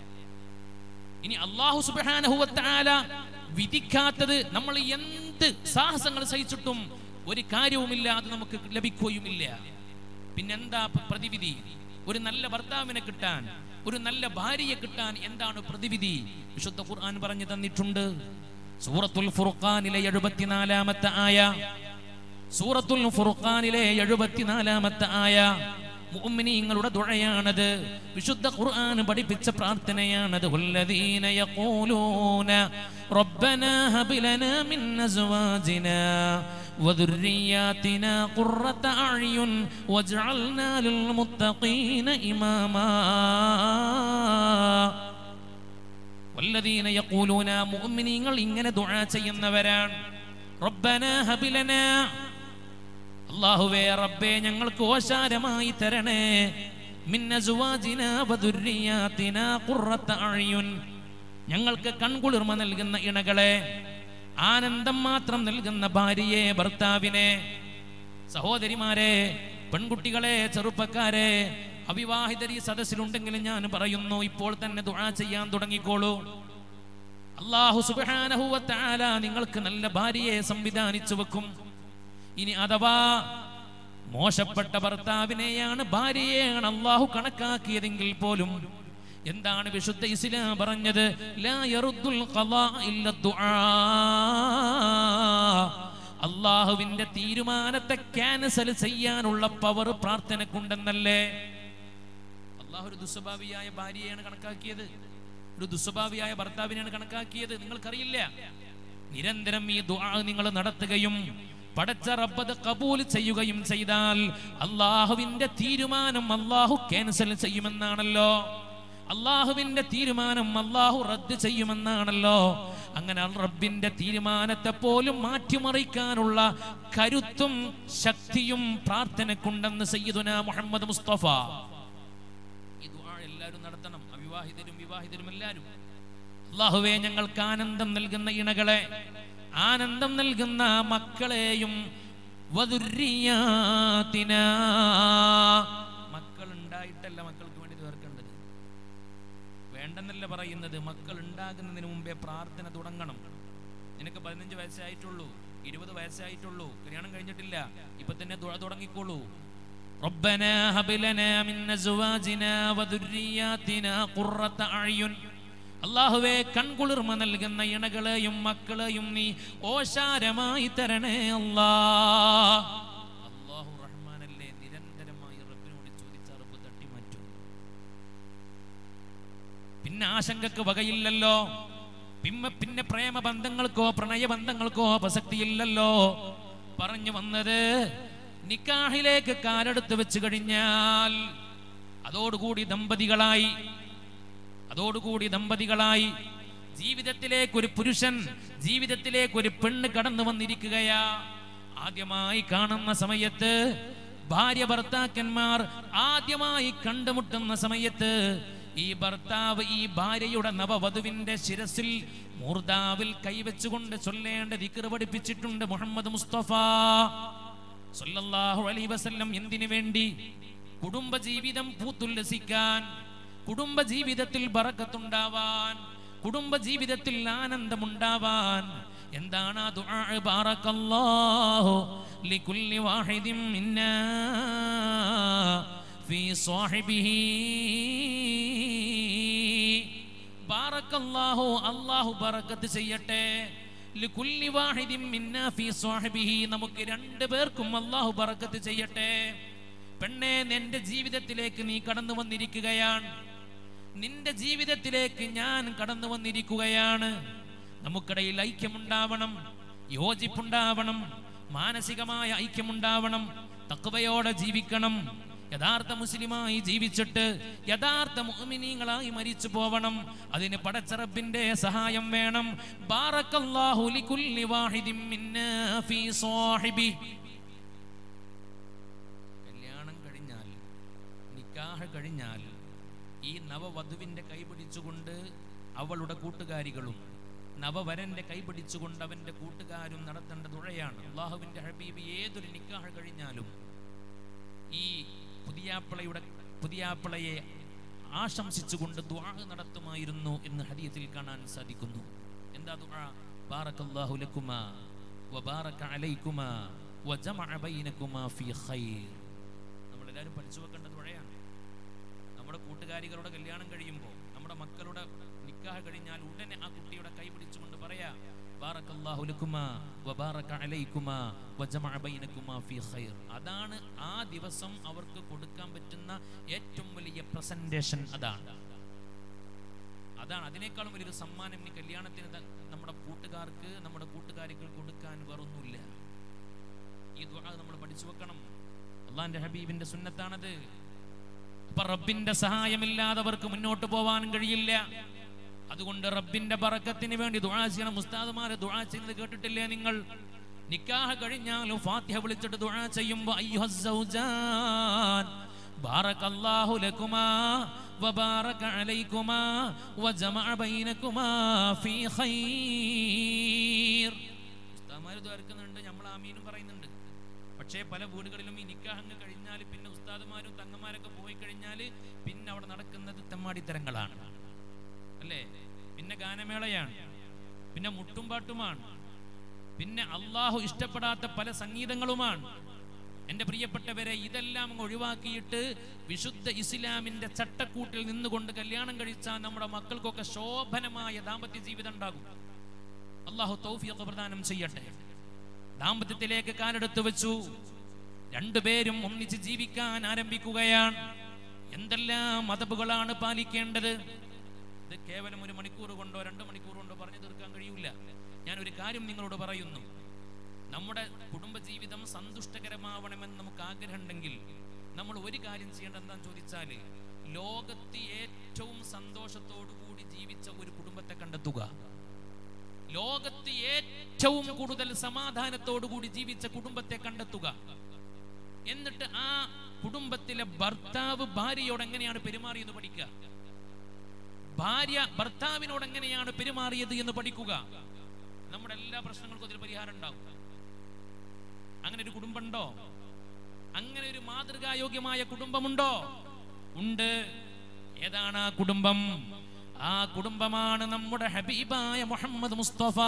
ഇനി അള്ളാഹു സുബാനഹുവത്താല വിധിക്കാത്തത് നമ്മൾ എന്ത് സാഹസങ്ങൾ സഹിച്ചിട്ടും ഒരു കാര്യവുമില്ല അത് നമുക്ക് ലഭിക്കുകയുമില്ല പിന്നെന്താ പ്രതിവിധി ഒരു നല്ല ഭർത്താവിനെ കിട്ടാൻ ഒരു നല്ല ഭാര്യയെ കിട്ടാൻ എന്താണ് പ്രതിവിധി വിശുദ്ധ ഖുർആൻ പറഞ്ഞു തന്നിട്ടുണ്ട് സൂറത്തുൽ ഫുർഖാനിലെ എഴുപത്തിനാലാമത്തെ ആയ സൂറത്തുൽ ഫുർഖാനിലെ എഴുപത്തിനാലാമത്തെ ആയ മുഅ്മിനീങ്ങളുടെ ദുആയാണത് വിശുദ്ധ ഖുർആൻ പഠിപ്പിച്ച പ്രാർത്ഥനയാണത് വല്ലദീന യഖൂലൂന റബ്ബനാ ഹബ് ലനാ മിൻ അസ്വാജിനാ وذرياتنا قرة أعين واجعلنا للمتقين إماما വല്ലദീന യഖൂലൂന മുഅ്മിനീങ്ങൾ ഇങ്ങനെ ദുആ ചെയ്യുന്നവരാണ് റബ്ബന ഹബ് ലനാ അല്ലാഹുവേ റബ്ബേ ഞങ്ങൾക്ക് ഓശാരമായി തരണേ മിൻ അസ്വാജിനാ വദുർരിയാതിനാ ഖുർറത അഅ്യുൻ ഞങ്ങൾക്ക് കൺകുളിർമ നൽകുന്ന ഇണകളെ ആനന്ദം മാത്രം നൽകുന്ന ഭാര്യയെ ഭർത്താവിനെ സഹോദരിമാരെ പെൺകുട്ടികളെ ചെറുപ്പക്കാരെ അവിവാഹിതർ ഈ സദസ്സിലുണ്ടെങ്കിലും ഞാൻ പറയുന്നു ഇപ്പോൾ തന്നെ ദുആ ചെയ്യാൻ തുടങ്ങിക്കോളൂ അള്ളാഹു സുബാനഹുവത്താല നിങ്ങൾക്ക് നല്ല ഭാര്യയെ സംവിധാനിച്ചു വെക്കും ഇനി അഥവാ മോശപ്പെട്ട ഭർത്താവിനെയാണ് ഭാര്യയെയാണ് അള്ളാഹു കണക്കാക്കിയതെങ്കിൽ പോലും എന്താണ് വിശുദ്ധ ഇസ്ലാം പറഞ്ഞത് ലാ യറുദ്ദുൽ ഖളാ ഇല്ല ദുആ അള്ളാഹുവിന്റെ തീരുമാനത്തെ ക്യാൻസൽ ചെയ്യാനുള്ള പവർ പ്രാർത്ഥനക്കുണ്ടെന്നല്ലേ അള്ളാഹു ഒരു ദുസ്വഭാവിയായ ഭാര്യയാണ് കണക്കാക്കിയത് ഒരു ദുസ്വഭാവിയായ ഭർത്താവിനെയാണ് കണക്കാക്കിയത് നിങ്ങൾക്കറിയില്ല നിരന്തരം ഈ ദുആ നിങ്ങൾ നടത്തുകയും പടച്ച റബ്ബത് കബൂൽ ചെയ്യുകയും ചെയ്താൽ അള്ളാഹുവിന്റെ തീരുമാനം അള്ളാഹു ക്യാൻസൽ ചെയ്യുമെന്നാണല്ലോ അള്ളാഹുവിന്റെ തീരുമാനം അള്ളാഹു റദ്ദ് ചെയ്യുമെന്നാണല്ലോ അങ്ങനെ റബ്ബിന്റെ തീരുമാനത്തെ പോലും മാറ്റിമറിക്കാനുള്ള കരുത്തും ശക്തിയും പ്രാർത്ഥനക്കുണ്ടെന്ന് സയ്യിദുന മുഹമ്മദ് മുസ്തഫ ഈ ദുആ എല്ലാവരും നടത്തണം അവിവാഹിതരും വിവാഹിതരും എല്ലാവരും അള്ളാഹുവെ ഞങ്ങൾക്ക് ആനന്ദം നൽകുന്ന ഇണകളെ ആനന്ദം നൽകുന്ന മക്കളെയും വധുര്യാത്തിന മക്കൾ ഉണ്ടായിട്ടല്ല മക്കൾക്ക് വേണ്ടി തീർക്കേണ്ടത് വേണ്ടെന്നല്ല പറയുന്നത് മക്കൾ ഉണ്ടാകുന്നതിന് മുമ്പേ പ്രാർത്ഥന തുടങ്ങണം നിനക്ക് പതിനഞ്ച് വയസ്സായിട്ടുള്ളൂ ഇരുപത് വയസ്സായിട്ടുള്ളൂ കല്യാണം കഴിഞ്ഞിട്ടില്ല ഇപ്പൊ തന്നെ ദുആ തുടങ്ങിക്കോളൂ ربنا هب لنا من ازواجنا وذرياتنا قرة اعين അള്ളാഹുവെ കൺകുളിർമ നൽകുന്ന ഇണകളെയും മക്കളെയും നീ ഓശാരമായി തരണേ അല്ലാ അള്ളാഹു റഹ്മാനല്ലേ നിരന്തരമായി റബ്ബിനോട് ചോദിച്ച റബ്ബ് തട്ടിമാറ്റും പിന്നെ ആശങ്കക്ക് വകയില്ലല്ലോ പിന്നെ പിന്നെ പ്രേമബന്ധങ്ങൾക്കോ പ്രണയബന്ധങ്ങൾക്കോ പ്രസക്തിയില്ലല്ലോ പറഞ്ഞു വന്നത് നിക്കാഹിലേക്ക് കാലെടുത്ത് വെച്ച് കഴിഞ്ഞാൽ അതോടുകൂടി ദമ്പതികളായി അതോടുകൂടി ദമ്പതികളായി ജീവിതത്തിലേക്ക് ഒരു പുരുഷൻ ജീവിതത്തിലേക്ക് ഒരു പെണ്ണ് കടന്നു വന്നിരിക്കുകയാ ആദ്യമായി കാണുന്ന സമയത്ത് ഭാര്യ ഭർത്താക്കന്മാർ ആദ്യമായി കണ്ടുമുട്ടുന്ന സമയത്ത് ഈ ഭർത്താവ് ഈ ഭാര്യയുടെ നവവധുവിന്റെ ശിരസിൽ മൂർദാവിൽ കൈവച്ചുകൊണ്ട് ചൊല്ലേണ്ട ദിക്ർ പഠിപ്പിച്ചിട്ടുണ്ട് മുഹമ്മദ് മുസ്തഫ സല്ലല്ലാഹു അലൈഹി വസല്ലം എന്തിനു വേണ്ടി കുടുംബജീവിതം പൂത്തുല്ലസിക്കാൻ കുടുംബജീവിതത്തിൽ ബറക്കത്തുണ്ടാവാൻ കുടുംബജീവിതത്തിൽ ആനന്ദമുണ്ടാവാൻ എന്താണ് ആ ദുആ ബാറക്കല്ലാഹു ലികുല്ലി വാഹിദിൻ മിന്നാ ഫീ സ്വാഹിബിഹി ബാറക്കല്ലാഹു അല്ലാഹു ബറക്കത്ത് ചെയ്യട്ടെ ലികുല്ലി വാഹിദിൻ മിന്നാ ഫീ സ്വാഹിബിഹി നമുക്ക് രണ്ട് പേർക്കും അല്ലാഹു ബറക്കത്ത് ചെയ്യട്ടെ പെണ്ണെ നിന്റെ ജീവിതത്തിലേക്ക് നീ കടന്നു വന്നിരിക്കുകയാണ് നിന്റെ ജീവിതത്തിലേക്ക് ഞാൻ കടന്നു വന്നിരിക്കുകയാണ് നമുക്കിടയിൽ ഐക്യമുണ്ടാവണം യോജിപ്പുണ്ടാവണം മാനസികമായ ഐക്യമുണ്ടാവണം തക്കവയോടെ ജീവിക്കണം യഥാർത്ഥ മുസ്ലിമായി ജീവിച്ചിട്ട് യഥാർത്ഥ മുഅ്മിനീങ്ങളായി മരിച്ചു പോവണം അതിന് പടച്ചറബിന്റെ സഹായം വേണം ബാറക്കല്ലാഹു ലികുല്ലി വാഹിദിൻ മിന്നാ ഫീ സ്വാഹിബി കല്യാണം കഴിഞ്ഞാൽ നിക്കാഹ് കഴിഞ്ഞാൽ ഈ നവവധുവിന്റെ കൈപിടിച്ചുകൊണ്ട് അവളുടെ കൂട്ടുകാരികളും നവവരന്റെ കൈപിടിച്ചുകൊണ്ട് അവന്റെ കൂട്ടുകാരും നടത്തേണ്ട തുഴയാണ് അള്ളാഹുവിന്റെ ഹബീബ് ഏതൊരു നിക്കാഹ് കഴിഞ്ഞാലും ഈ പുതിയാപ്പിളയുടെ പുതിയാപ്പിളയെ ആശംസിച്ചുകൊണ്ട് ദുആ നടത്തുമായിരുന്നു എന്ന് ഹദീസിൽ കാണാൻ സാധിക്കുന്നു എന്താ ദുആ ബാറക്കല്ലാഹു ലക്കുമാ വബാറക അലൈക്കുമാ വജമഅ ബൈനക്കുമാ ഫീ ഖൈർ നമ്മളെല്ലാവരും പഠിച്ചു വെക്കേണ്ട ദുആയാണ് നമ്മുടെ കൂട്ടുകാരികളുടെ കല്യാണം കഴിയുമ്പോൾ നമ്മുടെ മക്കളുടെ നിക്കാഹ് കഴിഞ്ഞാൽ ഉടനെ ആ കുട്ടിയുടെ കൈ പിടിച്ചുകൊണ്ട് പറയാ ബാറക്കല്ലാഹു ലക്കുമാ വബാറക അലൈക്കുമാ വജമഅ ബൈനക്കുമാ ഫീ ഖൈർ അതാണ് ആ ദിവസം അവർക്ക് കൊടുക്കാൻ പറ്റുന്ന ഏറ്റവും വലിയ പ്രസന്റേഷൻ അതാണ് അതാണ് അതിനേക്കാളും വലിയൊരു സമ്മാനം ഈ കല്യാണത്തിന് ത- നമ്മുടെ കൂട്ടുകാർക്ക് നമ്മുടെ കൂട്ടുകാരികൾ കൊടുക്കാൻ വേറൊന്നുമില്ല ഈ ദുആ നമ്മൾ പഠിച്ചു വെക്കണം അള്ളാന്റെ ഹബീബിന്റെ സുന്നത്താണത് അപ്പൊ റബ്ബിന്റെ സഹായമില്ലാതെ അവർക്ക് മുന്നോട്ട് പോവാൻ കഴിയില്ല അതുകൊണ്ട് റബ്ബിന്റെ ബറക്കത്തിന് വേണ്ടി ദുആ ചെയ്യണം ഉസ്താദുമാരെ ദുആ ചെയ്യുന്നത് കേട്ടിട്ടില്ലേ നിങ്ങൾ നിക്കാഹ് കഴിഞ്ഞാലും ഫാത്തിഹ വിളിച്ചിട്ട് ദുആ ചെയ്യുമ്പോൾ അയ്യുഹസ് സൗജാൻ ബാറകല്ലാഹു ലക്കുമാ വബാറക അലൈക്കുമാ വജമഅ ബൈനക്കുമാ ഫീ ഖൈർ ഉസ്താദുമാർ ദ്വാരക്കുന്നുണ്ട് നമ്മൾ ആമീനും പറയുന്നുണ്ട് പക്ഷേ പല വീടുകളിലും ഈ നിക്കാഹ് കഴിഞ്ഞാൽ പിന്നെ ഉസ്താദുമാരും തങ്ങന്മാരൊക്കെ പോയി കഴിഞ്ഞാൽ പിന്നെ അവിടെ നടക്കുന്നത് തെമ്മാടിത്തരങ്ങളാണ് അല്ലേ പിന്നെ ഗാനമേളയാണ് പിന്നെ മുട്ടുംപാട്ടുമാണ് പിന്നെ അള്ളാഹു ഇഷ്ടപ്പെടാത്ത പല സംഗീതങ്ങളുമാണ് എൻ്റെ പ്രിയപ്പെട്ടവരെ ഇതെല്ലാം അങ്ങ് ഒഴിവാക്കിയിട്ട് വിശുദ്ധ ഇസ്ലാമിന്റെ ചട്ടക്കൂട്ടിൽ നിന്നുകൊണ്ട് കല്യാണം കഴിച്ചാൽ നമ്മുടെ മക്കൾക്കൊക്കെ ശോഭനമായ ദാമ്പത്യ ജീവിതം ഉണ്ടാകും അള്ളാഹു തൗഫിയൊക്കെ പ്രദാനം ചെയ്യട്ടെ ദാമ്പത്യത്തിലേക്ക് കാലെടുത്തു വെച്ചു രണ്ടുപേരും ഒന്നിച്ച് ജീവിക്കാൻ ആരംഭിക്കുകയാണ് എന്തെല്ലാം മതബുകളാണ് പാലിക്കേണ്ടത് ഇത് കേവലം ഒരു മണിക്കൂർ കൊണ്ടോ രണ്ട് മണിക്കൂർ കൊണ്ടോ പറഞ്ഞു തീർക്കാൻ കഴിയില്ല ഞാൻ ഒരു കാര്യം നിങ്ങളോട് പറയുന്നു നമ്മുടെ കുടുംബജീവിതം സന്തുഷ്ടകരമാവണമെന്ന് നമുക്ക് ആഗ്രഹമുണ്ടെങ്കിൽ നമ്മൾ ഒരു കാര്യം ചെയ്യേണ്ടത് എന്താന്ന് ചോദിച്ചാൽ ലോകത്ത് ഏറ്റവും സന്തോഷത്തോടു കൂടി ജീവിച്ച ഒരു കുടുംബത്തെ കണ്ടെത്തുക ലോകത്ത് ഏറ്റവും കൂടുതൽ സമാധാനത്തോടു കൂടി ജീവിച്ച കുടുംബത്തെ കണ്ടെത്തുക എന്നിട്ട് ആ കുടുംബത്തിലെ ഭർത്താവ് ഭാര്യയോട് എങ്ങനെയാണ് പെരുമാറിയെന്ന് പഠിക്കുക ഭാര്യ ഭർത്താവിനോട് എങ്ങനെയാണ് പെരുമാറിയത് എന്ന് പഠിക്കുക നമ്മുടെ എല്ലാ പ്രശ്നങ്ങൾക്കും അതിൽ പരിഹാരം ഉണ്ടാവും അങ്ങനെ ഒരു കുടുംബമുണ്ടോ അങ്ങനെ ഒരു മാതൃകായോഗ്യമായ കുടുംബമുണ്ടോ ഉണ്ട് ഏതാണ് ആ കുടുംബം ആ കുടുംബമാണ് നമ്മുടെ ഹബീബായ മുഹമ്മദ് മുസ്തഫ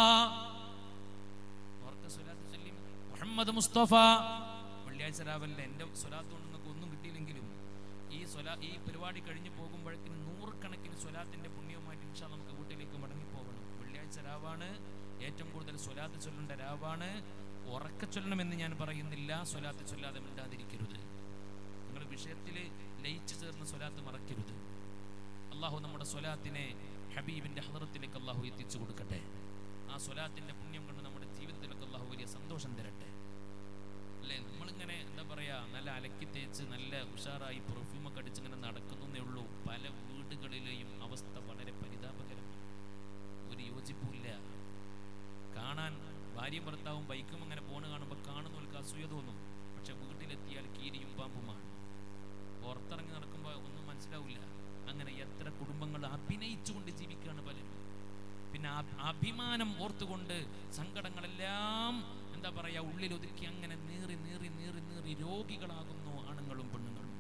ഉറക്കെ സ്വലാത്ത് ചൊല്ലി. മുഹമ്മദ് മുസ്തഫ വെള്ളിയാഴ്ച രാവിലെ എൻ്റെ സ്വലാത്ത് കൊണ്ട് നിങ്ങൾക്ക് ഒന്നും കിട്ടിയില്ലെങ്കിലും ഈ സ്വലാ ഈ പരിപാടി കഴിഞ്ഞ് പോകുമ്പോഴേക്കും നൂറുകണക്കിന് സ്വലാത്തിന്റെ പുണ്യവുമായിട്ട് ഇൻഷാ നമുക്ക് വീട്ടിലേക്ക് മടങ്ങി പോകണം വെള്ളിയാഴ്ച രാവാണ് ഏറ്റവും കൂടുതൽ സ്വലാത്ത് ചൊല്ലേണ്ട രാവാണ് ഉറക്ക ചൊല്ലണമെന്ന് ഞാൻ പറയുന്നില്ല സ്വലാത്ത് ചൊല്ലാതെ മിണ്ടാതിരിക്കരുത് നിങ്ങൾ വിഷയത്തിൽ ലയിച്ചു ചേർന്ന് സ്വലാത്ത് മറക്കരുത് അള്ളാഹു നമ്മുടെ സ്വലാത്തിനെ ഹബീബിന്റെ ഹദറത്തിലേക്ക് അള്ളാഹു എത്തിച്ചു കൊടുക്കട്ടെ ആ സ്വലാത്തിന്റെ പുണ്യം കൊണ്ട് നമ്മുടെ ജീവിതത്തിലൊക്കെ അള്ളാഹു വലിയ സന്തോഷം തരട്ടെ അല്ലേ നമ്മളിങ്ങനെ എന്താ പറയാ നല്ല അലക്കി തേച്ച് നല്ല ഉഷാറായി പെർഫ്യൂമൊക്കെ അടിച്ച് ഇങ്ങനെ നടക്കുന്നേ ഉള്ളൂ പല വീടുകളിലെയും അവസ്ഥ കാണാൻ ഭാര്യയും ഭർത്താവും ബൈക്കും അങ്ങനെ പോണ് കാണുമ്പോൾ കാണുന്നവർക്ക് അസൂയ തോന്നും പക്ഷെ വീട്ടിലെത്തിയാൽ കീരിയും പാമ്പുമാണ് പുറത്തിറങ്ങി നടക്കുമ്പോൾ ഒന്നും മനസ്സിലാവില്ല അങ്ങനെ എത്ര കുടുംബങ്ങൾ അഭിനയിച്ചുകൊണ്ട് ജീവിക്കുകയാണ് പലരും പിന്നെ ആ- അഭിമാനം ഓർത്തുകൊണ്ട് സങ്കടങ്ങളെല്ലാം എന്താ പറയാ ഉള്ളിൽ ഒതുക്കി അങ്ങനെ നീറി നീറി നീറി നീറി രോഗികളാകുന്നു ആണുങ്ങളും പെണ്ണുങ്ങളും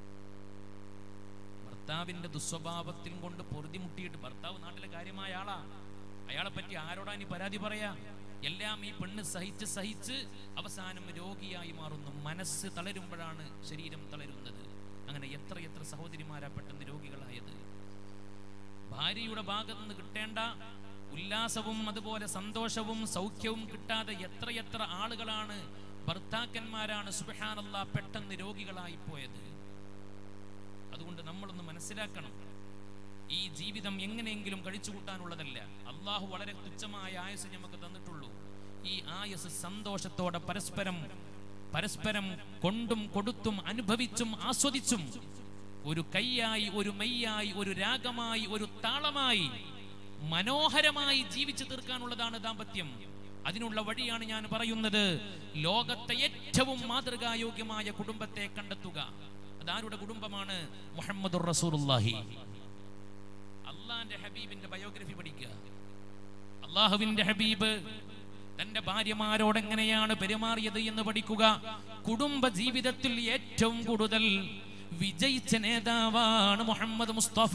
ഭർത്താവിന്റെ ദുസ്വഭാവത്തിൽ കൊണ്ട് പൊറുതി മുട്ടിയിട്ട് ഭർത്താവ് നാട്ടിലെ കാര്യമായ ആളാ അയാളെ പറ്റി ആരോടാ ഇനി പരാതി പറയാ എല്ലാം ഈ പെണ്ണ് സഹിച്ച് സഹിച്ച് അവസാനം രോഗിയായി മാറുന്നു മനസ്സ് തളരുമ്പോഴാണ് ശരീരം തളരുന്നത് അങ്ങനെ എത്ര എത്ര സഹോദരിമാരാ പെട്ടെന്ന് രോഗികളായത് ഭാര്യയുടെ ഭാഗത്ത് നിന്ന് കിട്ടേണ്ട ഉല്ലാസവും അതുപോലെ സന്തോഷവും സൗഖ്യവും കിട്ടാതെ എത്രയെത്ര ആളുകളാണ് ഭർത്താക്കന്മാരാണ് സുബഹാനല്ല പെട്ടെന്ന് രോഗികളായി പോയത് അതുകൊണ്ട് നമ്മളൊന്ന് മനസ്സിലാക്കണം ഈ ജീവിതം എങ്ങനെയെങ്കിലും കഴിച്ചു കൂട്ടാനുള്ളതല്ല അള്ളാഹു വളരെ തുച്ഛമായ ആയുസ് നമുക്ക് തന്നിട്ടുള്ളൂ ഈ ആയുസ് സന്തോഷത്തോടെ പരസ്പരം പരസ്പരം കൊണ്ടും കൊടുത്തും അനുഭവിച്ചും ആസ്വദിച്ചും ഒരു കൈയായി ഒരു മെയ്യായി ഒരു രാഗമായി ഒരു താളമായി മനോഹരമായി ജീവിച്ചു തീർക്കാനുള്ളതാണ് ദാമ്പത്യം അതിനുള്ള വഴിയാണ് ഞാൻ പറയുന്നത് ലോകത്തെ ഏറ്റവും മാതൃകായോഗ്യമായ കുടുംബത്തെ കണ്ടെത്തുക അതാരുടെ കുടുംബമാണ് മുഹമ്മദ് റസൂലുള്ളാഹി അള്ളാന്റെ ഹബീബിന്റെ ബയോഗ്രഫി പഠിക്കുക അള്ളാഹുവിന്റെ ഹബീബ് തന്റെ ഭാര്യമാരോട് എങ്ങനെയാണ് പെരുമാറിയത് എന്ന് പഠിക്കുക കുടുംബ ജീവിതത്തിൽ ഏറ്റവും കൂടുതൽ വിജയിച്ച നേതാവാണ് മുഹമ്മദ് മുസ്തഫ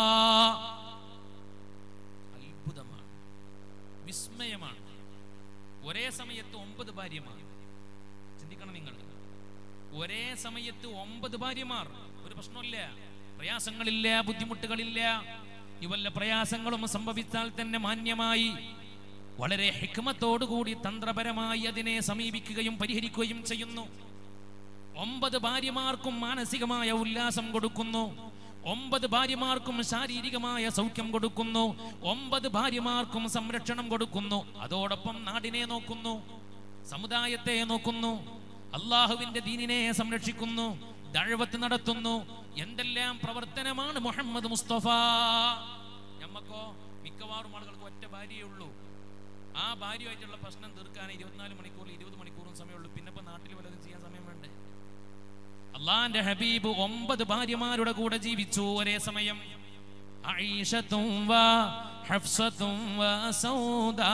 അത്ഭുതമാണ് വിസ്മയമാണ് ഒരേ സമയത്ത് ഒമ്പത് ഭാര്യമാർ ചിന്തിക്കണം നിങ്ങൾ ഒരേ സമയത്ത് ഒമ്പത് ഭാര്യമാർ ഒരു പ്രശ്നമില്ല പ്രയാസങ്ങളില്ല ബുദ്ധിമുട്ടുകളില്ല ഈ വല്ല പ്രയാസങ്ങളും സംഭവിച്ചാൽ തന്നെ മാന്യമായി വളരെ ഹിക്മത്തോടുകൂടി തന്ത്രപരമായി അതിനെ സമീപിക്കുകയും പരിഹരിക്കുകയും ചെയ്യുന്നു ഒമ്പത് ഭാര്യമാർക്കും മാനസികമായ ഉല്ലാസം കൊടുക്കുന്നു ഒമ്പത് ഭാര്യമാർക്കും ശാരീരികമായ സൗഖ്യം കൊടുക്കുന്നു ഒമ്പത് ഭാര്യമാർക്കും സംരക്ഷണം കൊടുക്കുന്നു അതോടൊപ്പം നാടിനെ നോക്കുന്നു സമുദായത്തെ നോക്കുന്നു അള്ളാഹുവിന്റെ ദീനിനെ സംരക്ഷിക്കുന്നു ദഴവത്ത് നടത്തുന്നു എന്തെല്ലാം പ്രവർത്തനമാണ് മുഹമ്മദ് മുസ്തഫ ഞമ്മക്കോ മിക്കവാറും ആളുകൾക്ക് ഒറ്റ ഭാര്യയേ ഉള്ളൂ ആ ഭാര്യയായിട്ടുള്ള പ്രശ്നം തീർക്കാൻ ഇരുപത്തിനാല് മണിക്കൂറിൽ ഇരുപത് മണിക്കൂറും സമയമുള്ളൂ പിന്നെ ഇപ്പൊ നാട്ടിൽ വല്ലതും ചെയ്യാൻ സമയം വേണ്ടേ അള്ളാന്റെ ഹബീബ് ഒമ്പത് ഭാര്യമാരുടെ കൂടെ ജീവിച്ചു ഒരേ സമയം അഈഷത്തും വ ഹഫ്സത്തും വ സൗദാ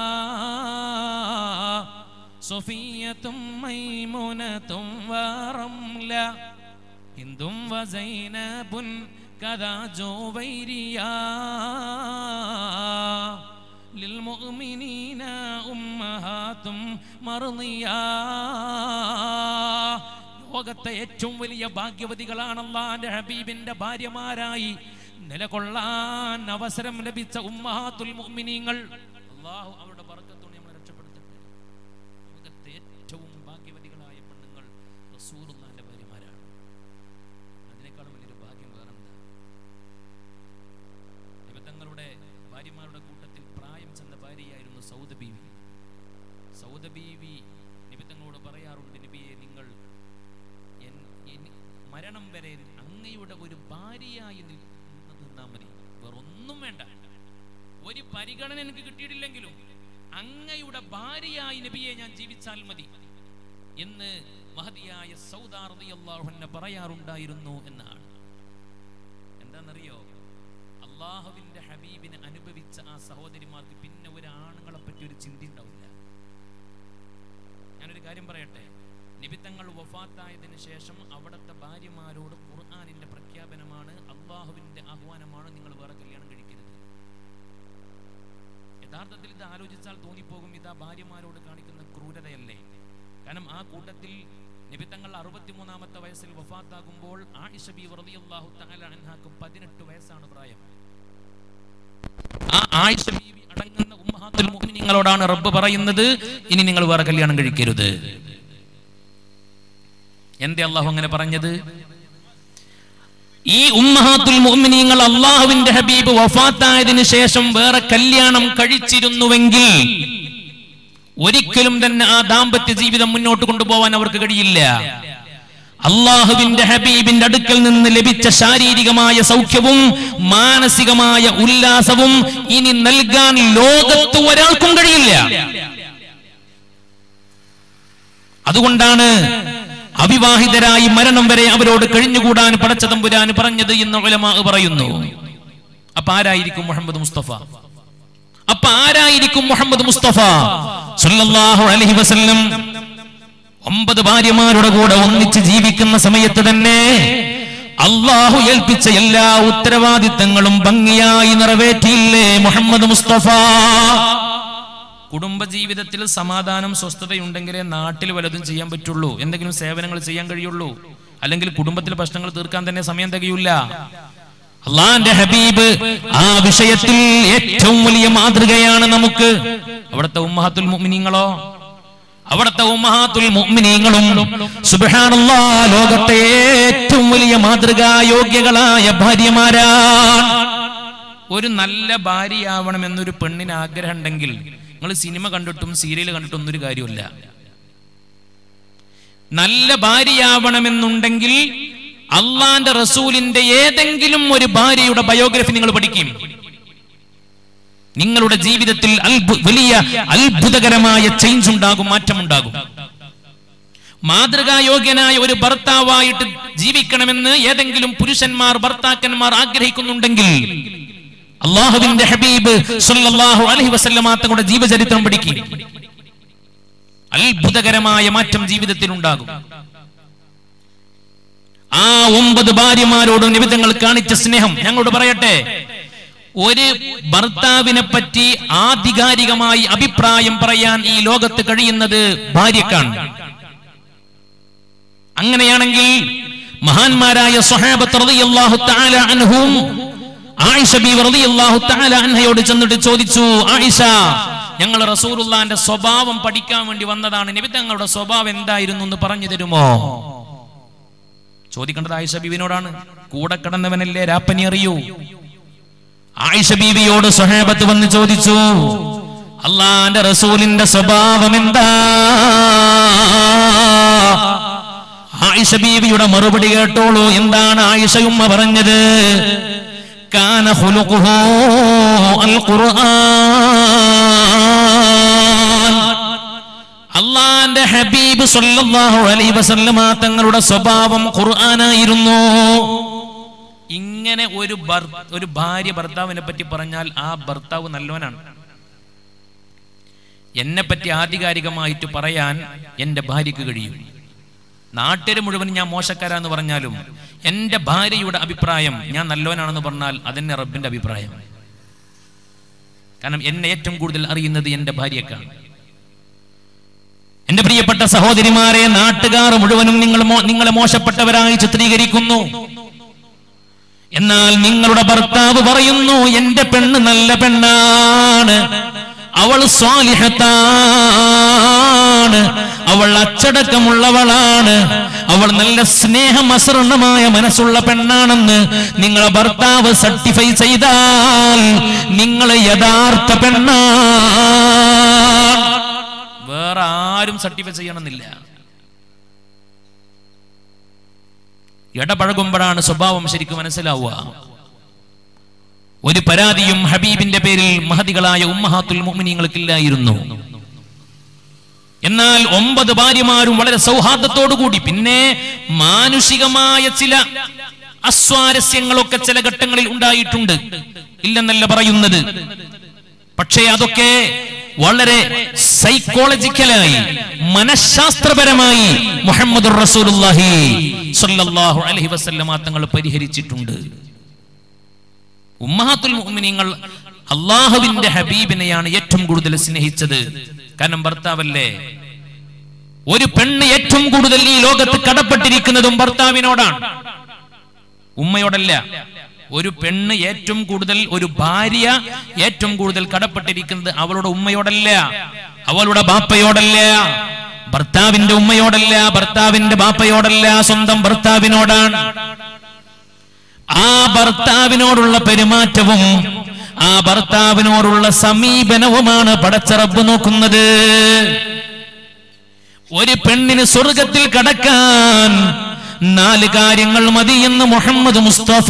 സഫിയത്തും മൈമുനത്തും വ റംല ഹിന്ദും വ സൈനബുൻ കദാ ജോവൈരിയാ للمؤمنين أمهات مرضيا ലോകത്തെ ഏറ്റവും വലിയ ഭാഗ്യവതികളാണ് അള്ളാന്റെ ഹബീബിന്റെ ഭാര്യമാരായി നിലകൊള്ളാൻ അവസരം ലഭിച്ച ഉമ്മഹാത്തുൽ മുഅ്മിനീങ്ങൾ അള്ളാഹു അവരുടെ വർഗത്തോടെ നമ്മളെ രക്ഷപ്പെടുത്തട്ടെ ലോകത്തെ ഏറ്റവും ഭാഗ്യവതികളായ പെണ്ണുങ്ങൾ റസൂലുള്ളാന്റെ ഭാര്യമാരാണ് അതിനേക്കാളും വലിയൊരു ഭാഗ്യം വേറെന്താ നിബന്ധങ്ങളുടെ ഭാര്യമാരുടെ കൂട്ടത്തിൽ പ്രായം ചെന്ന ഭാര്യയായിരുന്നു സൗദ ബീവി സൗദ ബീവി നിബിത്തങ്ങളോട് പറയാറുണ്ട് നബിയെ നിങ്ങൾ എൻ- എൻ- മരണം വരെ അങ്ങയുടെ ഒരു ഭാര്യയായി നിൽ- നിന്നാൽ മതി വേറൊന്നും വേണ്ട ഒരു പരിഗണന എനിക്ക് കിട്ടിയിട്ടില്ലെങ്കിലും അങ്ങയുടെ ഭാര്യയായി നബിയെ ഞാൻ ജീവിച്ചാൽ മതി എന്ന് മഹതിയായ സൗദാർദിയല്ലാഹുന്നെ പറയാറുണ്ടായിരുന്നു എന്നാണ് എന്താണെന്നറിയോ അള്ളാഹുവിന്റെ ഹബീബിനെ അനുഭവിച്ച ആ സഹോദരിമാർക്ക് പിന്നെ ഒരു ആണുങ്ങളെ പറ്റി ഒരു ചിന്ത ഉണ്ടാവില്ല ഞാനൊരു കാര്യം പറയട്ടെ നിബിത്തങ്ങൾ വഫാത്തായതിനു ശേഷം അവിടുത്തെ ഭാര്യമാരോട് ഖുർആാനിന്റെ പ്രഖ്യാപനമാണ് അള്ളാഹുവിന്റെ ആഹ്വാനമാണ് നിങ്ങൾ വേറെ കല്യാണം കഴിക്കരുത് യഥാർത്ഥത്തിൽ ഇത് ആലോചിച്ചാൽ തോന്നിപ്പോകും ഇതാ ഭാര്യമാരോട് കാണിക്കുന്ന ക്രൂരതയല്ലേ കാരണം ആ കൂട്ടത്തിൽ നിബിത്തങ്ങൾ അറുപത്തിമൂന്നാമത്തെ വയസ്സിൽ വഫാത്താകുമ്പോൾ ആയിഷ ബി റളിയല്ലാഹു തആല അൻഹാക്ക് പതിനെട്ട് വയസ്സാണ് പ്രായം ആ ആയിഷ ബീവി അടങ്ങുന്ന ഉമ്മഹാത്തുൽ മുഅ്മിനീങ്ങളോടാണ് റബ്ബ് പറയുന്നത് ഇനി നിങ്ങൾ വേറെ കല്യാണം കഴിക്കരുത് എന്തേ അള്ളാഹു അങ്ങനെ പറഞ്ഞത് ഈ ഉമ്മഹാത്തുൽ മുഅ്മിനീങ്ങൾ അള്ളാഹുവിന്റെ ഹബീബ് വഫാത്തായതിനു ശേഷം വേറെ കല്യാണം കഴിച്ചിരുന്നുവെങ്കിൽ ഒരിക്കലും തന്നെ ആ ദാമ്പത്യ ജീവിതം മുന്നോട്ട് കൊണ്ടുപോകാൻ അവർക്ക് കഴിയില്ല അള്ളാഹുവിന്റെ ഹബീബിന്റെ അടുക്കൽ നിന്ന് ലഭിച്ച ശാരീരികമായ സൗഖ്യവും മാനസികമായ ഉല്ലാസവും ഇനി നൽകാൻ ലോകത്ത് ഒരാൾക്കും കഴിയില്ല അതുകൊണ്ടാണ് അവിവാഹിതരായി മരണം വരെ അവരോട് കഴിഞ്ഞുകൂടാൻ പടച്ച തമ്പുരാൻ പറഞ്ഞത് എന്ന് ഉലമാ പറയുന്നു അപ്പൊ ആരായിരിക്കും മുഹമ്മദ് മുസ്തഫ അപ്പൊ ആരായിരിക്കും മുഹമ്മദ് മുസ്തഫ സല്ലല്ലാഹു അലൈഹി വസല്ലം ഒമ്പത് ഭാര്യമാരുടെ കൂടെ ഒന്നിച്ച് ജീവിക്കുന്ന സമയത്ത് തന്നെ അള്ളാഹു ഏൽപ്പിച്ച എല്ലാ ഉത്തരവാദിത്തങ്ങളും ഭംഗിയായി നിറവേറ്റിയില്ലേ മുഹമ്മദ് മുസ്തഫ കുടുംബജീവിതത്തിൽ സമാധാനം സ്വസ്ഥതയുണ്ടെങ്കിലേ നാട്ടിൽ വലതും ചെയ്യാൻ പറ്റുള്ളൂ എന്തെങ്കിലും സേവനങ്ങൾ ചെയ്യാൻ കഴിയുള്ളൂ അല്ലെങ്കിൽ കുടുംബത്തിലെ പ്രശ്നങ്ങൾ തീർക്കാൻ തന്നെ സമയം തികയില്ല അള്ളാന്റെ ഹബീബ് ആ വിഷയത്തിൽ ഏറ്റവും വലിയ മാതൃകയാണ് നമുക്ക് അവിടുത്തെ ഉമ്മഹത്തുൽ മുഅ്മിനീങ്ങളോ അവിടുത്തെ ഉമ്മഹാത്തുൽ മുഅ്മിനീങ്ങളും സുബ്ഹാനല്ലാ ലോകത്തെ ഏറ്റവും വലിയ മാതൃകാ യോഗ്യകളായ ഭാര്യമാരാണ് ഒരു നല്ല ഭാര്യയാവണമെന്നൊരു പെണ്ണിന് ആഗ്രഹം ഉണ്ടെങ്കിൽ നിങ്ങൾ സിനിമ കണ്ടിട്ടും സീരിയൽ കണ്ടിട്ടും ഒന്നും ഒരു കാര്യമില്ല നല്ല ഭാര്യയാവണമെന്നുണ്ടെങ്കിൽ അള്ളാന്റെ റസൂലിന്റെ ഏതെങ്കിലും ഒരു ഭാര്യയുടെ ബയോഗ്രഫി നിങ്ങൾ പഠിക്കും നിങ്ങളുടെ ജീവിതത്തിൽ അത്ഭു- വലിയ അത്ഭുതകരമായ ചേഞ്ച് ഉണ്ടാകും മാറ്റമുണ്ടാകും മാതൃകായോഗ്യനായ ഒരു ഭർത്താവായിട്ട് ജീവിക്കണമെന്ന് ഏതെങ്കിലും പുരുഷന്മാർ ഭർത്താക്കന്മാർ ആഗ്രഹിക്കുന്നുണ്ടെങ്കിൽ അള്ളാഹുവിന്റെ ഹബീബ് സല്ലല്ലാഹു അലൈഹി വസല്ലമ തങ്ങളുടെ ജീവചരിത്രം പഠിക്കും അത്ഭുതകരമായ മാറ്റം ജീവിതത്തിൽ ഉണ്ടാകും ആ ഒമ്പത് ഭാര്യമാരോട് നിമിത്തങ്ങൾ കാണിച്ച സ്നേഹം ഞങ്ങളോട് പറയട്ടെ ഒരു ഭർത്താവിനെ പറ്റി ആധികാരികമായി അഭിപ്രായം പറയാൻ ഈ ലോകത്ത് കഴിയുന്നത് ഭാര്യക്കാണ് അങ്ങനെയാണെങ്കിൽ മഹാന്മാരായ സ്വഹാബത്ത് റളിയല്ലാഹു തആല അൻഹും ആയിഷ ബീവി റളിയല്ലാഹു തആല അൻഹയോട് ചെന്നിട്ട് ചോദിച്ചു ആയിഷ ഞങ്ങൾ റസൂലുള്ളാന്റെ സ്വഭാവം പഠിക്കാൻ വേണ്ടി വന്നതാണ് നബി തങ്ങളുടെ സ്വഭാവം എന്തായിരുന്നു എന്ന് പറഞ്ഞു തരുമോ ചോദിക്കേണ്ടത് ആയിഷ ബീവിനോടാണ് കൂടെ കിടന്നവനല്ലേ രാപ്പനി അറിയൂ ആയിഷ ബീവിയോട് സ്വഹാബത്ത് വന്ന് ചോദിച്ചു അള്ളാന്റെ റസൂലിന്റെ സ്വഭാവം എന്താ ആയിഷ ബീവിയുടെ മറുപടി കേട്ടോളൂ എന്താണ് ആയിഷയുമ്മ പറഞ്ഞത് കാന ഖുലുഖുഹു അൽ ഖുർആൻ അള്ളാന്റെ ഹബീബ് സല്ലല്ലാഹു അലൈഹി വസല്ലമ തങ്ങളുടെ സ്വഭാവം ഖുർആനായിരുന്നു ഇങ്ങനെ ഒരു ഭർ- ഒരു ഭാര്യ ഭർത്താവിനെ പറ്റി പറഞ്ഞാൽ ആ ഭർത്താവ് നല്ലവനാണ് എന്നെ പറ്റി ആധികാരികമായിട്ട് പറയാൻ എന്റെ ഭാര്യക്ക് കഴിയും നാട്ടുകാർ മുഴുവൻ ഞാൻ മോശക്കാരാന്ന് പറഞ്ഞാലും എന്റെ ഭാര്യയുടെ അഭിപ്രായം ഞാൻ നല്ലവനാണെന്ന് പറഞ്ഞാൽ അതെന്നെ റബ്ബിന്റെ അഭിപ്രായം കാരണം എന്നെ ഏറ്റവും കൂടുതൽ അറിയുന്നത് എന്റെ ഭാര്യക്കാണ് എന്റെ പ്രിയപ്പെട്ട സഹോദരിമാരെ നാട്ടുകാർ മുഴുവനും നിങ്ങൾ മോ- നിങ്ങളെ മോശപ്പെട്ടവരായി ചിത്രീകരിക്കുന്നു എന്നാൽ നിങ്ങളുടെ ഭർത്താവ് പറയുന്നു എന്റെ പെണ്ണ് നല്ല പെണ്ണാണ് അവൾ സ്വാലിഹത്താണ് അവൾ അച്ചടക്കമുള്ളവളാണ് അവൾ നല്ല സ്നേഹമസൃണമായ മനസ്സുള്ള പെണ്ണാണെന്ന് നിങ്ങളെ ഭർത്താവ് സർട്ടിഫൈ ചെയ്താൽ നിങ്ങൾ യഥാർത്ഥ പെണ്ണാണ് വേറെ ആരും സർട്ടിഫൈ ചെയ്യണമെന്നില്ല ഇടപഴകുമ്പോഴാണ് സ്വഭാവം ശരിക്കും മനസ്സിലാവുക ഒരു പരാതിയും ഹബീബിന്റെ പേരിൽ മഹതികളായ ഉമ്മഹാത്തുൽ മുഅ്മിനീങ്ങൾക്കില്ലായിരുന്നു എന്നാൽ ഒമ്പത് ഭാര്യമാരും വളരെ സൗഹാർദ്ദത്തോടു കൂടി പിന്നെ മാനുഷികമായ ചില അസ്വാരസ്യങ്ങളൊക്കെ ചില ഘട്ടങ്ങളിൽ ഉണ്ടായിട്ടുണ്ട് ഇല്ലെന്നല്ല പറയുന്നത് പക്ഷേ അതൊക്കെ വളരെ സൈക്കോളജിക്കലായി മനഃശാസ്ത്രപരമായി മുഹമ്മദ് റസൂലുള്ളാഹി സ്വല്ലല്ലാഹു അലൈഹി വസല്ലമ തങ്ങൾ പരിഹരിച്ചിട്ടുണ്ട് ഉമ്മഹാത്തുൽ മുഅ്മിനീങ്ങൾ അള്ളാഹുവിന്റെ ഹബീബിനെയാണ് ഏറ്റവും കൂടുതൽ സ്നേഹിച്ചത് കാരണം ഭർത്താവല്ലേ ഒരു പെണ്ണ് ഏറ്റവും കൂടുതൽ ഈ ലോകത്ത് കടപ്പെട്ടിരിക്കുന്നതും ഭർത്താവിനോടാണ് ഉമ്മയോടല്ല ഒരു പെണ്ണ് ഏറ്റവും കൂടുതൽ ഒരു ഭാര്യ ഏറ്റവും കൂടുതൽ കടപ്പെട്ടിരിക്കുന്നത് അവളുടെ ഉമ്മയോടല്ല അവളുടെ ബാപ്പയോടല്ല ഭർത്താവിന്റെ ഉമ്മയോടല്ല ഭർത്താവിന്റെ ബാപ്പയോടല്ല സ്വന്തം ഭർത്താവിനോടാണ് ആ ഭർത്താവിനോടുള്ള പെരുമാറ്റവും ആ ഭർത്താവിനോടുള്ള സമീപനവുമാണ് പടച്ചറബ് നോക്കുന്നത് ഒരു പെണ്ണിന് സ്വർഗത്തിൽ കടക്കാൻ നാല് കാര്യങ്ങൾ മതി എന്ന് മുഹമ്മദ് മുസ്തഫ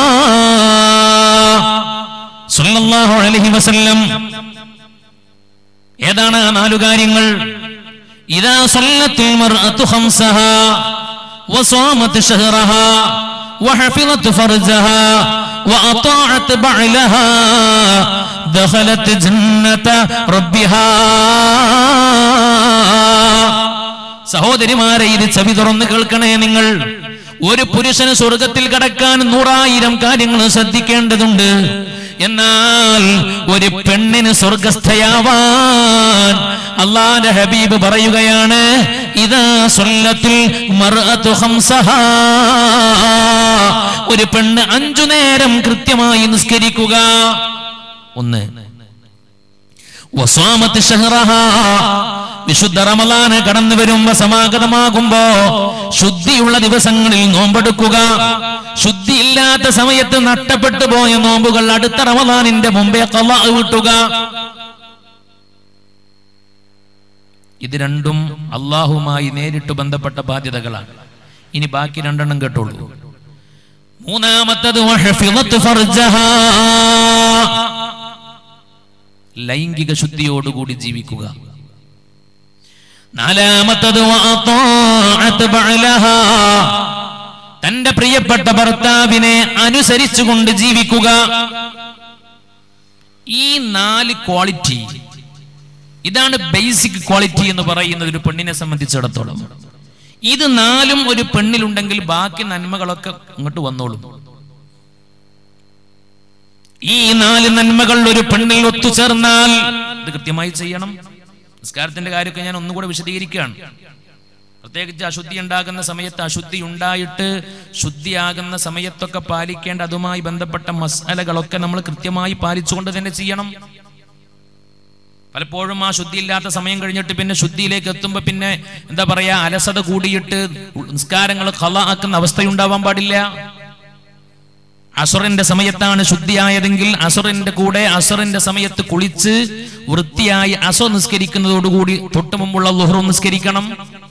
സല്ലല്ലാഹു അലൈഹി വസല്ലം ഏതാണ് ആ നാലു കാര്യങ്ങൾ إذا صلت المرأة خمسها وصامت شهرها وحفظت فرجها وأطاعت بعلها دخلت جنة ربها സഹോദരിമാരെ ഇത് ചെവി തുറന്ന് കേൾക്കണേ നിങ്ങൾ ഒരു പുരുഷന് സ്വർഗത്തിൽ കടക്കാൻ നൂറായിരം കാര്യങ്ങൾ ശ്രദ്ധിക്കേണ്ടതുണ്ട് എന്നാൽ ഒരു പെണ്ണിന് സ്വർഗസ്ഥയാവാൻ അള്ളാന്റെ ഹബീബ് പറയുകയാണ് ഇതാ സ്വല്ലത്തിൽ മർഅതു ഖംസഹാ. ഒരു പെണ്ണ് അഞ്ചു നേരം കൃത്യമായി നിസ്കരിക്കുക ഒന്ന് വസ്വാമത്ത് ഷഹ്റഹാ. വിശുദ്ധ റമലാന് കടന്നു വരുമ്പോ സമാഗതമാകുമ്പോ ശുദ്ധിയുള്ള ദിവസങ്ങളിൽ നോമ്പെടുക്കുക ശുദ്ധിയില്ലാത്ത സമയത്ത് നഷ്ടപ്പെട്ടു പോയ നോമ്പുകൾ അടുത്ത റമലാനിന്റെ മുമ്പേ കള്ളാ വിട്ടുക ഇത് രണ്ടും അള്ളാഹുമായി നേരിട്ട് ബന്ധപ്പെട്ട ബാധ്യതകളാണ് ഇനി ബാക്കി രണ്ടെണ്ണം കേട്ടോളൂ മൂന്നാമത്തത് വഹഫിളത്ത് ഫർജഹാ. ലൈംഗിക ശുദ്ധിയോടുകൂടി ജീവിക്കുക നാലാമത്തത് വഅതാഅത്ത് ബഅലഹാ. തന്റെ പ്രിയപ്പെട്ട ഭർത്താവിനെ അനുസരിച്ചുകൊണ്ട് ജീവിക്കുക ഈ നാല് ക്വാളിറ്റി ഇതാണ് ബേസിക് ക്വാളിറ്റി എന്ന് പറയുന്നത് ഒരു പെണ്ണിനെ സംബന്ധിച്ചിടത്തോളം ഇത് നാലും ഒരു പെണ്ണിലുണ്ടെങ്കിൽ ബാക്കി നന്മകളൊക്കെ ഇങ്ങോട്ട് വന്നോളും ഈ നാല് നന്മകൾ ഒരു പെണ്ണിൽ ഒത്തുചേർന്നാൽ ഇത് കൃത്യമായി ചെയ്യണം നിസ്കാരത്തിന്റെ കാര്യമൊക്കെ ഞാൻ ഒന്നുകൂടെ വിശദീകരിക്കുകയാണ് പ്രത്യേകിച്ച് അശുദ്ധി ഉണ്ടാകുന്ന സമയത്ത് അശുദ്ധി ഉണ്ടായിട്ട് ശുദ്ധിയാകുന്ന സമയത്തൊക്കെ പാലിക്കേണ്ട അതുമായി ബന്ധപ്പെട്ട മസാലകളൊക്കെ നമ്മൾ കൃത്യമായി പാലിച്ചുകൊണ്ട് തന്നെ ചെയ്യണം പലപ്പോഴും ആ ശുദ്ധിയില്ലാത്ത സമയം കഴിഞ്ഞിട്ട് പിന്നെ ശുദ്ധിയിലേക്ക് എത്തുമ്പോ പിന്നെ എന്താ പറയാ അലസത കൂടിയിട്ട് നിസ്കാരങ്ങൾ കള ആക്കുന്ന അവസ്ഥയുണ്ടാവാൻ പാടില്ല അസുറിന്റെ സമയത്താണ് ശുദ്ധിയായതെങ്കിൽ അസുറിന്റെ കൂടെ അസുറിന്റെ സമയത്ത് കുളിച്ച് വൃത്തിയായി അസോ നിസ്കരിക്കുന്നതോടുകൂടി തൊട്ടു മുമ്പുള്ള ലുഹറും നിസ്കരിക്കണം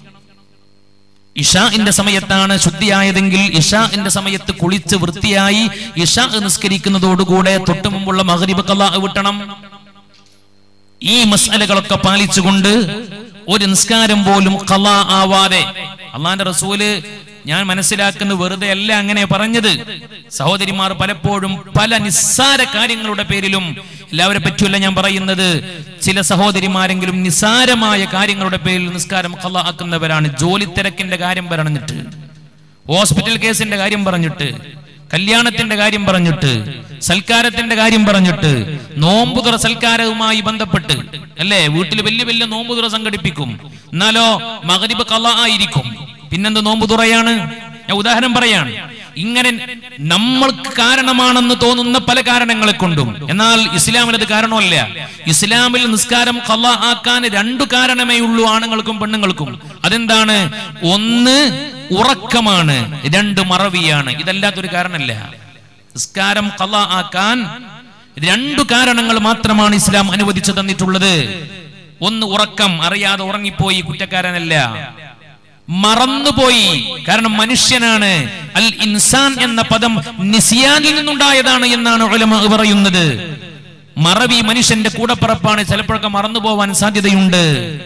ഇഷാന്റെ സമയത്താണ് ശുദ്ധിയായതെങ്കിൽ ഇഷാന്റെ സമയത്ത് കുളിച്ച് വൃത്തിയായി ഇഷ നിസ്കരിക്കുന്നതോടുകൂടെ തൊട്ടു മുമ്പുള്ള മഹരിബ് കല വിട്ടണം ഈ മസാലകളൊക്കെ പാലിച്ചുകൊണ്ട് ഒരു നിസ്കാരം പോലും കല ആവാതെ അള്ളാന്റെ റസൂല് ഞാൻ മനസ്സിലാക്കുന്ന വെറുതെ അല്ല അങ്ങനെ പറഞ്ഞത് സഹോദരിമാർ പലപ്പോഴും പല നിസ്സാര കാര്യങ്ങളുടെ പേരിലും എല്ലാവരെ പറ്റിയല്ല ഞാൻ പറയുന്നത് ചില സഹോദരിമാരെങ്കിലും നിസ്സാരമായ കാര്യങ്ങളുടെ പേരിൽ നിസ്കാരം കല ആക്കുന്നവരാണ് ജോലി തിരക്കിന്റെ കാര്യം പറഞ്ഞിട്ട് ഹോസ്പിറ്റൽ കേസിന്റെ കാര്യം പറഞ്ഞിട്ട് കല്യാണത്തിന്റെ കാര്യം പറഞ്ഞിട്ട് സൽക്കാരത്തിന്റെ കാര്യം പറഞ്ഞിട്ട് നോമ്പുതുറ സൽക്കാരവുമായി ബന്ധപ്പെട്ട് അല്ലേ വീട്ടിൽ വലിയ വലിയ നോമ്പുതുറ സംഘടിപ്പിക്കും എന്നാലോ മകരിബ് കല ആയിരിക്കും പിന്നെന്ത് നോമ്പുതുറയാണ് ഞാൻ ഉദാഹരണം പറയാണ് ഇങ്ങനെ നമ്മൾക്ക് കാരണമാണെന്ന് തോന്നുന്ന പല കാരണങ്ങളെ കൊണ്ടും എന്നാൽ ഇസ്ലാമിൽ അത് കാരണമല്ല ഇസ്ലാമിൽ നിസ്കാരം കല ആക്കാൻ രണ്ടു കാരണമേ ഉള്ളൂ ആണുങ്ങൾക്കും പെണ്ണുങ്ങൾക്കും അതെന്താണ് ഒന്ന് ഉറക്കമാണ് രണ്ട് മറവിയാണ് ഇതല്ലാത്തൊരു കാരണമല്ല നിസ്കാരം കല ആക്കാൻ രണ്ടു കാരണങ്ങൾ മാത്രമാണ് ഇസ്ലാം അനുവദിച്ചു തന്നിട്ടുള്ളത് ഒന്ന് ഉറക്കം അറിയാതെ ഉറങ്ങിപ്പോയി കുറ്റക്കാരനല്ല മറന്നുപോയി കാരണം മനുഷ്യനാണ് അൽ ഇൻസാൻ എന്ന പദം നിസിയാനിൽ നിന്നുണ്ടായതാണ് എന്നാണ് ഉലമ പറയുന്നത് മറവി മനുഷ്യന്റെ കൂടപ്പിറപ്പാണ് ചിലപ്പോഴൊക്കെ മറന്നുപോവാൻ സാധ്യതയുണ്ട്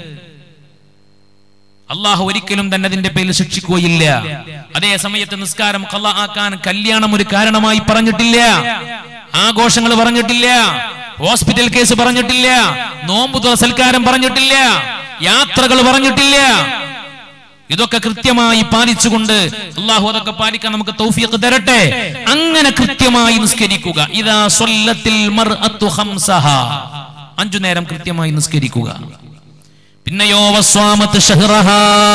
അള്ളാഹു ഒരിക്കലും തന്നെ അതിന്റെ പേരിൽ ശിക്ഷിക്കുകയില്ല അതേ സമയത്ത് നിസ്കാരം കള്ള ആക്കാൻ കല്യാണം ഒരു കാരണമായി പറഞ്ഞിട്ടില്ല ആഘോഷങ്ങൾ പറഞ്ഞിട്ടില്ല ഹോസ്പിറ്റൽ കേസ് പറഞ്ഞിട്ടില്ല നോമ്പു തുറ സൽക്കാരം പറഞ്ഞിട്ടില്ല യാത്രകൾ പറഞ്ഞിട്ടില്ല ഇതൊക്കെ കൃത്യമായി പാലിച്ചുകൊണ്ട് അള്ളാഹു അതൊക്കെ പാലിക്കാൻ നമുക്ക് തൗഫീഖ് തരട്ടെ അങ്ങനെ കൃത്യമായി നിസ്കരിക്കുക ഇതാ സ്വല്ലത്തിൽ മർഅത്തു ഖംസഹ അഞ്ചു നേരം കൃത്യമായി നിസ്കരിക്കുക പിന്നെയോ വസ്വാമത്ത് ഷഹ്റഹ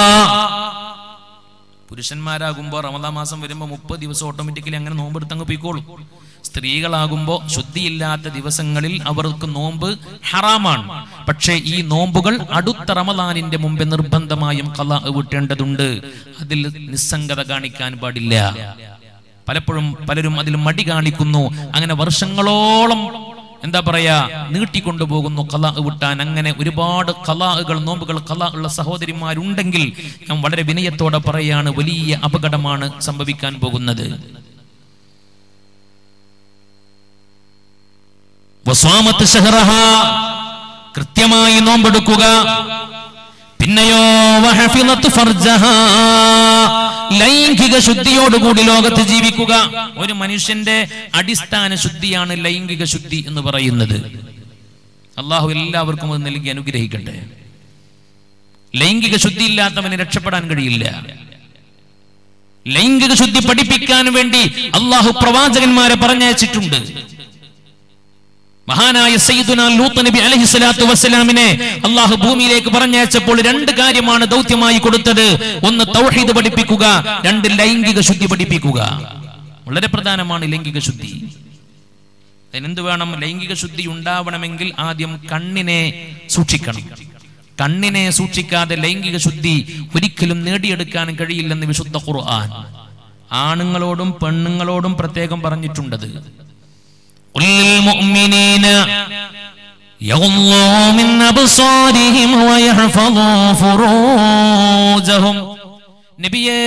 പുരുഷന്മാരാകുമ്പോ റമദാ മാസം വരുമ്പോ മുപ്പത് ദിവസം ഓട്ടോമാറ്റിക്കലി അങ്ങനെ നോമ്പെടുത്തങ്ങ് പോയിക്കോളും സ്ത്രീകളാകുമ്പോ ശുദ്ധിയില്ലാത്ത ദിവസങ്ങളിൽ അവർക്ക് നോമ്പ് ഹറാമാണ് പക്ഷേ ഈ നോമ്പുകൾ അടുത്ത റമദാനിന്റെ മുമ്പേ നിർബന്ധമായും കല വിട്ടേണ്ടതുണ്ട് അതിൽ നിസ്സംഗത കാണിക്കാൻ പാടില്ല പലപ്പോഴും പലരും അതിൽ മടി കാണിക്കുന്നു അങ്ങനെ വർഷങ്ങളോളം എന്താ പറയാ നീട്ടിക്കൊണ്ടുപോകുന്നു കല വിട്ടാൻ അങ്ങനെ ഒരുപാട് കലാകൾ നോമ്പുകൾ കല ഉള്ള സഹോദരിമാരുണ്ടെങ്കിൽ ഞാൻ വളരെ വിനയത്തോടെ പറയാണ് വലിയ അപകടമാണ് സംഭവിക്കാൻ പോകുന്നത് വസ്വാമത്ത് ഷഹ്റഹ കൃത്യമായി നോമ്പെടുക്കുക പിന്നെയോ വഹഫിളത്ത് ഫർജഹാ. ലൈംഗിക ശുദ്ധിയോടുകൂടി ലോകത്ത് ജീവിക്കുക ഒരു മനുഷ്യന്റെ അടിസ്ഥാന ശുദ്ധിയാണ് ലൈംഗിക ശുദ്ധി എന്ന് പറയുന്നത് അള്ളാഹു എല്ലാവർക്കും അത് നൽകി അനുഗ്രഹിക്കട്ടെ ലൈംഗിക ശുദ്ധി ഇല്ലാത്തവന് രക്ഷപ്പെടാൻ കഴിയില്ല ലൈംഗിക ശുദ്ധി പഠിപ്പിക്കാൻ വേണ്ടി അള്ളാഹു പ്രവാചകന്മാരെ പറഞ്ഞയച്ചിട്ടുണ്ട് മഹാനായ സയ്യിദുന ലൂത്ത് നബി അലൈഹി സ്വലാത്തു വസ്സലാമിനെ അള്ളാഹു ഭൂമിയിലേക്ക് പറഞ്ഞയച്ചപ്പോൾ രണ്ട് കാര്യമാണ് ദൗത്യമായി കൊടുത്തത് ഒന്ന് തൗഹീദ് പഠിപ്പിക്കുക രണ്ട് ലൈംഗിക ശുദ്ധി പഠിപ്പിക്കുക വളരെ പ്രധാനമാണ് ലൈംഗിക ശുദ്ധി അതിനെന്ത് വേണം ലൈംഗിക ശുദ്ധി ഉണ്ടാവണമെങ്കിൽ ആദ്യം കണ്ണിനെ സൂക്ഷിക്കണം കണ്ണിനെ സൂക്ഷിക്കാതെ ലൈംഗിക ശുദ്ധി ഒരിക്കലും നേടിയെടുക്കാൻ കഴിയില്ലെന്ന് വിശുദ്ധ ഖുർആൻ ആണുങ്ങളോടും പെണ്ണുങ്ങളോടും പ്രത്യേകം പറഞ്ഞിട്ടുണ്ടത് قل للمؤمنين يغضوا من أبصارهم ويحفظوا فروجهم നബിയേ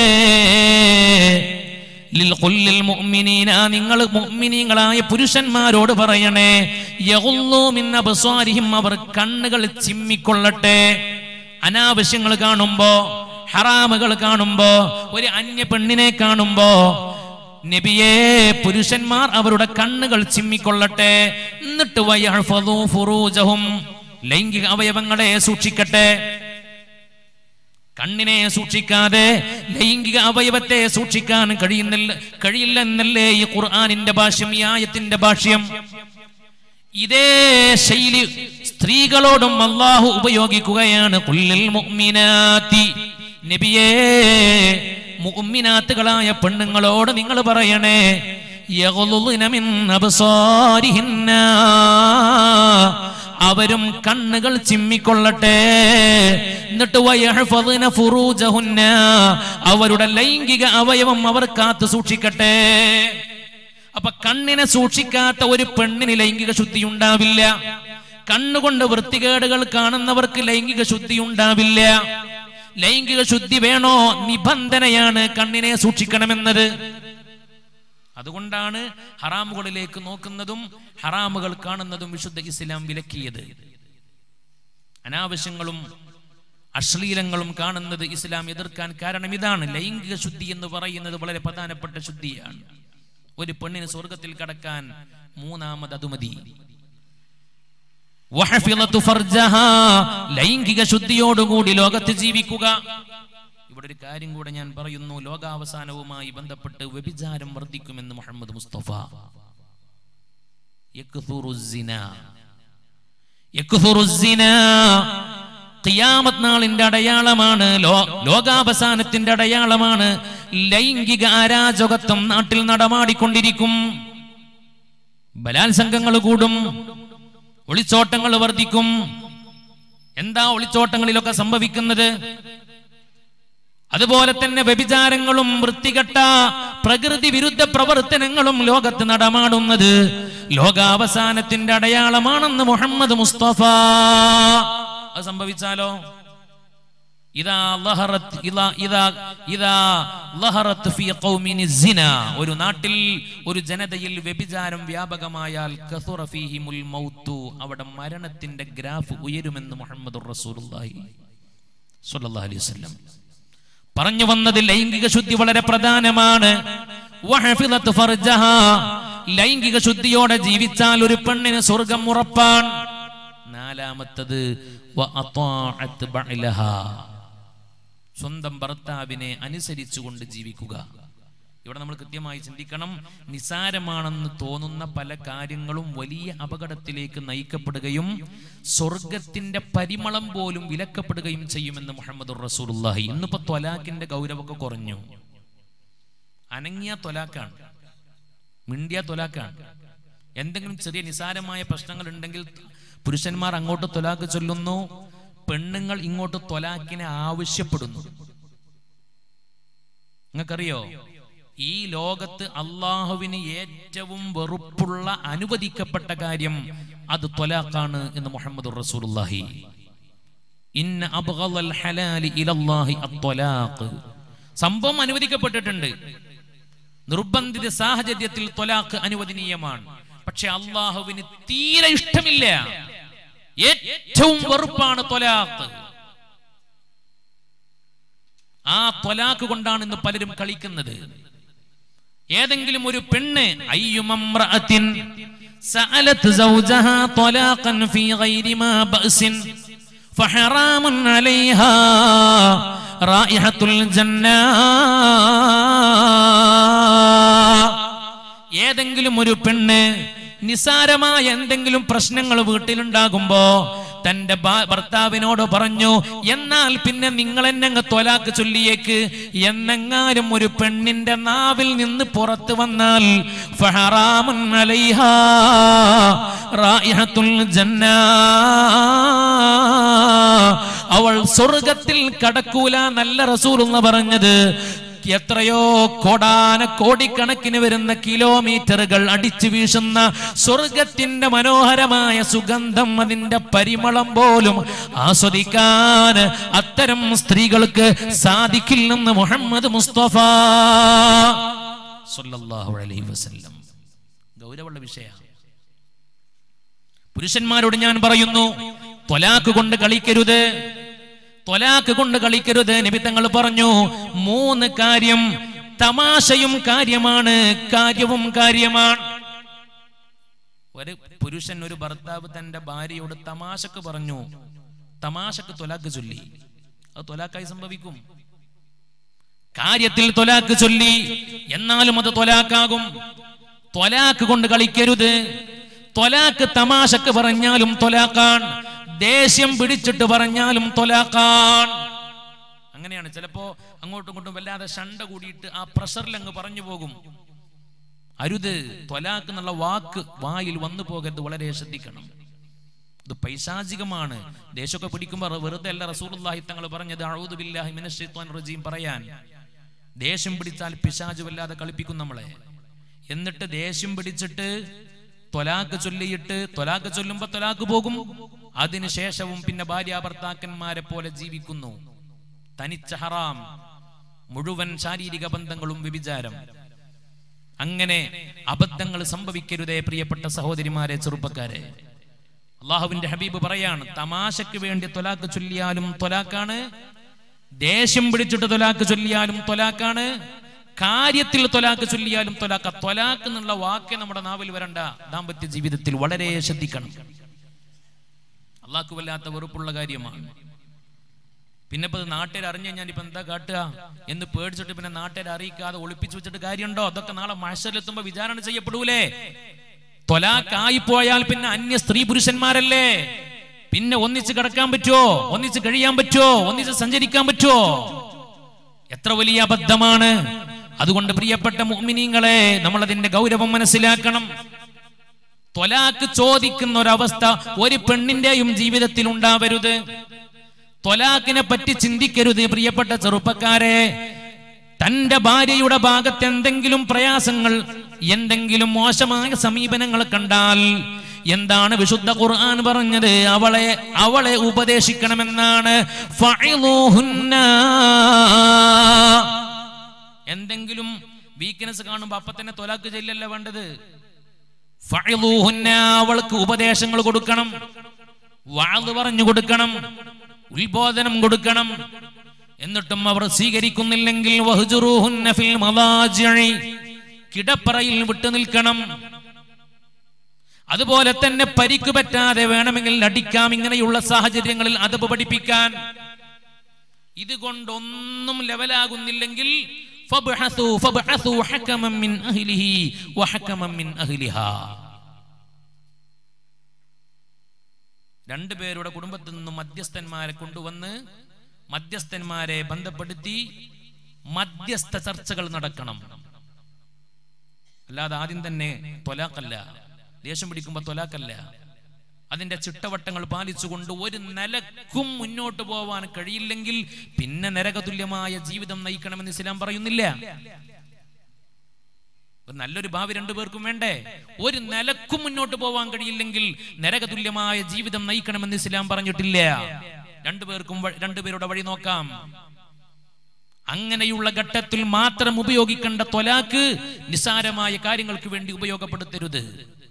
ലിൽ മുഅ്മിനീന നിങ്ങൾ മുഅ്മിനീങ്ങളായ പുരുഷന്മാരോട് പറയണേ യഗുല്ലൂ മിൻ അബ്സാരിഹിം അവർ കണ്ണുകൾ ചിമ്മിക്കൊള്ളട്ടെ അനാവശ്യങ്ങൾ കാണുമ്പോ ഹറാമുകൾ കാണുമ്പോ ഒരു അന്യ പെണ്ണിനെ കാണുമ്പോ നബിയെ പുരുഷന്മാർ അവരുടെ കണ്ണുകൾ ചിമ്മിക്കൊള്ളട്ടെ എന്നിട്ട് വയഹ്ഫദൂ ഫുറൂജഹും ലൈംഗിക അവയവങ്ങളെ സൂക്ഷിക്കട്ടെ കണ്ണിനെ സൂക്ഷിക്കാതെ ലൈംഗിക അവയവത്തെ സൂക്ഷിക്കാൻ കഴിയുന്നില്ല കഴിയില്ലെന്നല്ലേ ഈ ഖുർആനിന്റെ ഭാഷ്യം ഈ ആയത്തിന്റെ ഭാഷ്യം ഇതേ ശൈലി സ്ത്രീകളോടും അള്ളാഹു ഉപയോഗിക്കുകയാണ് കുല്ലിൽ മുഅ്മിനാത്തി നബിയേ മുഅ്മിനാത്തുകളായ പെണ്ണുങ്ങളോട് നിങ്ങൾ പറയണേ യഗ്ളുദ്ന മിൻ അബ്സാരിഹിന്ന അവരും കണ്ണുകൾ ചിമ്മിക്കൊള്ളട്ടെ എന്നിട്ട് വയഹ്ഫദ്ന ഫുറൂജഹുന്ന അവരുടെ ലൈംഗിക അവയവം അവർ കാത്തു സൂക്ഷിക്കട്ടെ അപ്പൊ കണ്ണിനെ സൂക്ഷിക്കാത്ത ഒരു പെണ്ണിന് ലൈംഗിക ശുദ്ധി ഉണ്ടാവില്ല കണ്ണുകൊണ്ട് വൃത്തികേടുകൾ കാണുന്നവർക്ക് ലൈംഗിക ശുദ്ധി ഉണ്ടാവില്ല ലൈംഗിക ശുദ്ധി വേണോ നിബന്ധനയാണ് കണ്ണിനെ സൂക്ഷിക്കണമെന്നത് അതുകൊണ്ടാണ് ഹറാമുകളിലേക്ക് നോക്കുന്നതും ഹറാമുകൾ കാണുന്നതും വിശുദ്ധ ഇസ്ലാം വിലക്കിയത് അനാവശ്യങ്ങളും അശ്ലീലങ്ങളും കാണുന്നത് ഇസ്ലാം എതിർക്കാൻ കാരണം ഇതാണ് ലൈംഗിക ശുദ്ധി എന്ന് പറയുന്നത് വളരെ പ്രധാനപ്പെട്ട ശുദ്ധിയാണ് ഒരു പെണ്ണിന് സ്വർഗത്തിൽ കടക്കാൻ മൂന്നാമത് അത് മതി വഹഫിളത്തു ഫർജഹാ, ലൈംഗിക ശുദ്ധിയോടുകൂടി ലോകത്ത് ജീവിക്കുക ഇവിടെ ഒരു കാര്യം കൂടെ ഞാൻ പറയുന്നു ലോകാവസാനവുമായി ബന്ധപ്പെട്ട് വ്യഭിചാരം വർദ്ധിക്കുമെന്ന് മുഹമ്മദ് മുസ്തഫ യക്ഥുറു സിന. യക്ഥുറു സിന. ഖിയാമത്ത് നാളിന്റെ അടയാളമാണ് ലോ- ലോകാവസാനത്തിന്റെ അടയാളമാണ് ലൈംഗിക അരാജകത്വം നാട്ടിൽ നടമാടിക്കൊണ്ടിരിക്കും ബലാത്സംഗങ്ങൾ കൂടും ഒളിച്ചോട്ടങ്ങൾ വർദ്ധിക്കും എന്താ ഒളിച്ചോട്ടങ്ങളിലൊക്കെ സംഭവിക്കുന്നത് അതുപോലെ തന്നെ വ്യഭിചാരങ്ങളും വൃത്തികെട്ട പ്രകൃതി വിരുദ്ധ പ്രവർത്തനങ്ങളും ലോകത്ത് നടമാടുന്നത് ലോകാവസാനത്തിന്റെ അടയാളമാണെന്ന് മുഹമ്മദ് മുസ്തഫ അത് സംഭവിച്ചാലോ ഇതാ ലഹറത്ത് ഇതാ ഇതാ ഇതാ ലഹറത്ത് ഫീ ഖൗമിനി സിന ഒരു നാട്ടിൽ ഒരു ജനതയിൽ വ്യഭിചാരം വ്യാപകമായാൽ കസുറ ഫീഹിമുൽ മൗത്തു അവിടെ മരണത്തിന്റെ ഗ്രാഫ് ഉയരുമെന്ന് മുഹമ്മദ് റസൂലുള്ളാഹി സ്വല്ലല്ലാഹു അലൈഹി വസല്ലം പറഞ്ഞു വന്നത് ലൈംഗിക ശുദ്ധി വളരെ പ്രധാനമാണ് വഹഫിളത്ത് ഫർജഹാ. ലൈംഗിക ശുദ്ധിയോടെ ജീവിച്ചാൽ ഒരു പെണ്ണിന് സ്വർഗം ഉറപ്പാൻ നാലാമത്തത് വഅത്വാഅത്ത് ബഅലഹാ. സ്വന്തം ഭർത്താവിനെ അനുസരിച്ചുകൊണ്ട് ജീവിക്കുക ഇവിടെ നമ്മൾ കൃത്യമായി ചിന്തിക്കണം നിസാരമാണെന്ന് തോന്നുന്ന പല കാര്യങ്ങളും വലിയ അപകടത്തിലേക്ക് നയിക്കപ്പെടുകയും സ്വർഗത്തിന്റെ പരിമളം പോലും വിലക്കപ്പെടുകയും ചെയ്യുമെന്ന് മുഹമ്മദ് റസൂലുള്ളാഹി ഇന്നിപ്പോ ത്വലാഖിന്റെ ഗൗരവമൊക്കെ കുറഞ്ഞു അനങ്ങിയ ത്വലാക്കാണ് മിണ്ടിയ ത്വലാക്കാണ് എന്തെങ്കിലും ചെറിയ നിസാരമായ പ്രശ്നങ്ങൾ ഉണ്ടെങ്കിൽ പുരുഷന്മാർ അങ്ങോട്ട് ത്വലാക്ക് ചൊല്ലുന്നു പെണ്ണുങ്ങൾ ഇങ്ങോട്ട് ത്വലാക്കിനെ ആവശ്യപ്പെടുന്നു നിങ്ങൾക്കറിയോ ഈ ലോകത്ത് അള്ളാഹുവിന് ഏറ്റവും വെറുപ്പുള്ള അനുവദിക്കപ്പെട്ട കാര്യം അത് ത്വലാഖാണ് എന്ന് മുഹമ്മദ് റസൂലുള്ളാഹി ഇന്ന അബ്ഗളൽ ഹലാലി ഇലല്ലാഹി അത്വലാഖ് സംഭവം അനുവദിക്കപ്പെട്ടിട്ടുണ്ട് നിർബന്ധിത സാഹചര്യത്തിൽ ത്വലാഖ് അനുവദനീയമാണ് പക്ഷെ അള്ളാഹുവിന് തീരെ ഇഷ്ടമില്ല ഏറ്റവും വെറുപ്പാണ് ത്വലാഖ് ആ ത്വലാക്ക് കൊണ്ടാണ് ഇന്ന് പലരും കളിക്കുന്നത് ഏതെങ്കിലും ഒരു പെണ്ണ് അയ്യുമമ്രഅത്തിൻ സഅലത് സൗജഹാ ത്വലാഖൻ ഫീ ഗൈരി മാ ബഅസിൻ ഫഹറാമുൻ അലൈഹാ റായിഹത്തുൽ ജന്ന ഏതെങ്കിലും ഒരു പെണ്ണ് നിസാരമായ എന്തെങ്കിലും പ്രശ്നങ്ങൾ വീട്ടിലുണ്ടാകുമ്പോ തന്റെ ഭാ- ഭർത്താവിനോട് പറഞ്ഞു എന്നാൽ പിന്നെ നിങ്ങൾ എന്നെ അങ്ങ് ത്വലാക്ക് ചൊല്ലിയേക്ക് എന്നെങ്ങാനും ഒരു പെണ്ണിന്റെ നാവിൽ നിന്ന് പുറത്തു വന്നാൽ ഫഹറാമുൻ അലൈഹാ റായിഹത്തുൽ ജന്ന അവൾ സ്വർഗത്തിൽ കടക്കൂല നല്ല റസൂൽ എന്ന് പറഞ്ഞത് എത്രയോ കോടാന കോടിക്കണക്കിന് വരുന്ന കിലോമീറ്ററുകൾ അടിച്ചു വീശുന്ന സ്വർഗത്തിന്റെ മനോഹരമായ സുഗന്ധം അതിന്റെ പരിമളം പോലും ആസ്വദിക്കാൻ അത്തരം സ്ത്രീകൾക്ക് സാധിക്കില്ലെന്ന് മുഹമ്മദ് മുസ്തഫ സല്ലല്ലാഹു അലൈഹി വസല്ലം ഗൗരവമുള്ള വിഷയമാണ് പുരുഷന്മാരോട് ഞാൻ പറയുന്നു ത്വലാക്ക് കൊണ്ട് കളിക്കരുത് ത്വലാക്ക് കൊണ്ട് കളിക്കരുത് നിമിത്തങ്ങൾ പറഞ്ഞു മൂന്ന് കാര്യം തമാശയും കാര്യമാണ് കാര്യവും കാര്യമാണ് ഒരു പുരുഷൻ ഒരു ഭർത്താവ് തന്റെ ഭാര്യയോട് തമാശക്ക് പറഞ്ഞു തമാശക്ക് ത്വലാക്ക് ചൊല്ലി അത് ത്വലാക്കായി സംഭവിക്കും കാര്യത്തിൽ ത്വലാക്ക് ചൊല്ലി എന്നാലും അത് ത്വലാക്കാകും ത്വലാക്ക് കൊണ്ട് കളിക്കരുത് ത്വലാക്ക് തമാശക്ക് പറഞ്ഞാലും ത്വലാക്കാൻ ദേഷ്യം പിടിച്ചിട്ട് പറഞ്ഞാലും ത്വലാക്കാൻ അങ്ങനെയാണ് ചിലപ്പോ അങ്ങോട്ടും ഇങ്ങോട്ടും വല്ലാതെ ഷണ്ട കൂടിയിട്ട് ആ പ്രഷറിൽ അങ്ങ് പറഞ്ഞു പോകും അരുത് ത്വലാക്ക് എന്നുള്ള വാക്ക് വായിൽ വന്നു പോകരുത് വളരെ ശ്രദ്ധിക്കണം ഇത് പൈശാചികമാണ് ദേശമൊക്കെ പിടിക്കുമ്പോൾ വെറുതെ അല്ല റസൂലുള്ളാഹി തങ്ങൾ പറഞ്ഞത് അഊദു ബില്ലാഹി മിനശ് ശൈത്വാനിർ റജീം പറയാൻ ദേഷ്യം പിടിച്ചാൽ പിശാജ് വല്ലാതെ കളിപ്പിക്കും നമ്മളെ എന്നിട്ട് ദേഷ്യം പിടിച്ചിട്ട് ത്വലാക്ക് ചൊല്ലിയിട്ട് ത്വലാക്ക് ചൊല്ലുമ്പോ ത്വലാക്ക് പോകും അതിനുശേഷവും പിന്നെ ഭാര്യ ഭർത്താക്കന്മാരെ പോലെ ജീവിക്കുന്നു തനിച്ച ഹറാം മുഴുവൻ ശാരീരിക ബന്ധങ്ങളും വ്യഭിചാരം അങ്ങനെ അബദ്ധങ്ങൾ സംഭവിക്കരുതേ പ്രിയപ്പെട്ട സഹോദരിമാരെ ചെറുപ്പക്കാരെ അള്ളാഹുവിന്റെ ഹബീബ് പറയാണ് തമാശയ്ക്ക് വേണ്ടി തൊലാക്ക് ചൊല്ലിയാലും തൊലാക്കാണ് ദേഷ്യം പിടിച്ചിട്ട് തൊലാക്ക് ചൊല്ലിയാലും തൊലാക്കാണ് കാര്യത്തിൽ തൊലാക്ക് ചൊല്ലിയാലും തൊലാക്ക തൊലാക്ക് എന്നുള്ള വാക്ക് നമ്മുടെ നാവിൽ വരണ്ട ദാമ്പത്യ ജീവിതത്തിൽ വളരെ ശ്രദ്ധിക്കണം അള്ളാഹ്ക്ക് വല്ലാത്ത വെറുപ്പുള്ള കാര്യമാണ് പിന്നെ ഇപ്പൊ നാട്ടുകാർ അറിഞ്ഞു കഴിഞ്ഞാൽ ഇപ്പൊ എന്താ കാട്ടുക എന്ന് പേടിച്ചിട്ട് പിന്നെ നാട്ടുകാരെ അറിയിക്കാതെ ഒളിപ്പിച്ചു വെച്ചിട്ട് കാര്യമുണ്ടോ അതൊക്കെ നാളെ മഴശലെത്തുമ്പോ വിചാരണ ചെയ്യപ്പെടൂലേ തൊലാക്കായി പോയാൽ പിന്നെ അന്യ സ്ത്രീ പുരുഷന്മാരല്ലേ പിന്നെ ഒന്നിച്ച് കിടക്കാൻ പറ്റുമോ ഒന്നിച്ച് കഴിയാൻ പറ്റുമോ ഒന്നിച്ച് സഞ്ചരിക്കാൻ പറ്റുമോ എത്ര വലിയ അബദ്ധമാണ് അതുകൊണ്ട് പ്രിയപ്പെട്ട മുഅ്മിനീങ്ങളെ നമ്മൾ അതിന്റെ ഗൗരവം മനസ്സിലാക്കണം ത്വലാക്ക് ചോദിക്കുന്ന ഒരവസ്ഥ ഒരു പെണ്ണിന്റെയും ജീവിതത്തിൽ ഉണ്ടാവരുത് ത്വലാക്കിനെ പറ്റി ചിന്തിക്കരുത് പ്രിയപ്പെട്ട ചെറുപ്പക്കാരെ തന്റെ ഭാര്യയുടെ ഭാഗത്ത് എന്തെങ്കിലും പ്രയാസങ്ങൾ എന്തെങ്കിലും മോശമായ സമീപനങ്ങൾ കണ്ടാൽ എന്താണ് വിശുദ്ധ ഖുർആൻ പറഞ്ഞത് അവളെ അവളെ ഉപദേശിക്കണമെന്നാണ് ഫഇളൂഹുന്ന. എന്തെങ്കിലും വീക്ക്നെസ് കാണുമ്പോ അപ്പൊ തന്നെ തൊലാക്ക് ചെല്ലല്ല വേണ്ടത് ഫഇളൂഹുന്ന. അവൾക്ക് ഉപദേശങ്ങൾ കൊടുക്കണം വാത് പറഞ്ഞു കൊടുക്കണം ഉത്ബോധനം കൊടുക്കണം എന്നിട്ടും അവർ സ്വീകരിക്കുന്നില്ലെങ്കിൽ വഹ്ജുറൂഹുന്ന ഫിൽ മദാജിഇ. കിടപ്പറയിൽ വിട്ടു നിൽക്കണം അതുപോലെ തന്നെ പരിക്ക് പറ്റാതെ വേണമെങ്കിൽ അടിക്കാം ഇങ്ങനെയുള്ള സാഹചര്യങ്ങളിൽ അതബ് പഠിപ്പിക്കാൻ ഇതുകൊണ്ടൊന്നും ലെവലാകുന്നില്ലെങ്കിൽ ഫബ്ഹസൂ ഫബ്ഹസൂ ഹകമൻ മിൻ അഹ്ലിഹി വഹകമൻ മിൻ അഹ്ലിഹാ രണ്ടുപേരുടെ കുടുംബത്തിൽ നിന്നും മധ്യസ്ഥന്മാരെ കൊണ്ടുവന്ന് മധ്യസ്ഥന്മാരെ ബന്ധപ്പെടുത്തി മധ്യസ്ഥ ചർച്ചകൾ നടക്കണം അല്ലാതെ ആദ്യം തന്നെ തൊലാക്കല്ല ദേഷ്യം പിടിക്കുമ്പോ തൊലാക്കല്ല അതിന്റെ ചിട്ടവട്ടങ്ങൾ പാലിച്ചുകൊണ്ട് ഒരു നിലക്കും മുന്നോട്ട് പോവാൻ കഴിയില്ലെങ്കിൽ പിന്നെ നരകതുല്യമായ ജീവിതം നയിക്കണമെന്ന് ഇസ്ലാം പറയുന്നില്ല ഒരു നല്ലൊരു ഭാവി രണ്ടുപേർക്കും വേണ്ടേ ഒരു നിലക്കും മുന്നോട്ട് പോവാൻ കഴിയില്ലെങ്കിൽ നരകതുല്യമായ ജീവിതം നയിക്കണമെന്ന് ഇസ്ലാം പറഞ്ഞിട്ടില്ല രണ്ടുപേർക്കും വ- രണ്ടുപേരുടെ വഴി നോക്കാം അങ്ങനെയുള്ള ഘട്ടത്തിൽ മാത്രം ഉപയോഗിക്കേണ്ട തൊലാക്ക് നിസാരമായ കാര്യങ്ങൾക്ക് വേണ്ടി ഉപയോഗപ്പെടുത്തരുത്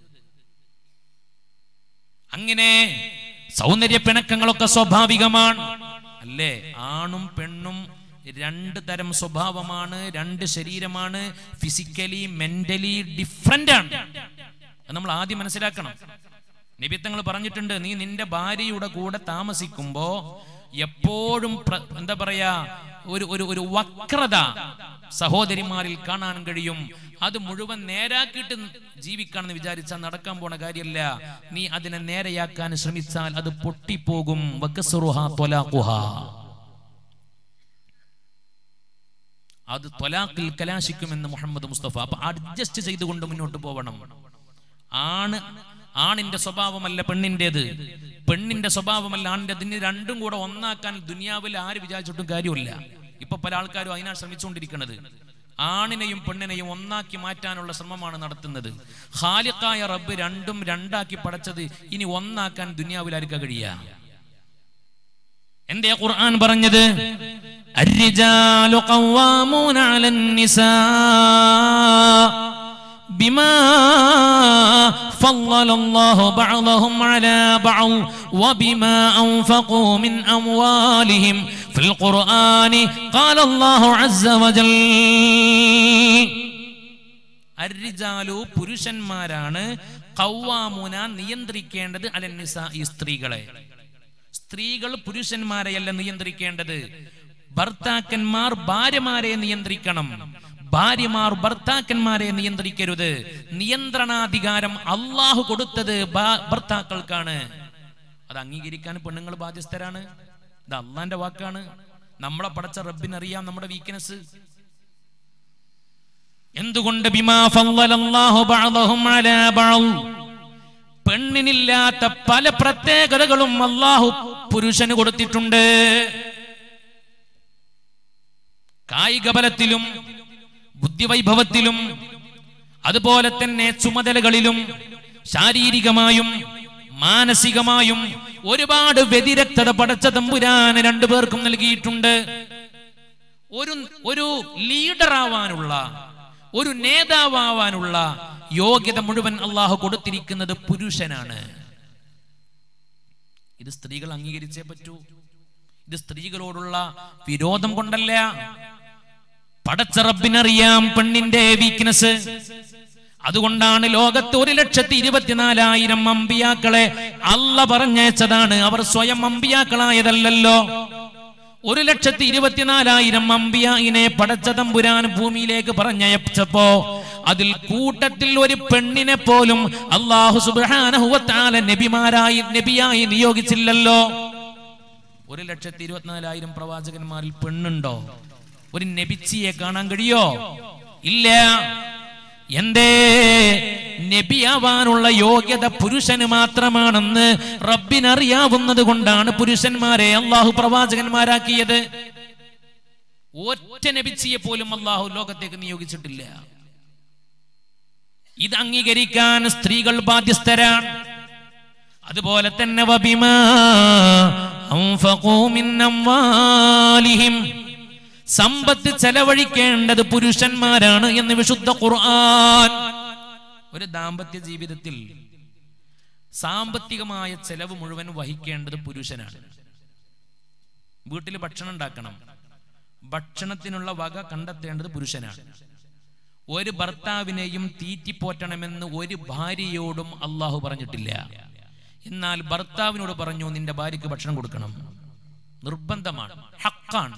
അങ്ങനെ സൗന്ദര്യ പിണക്കങ്ങളൊക്കെ സ്വാഭാവികമാണ് അല്ലേ ആണും പെണ്ണും രണ്ട് തരം സ്വഭാവമാണ് രണ്ട് ശരീരമാണ് ഫിസിക്കലി മെന്റലി ഡിഫറെന്റ് ആണ് അത് നമ്മൾ ആദ്യം മനസ്സിലാക്കണം നിബിത്തങ്ങൾ പറഞ്ഞിട്ടുണ്ട് നീ നിന്റെ ഭാര്യയുടെ കൂടെ താമസിക്കുമ്പോ എപ്പോഴും പ്ര- എന്താ പറയാ ഒരു ഒരു ഒരു വക്രത സഹോദരിമാരിൽ കാണാൻ കഴിയും അത് മുഴുവൻ നേരാക്കിയിട്ട് ജീവിക്കാണെന്ന് വിചാരിച്ചാൽ നടക്കാൻ പോണ കാര്യമല്ല നീ അതിനെ നേരെയാക്കാൻ ശ്രമിച്ചാൽ അത് പൊട്ടിപ്പോകും വക്കസുറുഹാ ത്വലാഖുഹാ. അത് ത്വലാഖിൽ കലാശിക്കുമെന്ന് മുഹമ്മദ് മുസ്തഫ അപ്പൊ അഡ്ജസ്റ്റ് ചെയ്തുകൊണ്ട് മുന്നോട്ട് പോകണം ആണ് ആണിന്റെ സ്വഭാവമല്ല പെണ്ണിന്റേത് പെണ്ണിന്റെ സ്വഭാവമല്ല ആണിന്റെ ഇതിന് രണ്ടും കൂടെ ഒന്നാക്കാൻ ദുനിയാവിൽ ആര് വിചാരിച്ചിട്ടും കാര്യമില്ല ഇപ്പൊ പല ആൾക്കാരും അതിനാണ് ശ്രമിച്ചുകൊണ്ടിരിക്കുന്നത് ആണിനെയും പെണ്ണിനെയും ഒന്നാക്കി മാറ്റാനുള്ള ശ്രമമാണ് നടത്തുന്നത് ഖാലിഖായ റബ്ബ് രണ്ടും രണ്ടാക്കി പടച്ചത് ഇനി ഒന്നാക്കാൻ ദുനിയാവിൽ ആർക്കാ കഴിയാ എന്തേ ഖുർആൻ പറഞ്ഞത് الرجال قوامون على النساء بما فضل الله بعضهم على بعض وبما أنفقوا من أموالهم في القرآن قال الله عز وجل അരിജാലു പുരുഷന്മാരാണ് കൗവാമുന നിയന്ത്രിക്കേണ്ടത് അലന്നിസ ഈ സ്ത്രീകളെ സ്ത്രീകൾ പുരുഷന്മാരെയല്ല നിയന്ത്രിക്കേണ്ടത് ഭർത്താക്കന്മാർ ഭാര്യമാരെ നിയന്ത്രിക്കണം ഭാര്യമാർ ഭർത്താക്കന്മാരെ നിയന്ത്രിക്കരുത് നിയന്ത്രണാധികാരം അള്ളാഹു കൊടുത്തത് ഭാ- ഭർത്താക്കൾക്കാണ് അത് അംഗീകരിക്കാൻ പെണ്ണുങ്ങൾ ബാധ്യസ്ഥരാണ് ഇത് അള്ളാന്റെ വാക്കാണ് നമ്മളെ പടച്ച റബ്ബിനറിയാം നമ്മുടെ വീക്ക്നെസ് എന്തുകൊണ്ട് ബിമാ ഫളലല്ലാഹു ബഅദഹും അലാ ബഅദ് പെണ്ണിനില്ലാത്ത പല പ്രത്യേകതകളും അള്ളാഹു പുരുഷന് കൊടുത്തിട്ടുണ്ട് കായിക ബലത്തിലും ബുദ്ധിവൈഭവത്തിലും അതുപോലെ തന്നെ ചുമതലകളിലും ശാരീരികമായും മാനസികമായും ഒരുപാട് വ്യതിരക്തത പടച്ച തമ്പുരാന് രണ്ടുപേർക്കും നൽകിയിട്ടുണ്ട് ഒരു ഒരു ലീഡർ ആവാനുള്ള ഒരു നേതാവാവാനുള്ള യോഗ്യത മുഴുവൻ അള്ളാഹു കൊടുത്തിരിക്കുന്നത് പുരുഷനാണ് ഇത് സ്ത്രീകൾ അംഗീകരിച്ചേ പറ്റൂ ഇത് സ്ത്രീകളോടുള്ള വിരോധം കൊണ്ടല്ല പടച്ച റബ്ബിനറിയാം പെണ്ണിന്റെ വീക്ക്നെസ് അതുകൊണ്ടാണ് ലോകത്ത് ഒരു ലക്ഷത്തി ഇരുപത്തിനാലായിരം അമ്പിയാക്കളെ അല്ല പറഞ്ഞയച്ചതാണ് അവർ സ്വയം അമ്പിയാക്കളായതല്ലല്ലോ ഒരു ലക്ഷത്തി ഇരുപത്തിനാലായിരം അമ്പിയായിനെ പടച്ച തമ്പുരാൻ ഭൂമിയിലേക്ക് പറഞ്ഞയച്ചപ്പോ അതിൽ കൂട്ടത്തിൽ ഒരു പെണ്ണിനെ പോലും അള്ളാഹു സുബാനഹുവത്താല നബിമാരായി നബിയായി നിയോഗിച്ചില്ലല്ലോ ഒരു ലക്ഷത്തി ഇരുപത്തിനാലായിരം പ്രവാചകന്മാരിൽ പെണ്ണുണ്ടോ ഒരു നബിച്ചിയെ കാണാൻ കഴിയോ ഇല്ല എന്തേ നബിയാവാനുള്ള യോഗ്യത പുരുഷന് മാത്രമാണെന്ന് റബ്ബിനറിയാവുന്നത് കൊണ്ടാണ് പുരുഷന്മാരെ അള്ളാഹു പ്രവാചകന്മാരാക്കിയത് ഒറ്റ നബിച്ചിയെ പോലും അള്ളാഹു ലോകത്തേക്ക് നിയോഗിച്ചിട്ടില്ല ഇത് അംഗീകരിക്കാൻ സ്ത്രീകൾ ബാധ്യസ്ഥരാണ് അതുപോലെ തന്നെ വബിമാ അൻഫഖൂ മിൻ അംവാലിഹിം സമ്പത്ത് ചെലവഴിക്കേണ്ടത് പുരുഷന്മാരാണ് എന്ന് വിശുദ്ധ ഖുർആൻ ഒരു ദാമ്പത്യ ജീവിതത്തിൽ സാമ്പത്തികമായ ചെലവ് മുഴുവൻ വഹിക്കേണ്ടത് പുരുഷനാണ് വീട്ടിൽ ഭക്ഷണം ഉണ്ടാക്കണം ഭക്ഷണത്തിനുള്ള വക കണ്ടെത്തേണ്ടത് പുരുഷനാണ് ഒരു ഭർത്താവിനെയും തീറ്റിപ്പോറ്റണമെന്ന് ഒരു ഭാര്യയോടും അള്ളാഹു പറഞ്ഞിട്ടില്ല എന്നാൽ ഭർത്താവിനോട് പറഞ്ഞു നിന്റെ ഭാര്യയ്ക്ക് ഭക്ഷണം കൊടുക്കണം നിർബന്ധമാണ് ഹക്കാണ്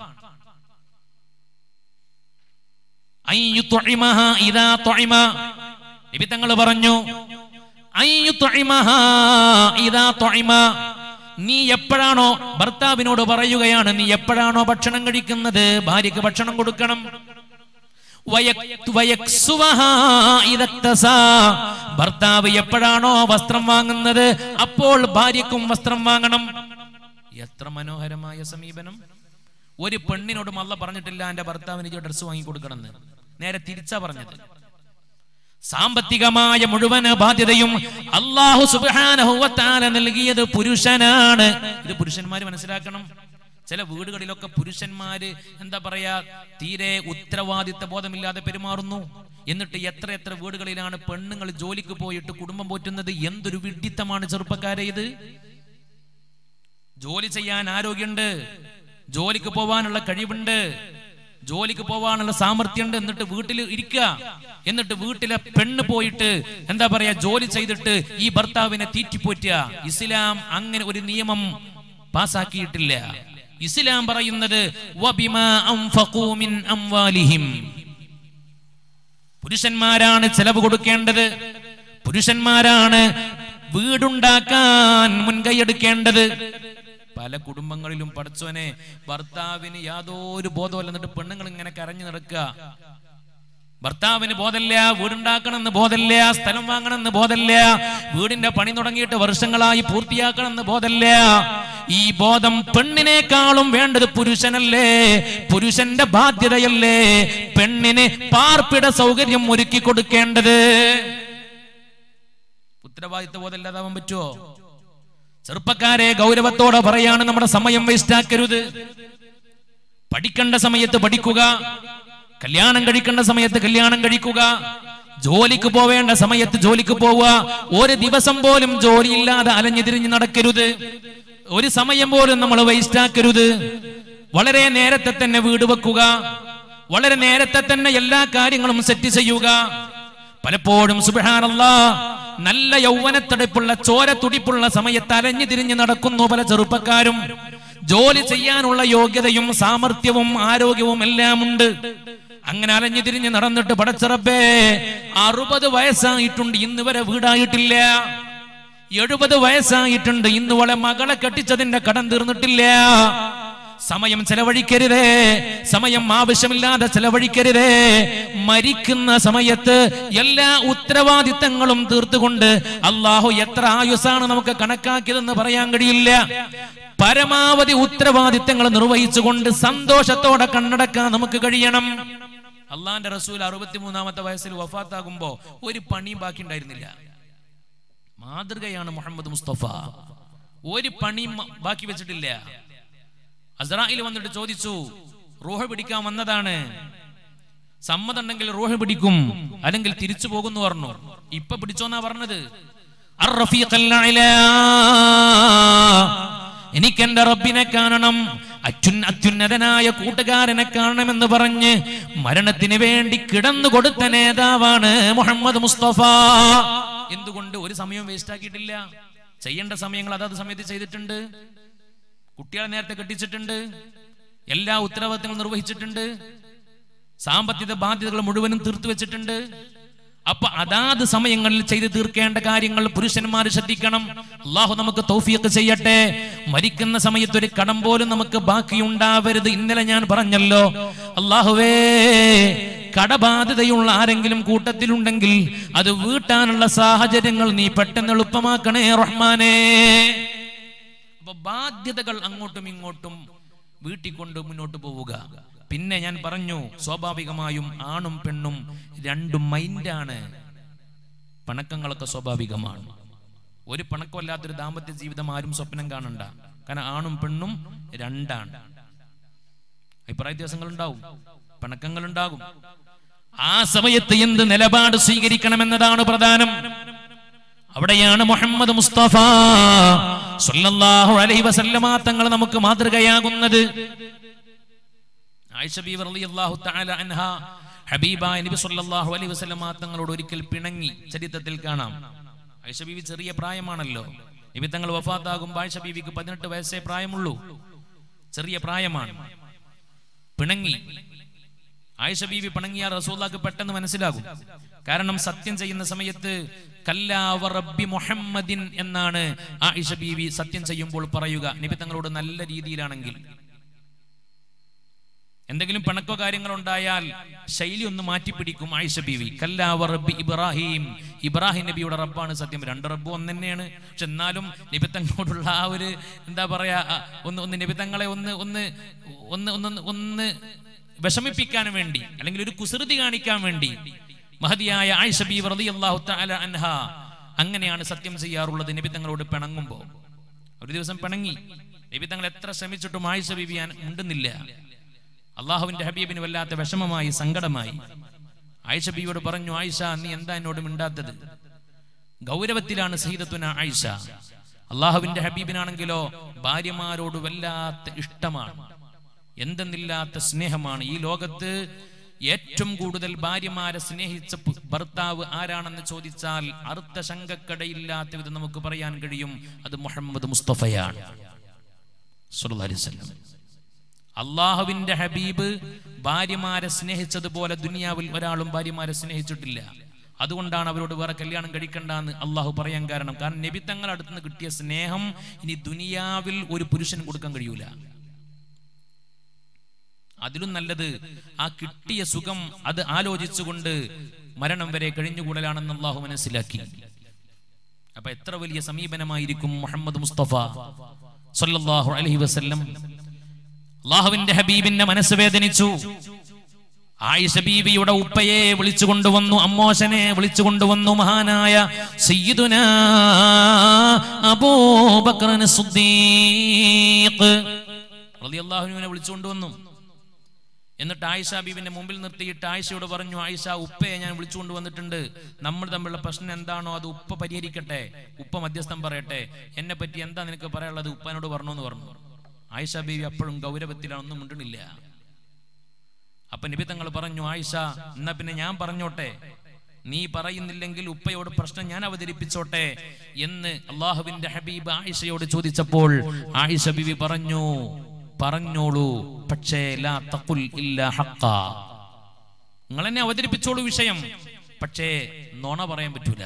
അൻ യുത്ഇമഹ ഇദാ തുഇമ. നബി തങ്ങൾ പറഞ്ഞു അൻ യുത്ഇമഹ ഇദാ തുഇമ. നീ എപ്പോഴാണോ ഭർത്താവിനോട് പറയുകയാണ് നീ എപ്പോഴാണോ ഭക്ഷണം കഴിക്കുന്നത് ഭാര്യക്ക് ഭക്ഷണം കൊടുക്കണം വയക്- വയക്സുവഹാ ഇദക്തസാ. ഭർത്താവ് എപ്പോഴാണോ വസ്ത്രം വാങ്ങുന്നത് അപ്പോൾ ഭാര്യക്കും വസ്ത്രം വാങ്ങണം എത്ര മനോഹരമായ സമീപനം ഒരു പെണ്ണിനോടും അല്ല പറഞ്ഞിട്ടില്ല എന്റെ ഭർത്താവിന് ഡ്രസ്സ് വാങ്ങി കൊടുക്കണമെന്ന് നേരെ തിരിച്ചാ പറഞ്ഞത് സാമ്പത്തികമായ മുഴുവൻ ബാധ്യതയും അള്ളാഹു സുബാനഹുവത്താല നൽകിയത് പുരുഷനാണ് ഇത് പുരുഷന്മാര് മനസ്സിലാക്കണം ചില വീടുകളിലൊക്കെ പുരുഷന്മാര് എന്താ പറയാ തീരെ ഉത്തരവാദിത്ത ബോധമില്ലാതെ പെരുമാറുന്നു എന്നിട്ട് എത്ര എത്ര വീടുകളിലാണ് പെണ്ണുങ്ങൾ ജോലിക്ക് പോയിട്ട് കുടുംബം പോറ്റുന്നത് എന്തൊരു വിഡിത്തമാണ് ചെറുപ്പക്കാരെ ഇത് ജോലി ചെയ്യാൻ ആരോഗ്യമുണ്ട് ജോലിക്ക് പോവാനുള്ള കഴിവുണ്ട് ജോലിക്ക് പോവാനുള്ള സാമർഥ്യമുണ്ട് എന്നിട്ട് വീട്ടിൽ ഇരിക്കുക എന്നിട്ട് വീട്ടിലെ പെണ്ണ് പോയിട്ട് എന്താ പറയാ ജോലി ചെയ്തിട്ട് ഈ ഭർത്താവിനെ തീറ്റിപ്പോറ്റുക ഇസ്ലാം അങ്ങനെ ഒരു നിയമം പാസാക്കിയിട്ടില്ല ഇസ്ലാം പറയുന്നത് വബിമാ അൻഫഖൂ മിൻ അംവാലിഹിം പുരുഷന്മാരാണ് ചെലവ് കൊടുക്കേണ്ടത് പുരുഷന്മാരാണ് വീടുണ്ടാക്കാൻ മുൻകൈയെടുക്കേണ്ടത് പല കുടുംബങ്ങളിലും പഠിച്ചവനെ ഭർത്താവിന് യാതൊരു ബോധമല്ല എന്നിട്ട് പെണ്ണുങ്ങൾ ഇങ്ങനെ കരഞ്ഞു നടക്കുക ഭർത്താവിന് ബോധമില്ല വീടുണ്ടാക്കണമെന്ന് ബോധമില്ല സ്ഥലം വാങ്ങണമെന്ന് ബോധമില്ല വീടിന്റെ പണി തുടങ്ങിയിട്ട് വർഷങ്ങളായി പൂർത്തിയാക്കണമെന്ന് ബോധമില്ല ഈ ബോധം പെണ്ണിനേക്കാളും വേണ്ടത് പുരുഷനല്ലേ പുരുഷന്റെ ബാധ്യതയല്ലേ പെണ്ണിന് പാർപ്പിട സൗകര്യം ഒരുക്കി കൊടുക്കേണ്ടത് ഉത്തരവാദിത്വ ബോധമില്ലാതാവാൻ പറ്റുമോ ചെറുപ്പക്കാരെ ഗൗരവത്തോടെ പറയാണ് നമ്മുടെ സമയം വേസ്റ്റ് ആക്കരുത് പഠിക്കേണ്ട സമയത്ത് പഠിക്കുക കല്യാണം കഴിക്കേണ്ട സമയത്ത് കല്യാണം കഴിക്കുക ജോലിക്ക് പോവേണ്ട സമയത്ത് ജോലിക്ക് പോവുക ഒരു ദിവസം പോലും ജോലിയില്ലാതെ അലഞ്ഞു തിരിഞ്ഞ് നടക്കരുത് ഒരു സമയം പോലും നമ്മൾ വേസ്റ്റ് ആക്കരുത് വളരെ നേരത്തെ തന്നെ വീട് വെക്കുക വളരെ നേരത്തെ തന്നെ എല്ലാ കാര്യങ്ങളും സെറ്റ് ചെയ്യുക പലപ്പോഴും സുബാനല്ല നല്ല യൗവനത്തടുപ്പുള്ള ചോര തുടിപ്പുള്ള സമയത്ത് അലഞ്ഞു തിരിഞ്ഞ് നടക്കുന്നു പല ചെറുപ്പക്കാരും ജോലി ചെയ്യാനുള്ള യോഗ്യതയും സാമർഥ്യവും ആരോഗ്യവും എല്ലാം ഉണ്ട് അങ്ങനെ അലഞ്ഞു തിരിഞ്ഞ് നടന്നിട്ട് പടച്ചിറപ്പേ അറുപത് വയസ്സായിട്ടുണ്ട് ഇന്ന് വരെ വീടായിട്ടില്ല എഴുപത് വയസ്സായിട്ടുണ്ട് ഇന്ന് വളെ മകളെ കെട്ടിച്ചതിന്റെ കടം തീർന്നിട്ടില്ല സമയം ചെലവഴിക്കരുതേ സമയം ആവശ്യമില്ലാതെ ചെലവഴിക്കരുതേ മരിക്കുന്ന സമയത്ത് എല്ലാ ഉത്തരവാദിത്തങ്ങളും തീർത്തുകൊണ്ട് അള്ളാഹു എത്ര ആയുസാണ് നമുക്ക് കണക്കാക്കിയതെന്ന് പറയാൻ കഴിയില്ല പരമാവധി ഉത്തരവാദിത്തങ്ങൾ നിർവഹിച്ചുകൊണ്ട് സന്തോഷത്തോടെ കണ്ണടക്കാൻ നമുക്ക് കഴിയണം അള്ളാന്റെ റസൂൽ അറുപത്തിമൂന്നാമത്തെ വയസ്സിൽ വഫാത്താകുമ്പോ ഒരു പണിയും ബാക്കി ഉണ്ടായിരുന്നില്ല മാതൃകയാണ് മുഹമ്മദ് മുസ്തഫ ഒരു പണിയും ബാക്കി വെച്ചിട്ടില്ല അസറായിൽ വന്നിട്ട് ചോദിച്ചു റൂഹ പിടിക്കാൻ വന്നതാണ് സമ്മതമുണ്ടെങ്കിൽ റൂഹ പിടിക്കും അല്ലെങ്കിൽ തിരിച്ചു പോകുന്നു പറഞ്ഞു ഇപ്പൊ പിടിച്ചോന്നാ പറഞ്ഞത് അർ-റഫീഖൽ അഅ്ലാ. എനിക്ക് എന്റെ റബ്ബിനെ കാണണം അത്യുൻ അത്യുന്നതനായ കൂട്ടുകാരനെ കാണണമെന്ന് പറഞ്ഞ് മരണത്തിന് വേണ്ടി കിടന്നു കൊടുത്ത നേതാവാണ് മുഹമ്മദ് മുസ്തഫ എന്തുകൊണ്ട് ഒരു സമയം വേസ്റ്റ് ആക്കിയിട്ടില്ല ചെയ്യേണ്ട സമയങ്ങൾ അതത് സമയത്ത് ചെയ്തിട്ടുണ്ട് കുട്ടികളെ നേരത്തെ കെട്ടിച്ചിട്ടുണ്ട് എല്ലാ ഉത്തരവാദിത്തങ്ങളും നിർവഹിച്ചിട്ടുണ്ട് സാമ്പത്തിക ബാധ്യതകൾ മുഴുവനും തീർത്തു വെച്ചിട്ടുണ്ട് അപ്പൊ അതാത് സമയങ്ങളിൽ ചെയ്തു തീർക്കേണ്ട കാര്യങ്ങൾ പുരുഷന്മാർ ശ്രദ്ധിക്കണം അള്ളാഹു നമുക്ക് തൗഫീഖ് ചെയ്യട്ടെ മരിക്കുന്ന സമയത്ത് ഒരു കടം പോലും നമുക്ക് ബാക്കിയുണ്ടാവരുത് ഇന്നലെ ഞാൻ പറഞ്ഞല്ലോ അള്ളാഹുവേ കടബാധ്യതയുള്ള ആരെങ്കിലും കൂട്ടത്തിലുണ്ടെങ്കിൽ അത് വീട്ടാനുള്ള സാഹചര്യങ്ങൾ നീ പെട്ടെന്ന് എളുപ്പമാക്കണേ റഹ്മാനേ അപ്പൊ ബാധ്യതകൾ അങ്ങോട്ടും ഇങ്ങോട്ടും വീട്ടിക്കൊണ്ട് മുന്നോട്ട് പോവുക പിന്നെ ഞാൻ പറഞ്ഞു സ്വാഭാവികമായും ആണും പെണ്ണും രണ്ടും മൈൻഡാണ് പണക്കങ്ങളൊക്കെ സ്വാഭാവികമാണ് ഒരു പണക്കമല്ലാത്തൊരു ദാമ്പത്യ ജീവിതം ആരും സ്വപ്നം കാണണ്ട കാരണം ആണും പെണ്ണും രണ്ടാണ് അഭിപ്രായ വ്യത്യാസങ്ങൾ ഉണ്ടാവും പിണക്കങ്ങൾ ഉണ്ടാകും ആ സമയത്ത് എന്ത് നിലപാട് സ്വീകരിക്കണമെന്നതാണ് പ്രധാനം അവിടെയാണ് മുഹമ്മദ് മുസ്തഫ സല്ലല്ലാഹു അലൈഹി വസല്ലമ തങ്ങൾ നമുക്ക് മാതൃകയാകുന്നത് ആയിഷ ബീവി റളിയല്ലാഹു തആല അൻഹ ഹബീബായ നബി സല്ലല്ലാഹു അലൈഹി വസല്ലമ തങ്ങളോട് ഒരിക്കൽ പിണങ്ങി ചരിത്രത്തിൽ കാണാം ആയിഷ ബീവി ചെറിയ പ്രായമാണല്ലോ നബി തങ്ങൾ വഫാത്താകുമ്പോൾ ആയിഷ ബീവിക്ക് പതിനെട്ട് വയസ്സേ പ്രായമുള്ളൂ ചെറിയ പ്രായമാണ് പിണങ്ങി ആയിഷ ബീവി പിണങ്ങിയ റസൂല്ലാക്ക് പെട്ടെന്ന് മനസ്സിലാകും കാരണം സത്യം ചെയ്യുന്ന സമയത്ത് കല്ലാവ റബ്ബി മുഹമ്മദിൻ എന്നാണ് ആയിഷ ബീവി സത്യം ചെയ്യുമ്പോൾ പറയുക നബി തങ്ങളോട് നല്ല രീതിയിലാണെങ്കിൽ എന്തെങ്കിലും പിണക്കോ കാര്യങ്ങളോ ഉണ്ടായാൽ ശൈലി ഒന്ന് മാറ്റിപ്പിടിക്കും ആയിഷ ബീവി കല്ലാവ റബ്ബി ഇബ്രാഹിം ഇബ്രാഹിം നബിയുടെ റബ്ബാണ് സത്യം രണ്ട് റബ്ബ് ഒന്ന് തന്നെയാണ് പക്ഷെ എന്നാലും നിബിത്തങ്ങളോടുള്ള ആ ഒരു എന്താ പറയാ ആ, ഒന്ന് ഒന്ന് നിബിത്തങ്ങളെ ഒന്ന് ഒന്ന് ഒന്ന് ഒന്ന് ഒന്ന് വിഷമിപ്പിക്കാൻ വേണ്ടി അല്ലെങ്കിൽ ഒരു കുസൃതി കാണിക്കാൻ വേണ്ടി മഹതിയായ ആയിഷ ബീവി റളിയല്ലാഹു തആല അൻഹ അങ്ങനെയാണ് സത്യം ചെയ്യാറുള്ളത് നബി തങ്ങളോട് പിണങ്ങുമ്പോ ഒരു ദിവസം പിണങ്ങി നബി തങ്ങൾ എത്ര ശ്രമിച്ചിട്ടും ആയിഷ ബീവി ഉണ്ടെന്നില്ല അള്ളാഹുവിന്റെ ഹബീബിന് വല്ലാത്ത വിഷമമായി സങ്കടമായി ആയിഷ ബീവിയോട് പറഞ്ഞു ആയിഷ നീ എന്താ എന്നോട് മിണ്ടാത്തത് ഗൗരവത്തിലാണ് സീതത്തുന ആയിഷ അള്ളാഹുവിന്റെ ഹബീബിനാണെങ്കിലോ ഭാര്യമാരോട് വല്ലാത്ത ഇഷ്ടമാണ് എന്തെന്നില്ലാത്ത സ്നേഹമാണ് ഈ ലോകത്ത് ഏറ്റവും കൂടുതൽ ഭാര്യമാരെ സ്നേഹിച്ച പ് ഭർത്താവ് ആരാണെന്ന് ചോദിച്ചാൽ അർത്ഥ ശങ്കക്കടയില്ലാത്ത വിധം നമുക്ക് പറയാൻ കഴിയും അത് മുഹമ്മദ് മുസ്തഫയാണ് സല്ലല്ലാഹു അലൈഹി വസല്ലം. അള്ളാഹുവിന്റെ ഹബീബ് ഭാര്യമാരെ സ്നേഹിച്ചതുപോലെ ദുനിയാവിൽ ഒരാളും ഭാര്യമാരെ സ്നേഹിച്ചിട്ടില്ല അതുകൊണ്ടാണ് അവരോട് വേറെ കല്യാണം കഴിക്കണ്ടെന്ന് അള്ളാഹു പറയാൻ കാരണം കാരണം നബി തങ്ങൾ അടുത്തുനിന്ന് കിട്ടിയ സ്നേഹം ഇനി ദുനിയാവിൽ ഒരു പുരുഷന് കൊടുക്കാൻ കഴിയൂല അതിലും നല്ലത് ആ കിട്ടിയ സുഖം അത് ആലോചിച്ചുകൊണ്ട് മരണം വരെ കഴിഞ്ഞുകൂടലാണെന്ന് അള്ളാഹു മനസ്സിലാക്കി അപ്പൊ എത്ര വലിയ സമീപനമായിരിക്കും മുഹമ്മദ് മുസ്തഫ സല്ലല്ലാഹു അലൈഹി വസല്ലം അള്ളാഹുവിന്റെ ഹബീബിന്റെ മനസ്സ് വേദനിച്ചു ആയിഷ ബീവിയുടെ ഉപ്പയെ വിളിച്ചു കൊണ്ടുവന്നു അമ്മോശനെ വിളിച്ചു കൊണ്ടുവന്നു മഹാനായ സയ്യിദുന അബൂബക്കറിന് സുദ്ദീഖ് റളിയല്ലാഹുവിനെ വിളിച്ചു കൊണ്ടുവന്നു എന്നിട്ട് ആയിഷ ബീവിന്റെ മുമ്പിൽ നിർത്തിയിട്ട് ആയിഷയോട് പറഞ്ഞു ആയിഷ ഉപ്പയെ ഞാൻ വിളിച്ചുകൊണ്ട് വന്നിട്ടുണ്ട് നമ്മൾ തമ്മിലുള്ള പ്രശ്നം എന്താണോ അത് ഉപ്പ പരിഹരിക്കട്ടെ ഉപ്പ മധ്യസ്ഥം പറയട്ടെ എന്നെ പറ്റി എന്താ നിനക്ക് പറയാനുള്ളത് ഉപ്പനോട് പറഞ്ഞു എന്ന് പറഞ്ഞു ആയിഷ ബീവി അപ്പോഴും ഗൗരവത്തിലാണ് ഒന്നും മിണ്ടണില്ല അപ്പൊ നബി തങ്ങൾ പറഞ്ഞു ആയിഷ എന്നാ പിന്നെ ഞാൻ പറഞ്ഞോട്ടെ നീ പറയുന്നില്ലെങ്കിൽ ഉപ്പയോട് പ്രശ്നം ഞാൻ അവതരിപ്പിച്ചോട്ടെ എന്ന് അള്ളാഹുവിന്റെ ഹബീബ് ആയിഷയോട് ചോദിച്ചപ്പോൾ ആയിഷ ബിവി പറഞ്ഞു പറഞ്ഞോളൂ പക്ഷേ ലാ തഖുൽ ഇല്ലാ ഹഖ നിങ്ങൾ എന്നെ അവതരിപ്പിച്ചോളൂ വിഷയം പക്ഷേ നോണ പറയാൻ പറ്റൂല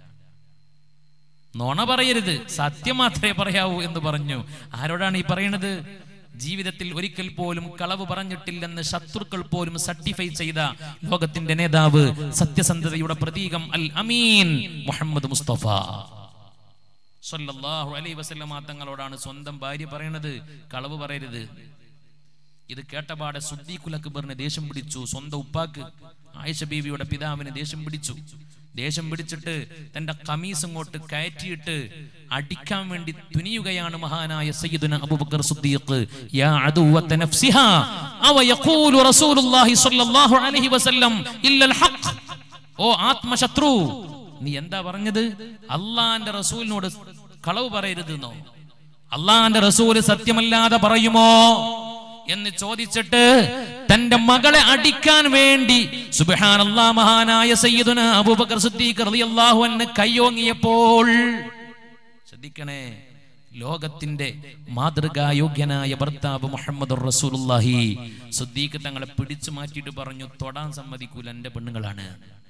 നോണ പറയരുത് സത്യം മാത്രമേ പറയാവൂ എന്ന് പറഞ്ഞു ആരോടാണ് ഈ പറയുന്നത് ജീവിതത്തിൽ ഒരിക്കൽ പോലും കളവ് പറഞ്ഞിട്ടില്ലെന്ന് ശത്രുക്കൾ പോലും സർട്ടിഫൈ ചെയ്ത ലോകത്തിന്റെ നേതാവ് സത്യസന്ധതയുടെ പ്രതീകം അൽ അമീൻ മുഹമ്മദ് മുസ്തഫ സല്ലല്ലാഹു അലൈഹി വസല്ലമ തങ്ങളോടാണ് സ്വന്തം ഭാര്യ പറയണത് കളവ് പറയരുത് ഇത് കേട്ടപാടെ സുദ്ദീഖുൽ അക്ബറിന് ദേഷ്യം പിടിച്ചു സ്വന്തം ഉപ്പാക്ക് ആയിഷ ബീവിയുടെ പിതാവിന് ദേഷ്യം പിടിച്ചു ദേഷ്യം പിടിച്ചിട്ട് തന്റെ കമീസ് ഇങ്ങോട്ട് കയറ്റിയിട്ട് അടിക്കാൻ വേണ്ടി തുനിയുകയാണ് മഹാനായ സയ്യിദുന അബൂബക്കർ സുദ്ദീഖ് യാ അദുവത നഫ്സിഹാ അവ യഖൂലു റസൂലുള്ളാഹി സ്വല്ലല്ലാഹു അലൈഹി വസല്ലം ഇല്ലൽ ഹഖ് ഓ ആത്മശത്രു നീ എന്താ പറഞ്ഞത് അള്ളാന്റെ റസൂലിനോട് കളവ് പറയരുത് എന്നോ അള്ളാന്റെ റസൂല് സത്യമല്ലാതെ പറയുമോ എന്ന് ചോദിച്ചിട്ട് തന്റെ മകളെ അടിക്കാൻ വേണ്ടി സുബ്ഹാനല്ലാ മഹാനായ സയ്യിദുന അബൂബക്കർ സിദ്ദീഖ് റളിയല്ലാഹു അൻഹു കയ്യോങ്ങിയപ്പോൾ ശ്രദ്ധിക്കണേ ലോകത്തിന്റെ മാതൃകായോഗ്യനായ ഭർത്താവ് മുഹമ്മദ് റസൂലുള്ളാഹി സിദ്ദീഖ് തങ്ങളെ പിടിച്ചു മാറ്റിയിട്ട് പറഞ്ഞു തൊടാൻ സമ്മതിക്കൂല എന്റെ പെണ്ണുങ്ങളാണ്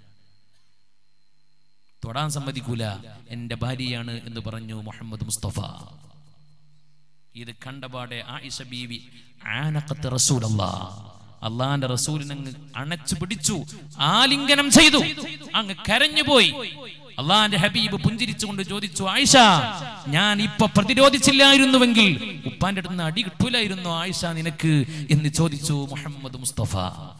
തൊടാൻ സമ്മതിക്കൂല എന്റെ ഭാര്യയാണ് എന്ന് പറഞ്ഞു മുഹമ്മദ് മുസ്തഫ ഇത് കണ്ടപാടെ ആയിഷ ബീവി ആനക്കത്ത് റസൂലല്ലാ അള്ളാന്റെ റസൂലിനെ അങ്ങ് അണച്ചു പിടിച്ചു ആലിംഗനം ചെയ്തു അങ്ങ് കരഞ്ഞുപോയി അള്ളാന്റെ ഹബീബ് പുഞ്ചിരിച്ചുകൊണ്ട് ചോദിച്ചു ആയിഷ ഞാൻ ഇപ്പൊ പ്രതിരോധിച്ചില്ലായിരുന്നുവെങ്കിൽ ഉപ്പാന്റെ അടുത്ത് നിന്ന് അടി കിട്ടൂലായിരുന്നു ആയിഷ നിനക്ക് എന്ന് ചോദിച്ചു മുഹമ്മദ് മുസ്തഫ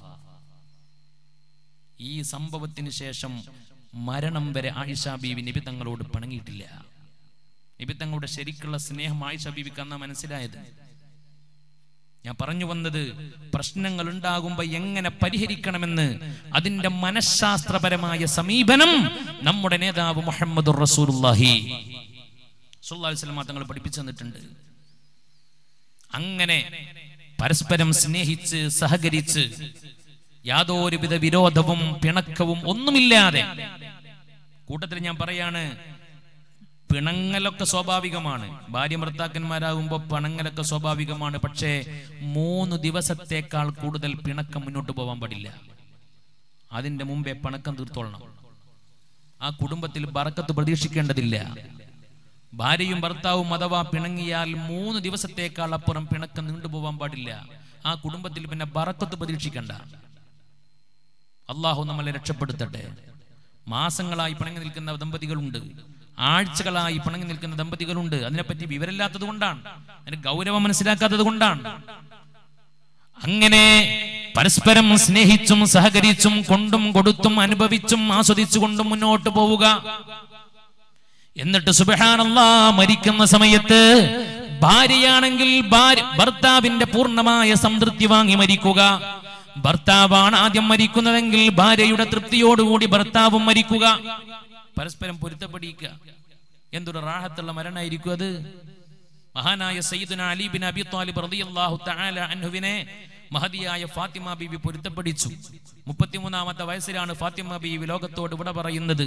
ഈ സംഭവത്തിന് ശേഷം മരണം വരെ ആയിഷ ബീവി നബി തങ്ങളോട് പിണങ്ങിയിട്ടില്ല നബി തങ്ങളുടെ ശരിക്കുള്ള സ്നേഹം ആയിഷ ബീവിക്ക് അന്നാ മനസ്സിലായത് ഞാൻ പറഞ്ഞു വന്നത് പ്രശ്നങ്ങൾ ഉണ്ടാകുമ്പോ എങ്ങനെ പരിഹരിക്കണമെന്ന് അതിന്റെ മനഃശാസ്ത്രപരമായ സമീപനം നമ്മുടെ നേതാവ് മുഹമ്മദ് റസൂലുള്ളാഹി സ്വല്ലല്ലാഹു അലൈഹി വസല്ലം തങ്ങൾ പഠിപ്പിച്ചു തന്നിട്ടുണ്ട് അങ്ങനെ പരസ്പരം സ്നേഹിച്ച് സഹകരിച്ച് യാതൊരുവിധ വിരോധവും പിണക്കവും ഒന്നുമില്ലാതെ കൂട്ടത്തിൽ ഞാൻ പറയാണ് പിണങ്ങലൊക്കെ സ്വാഭാവികമാണ് ഭാര്യ ഭർത്താക്കന്മാരാകുമ്പോൾ പിണങ്ങലൊക്കെ സ്വാഭാവികമാണ് പക്ഷേ മൂന്ന് ദിവസത്തേക്കാൾ കൂടുതൽ പിണക്കം മുന്നോട്ട് പോകാൻ പാടില്ല അതിന്റെ മുമ്പേ പിണക്കം തീർത്തോളണം ആ കുടുംബത്തിൽ ബറക്കത്ത് പ്രതീക്ഷിക്കേണ്ടതില്ല ഭാര്യയും ഭർത്താവും അഥവാ പിണങ്ങിയാൽ മൂന്ന് ദിവസത്തേക്കാൾ അപ്പുറം പിണക്കം നീണ്ടുപോകാൻ പാടില്ല ആ കുടുംബത്തിൽ പിന്നെ ബറക്കത്ത് പ്രതീക്ഷിക്കണ്ട അള്ളാഹു നമ്മളെ രക്ഷപ്പെടുത്തട്ടെ മാസങ്ങളായി പിണങ്ങി നിൽക്കുന്ന ദമ്പതികളുണ്ട് ആഴ്ചകളായി പിണങ്ങി നിൽക്കുന്ന ദമ്പതികളുണ്ട് അതിനെപ്പറ്റി വിവരമില്ലാത്തത് കൊണ്ടാണ് അതിന് ഗൗരവം മനസ്സിലാക്കാത്തത് കൊണ്ടാണ് അങ്ങനെ പരസ്പരം സ്നേഹിച്ചും സഹകരിച്ചും കൊണ്ടും കൊടുത്തും അനുഭവിച്ചും ആസ്വദിച്ചുകൊണ്ടും മുന്നോട്ട് പോവുക എന്നിട്ട് സുബഹാനല്ലാ മരിക്കുന്ന സമയത്ത് ഭാര്യയാണെങ്കിൽ ഭാര്യ ഭർത്താവിന്റെ പൂർണ്ണമായ സംതൃപ്തി വാങ്ങി മരിക്കുക ഭർത്താവാണ് ആദ്യം മരിക്കുന്നതെങ്കിൽ ഭാര്യയുടെ തൃപ്തിയോടുകൂടി ഭർത്താവും മരിക്കുക പരസ്പരം പൊരുത്തപ്പെടിക്കുക എന്തൊരു റാഹത്തുള്ള മരണമായിരിക്കും അത് മഹാനായ സയ്യിദുന അലി ബിൻ അബി താലിബ് റളിയല്ലാഹു തആല അൻഹുവിനെ മഹദിയായ ഫാത്തിമ ബീവി പൊരുത്തപ്പെടിച്ചു മുപ്പത്തിമൂന്നാമത്തെ വയസ്സിലാണ് ഫാത്തിമ ബീവി ലോകത്തോട് വിട പറയുന്നത്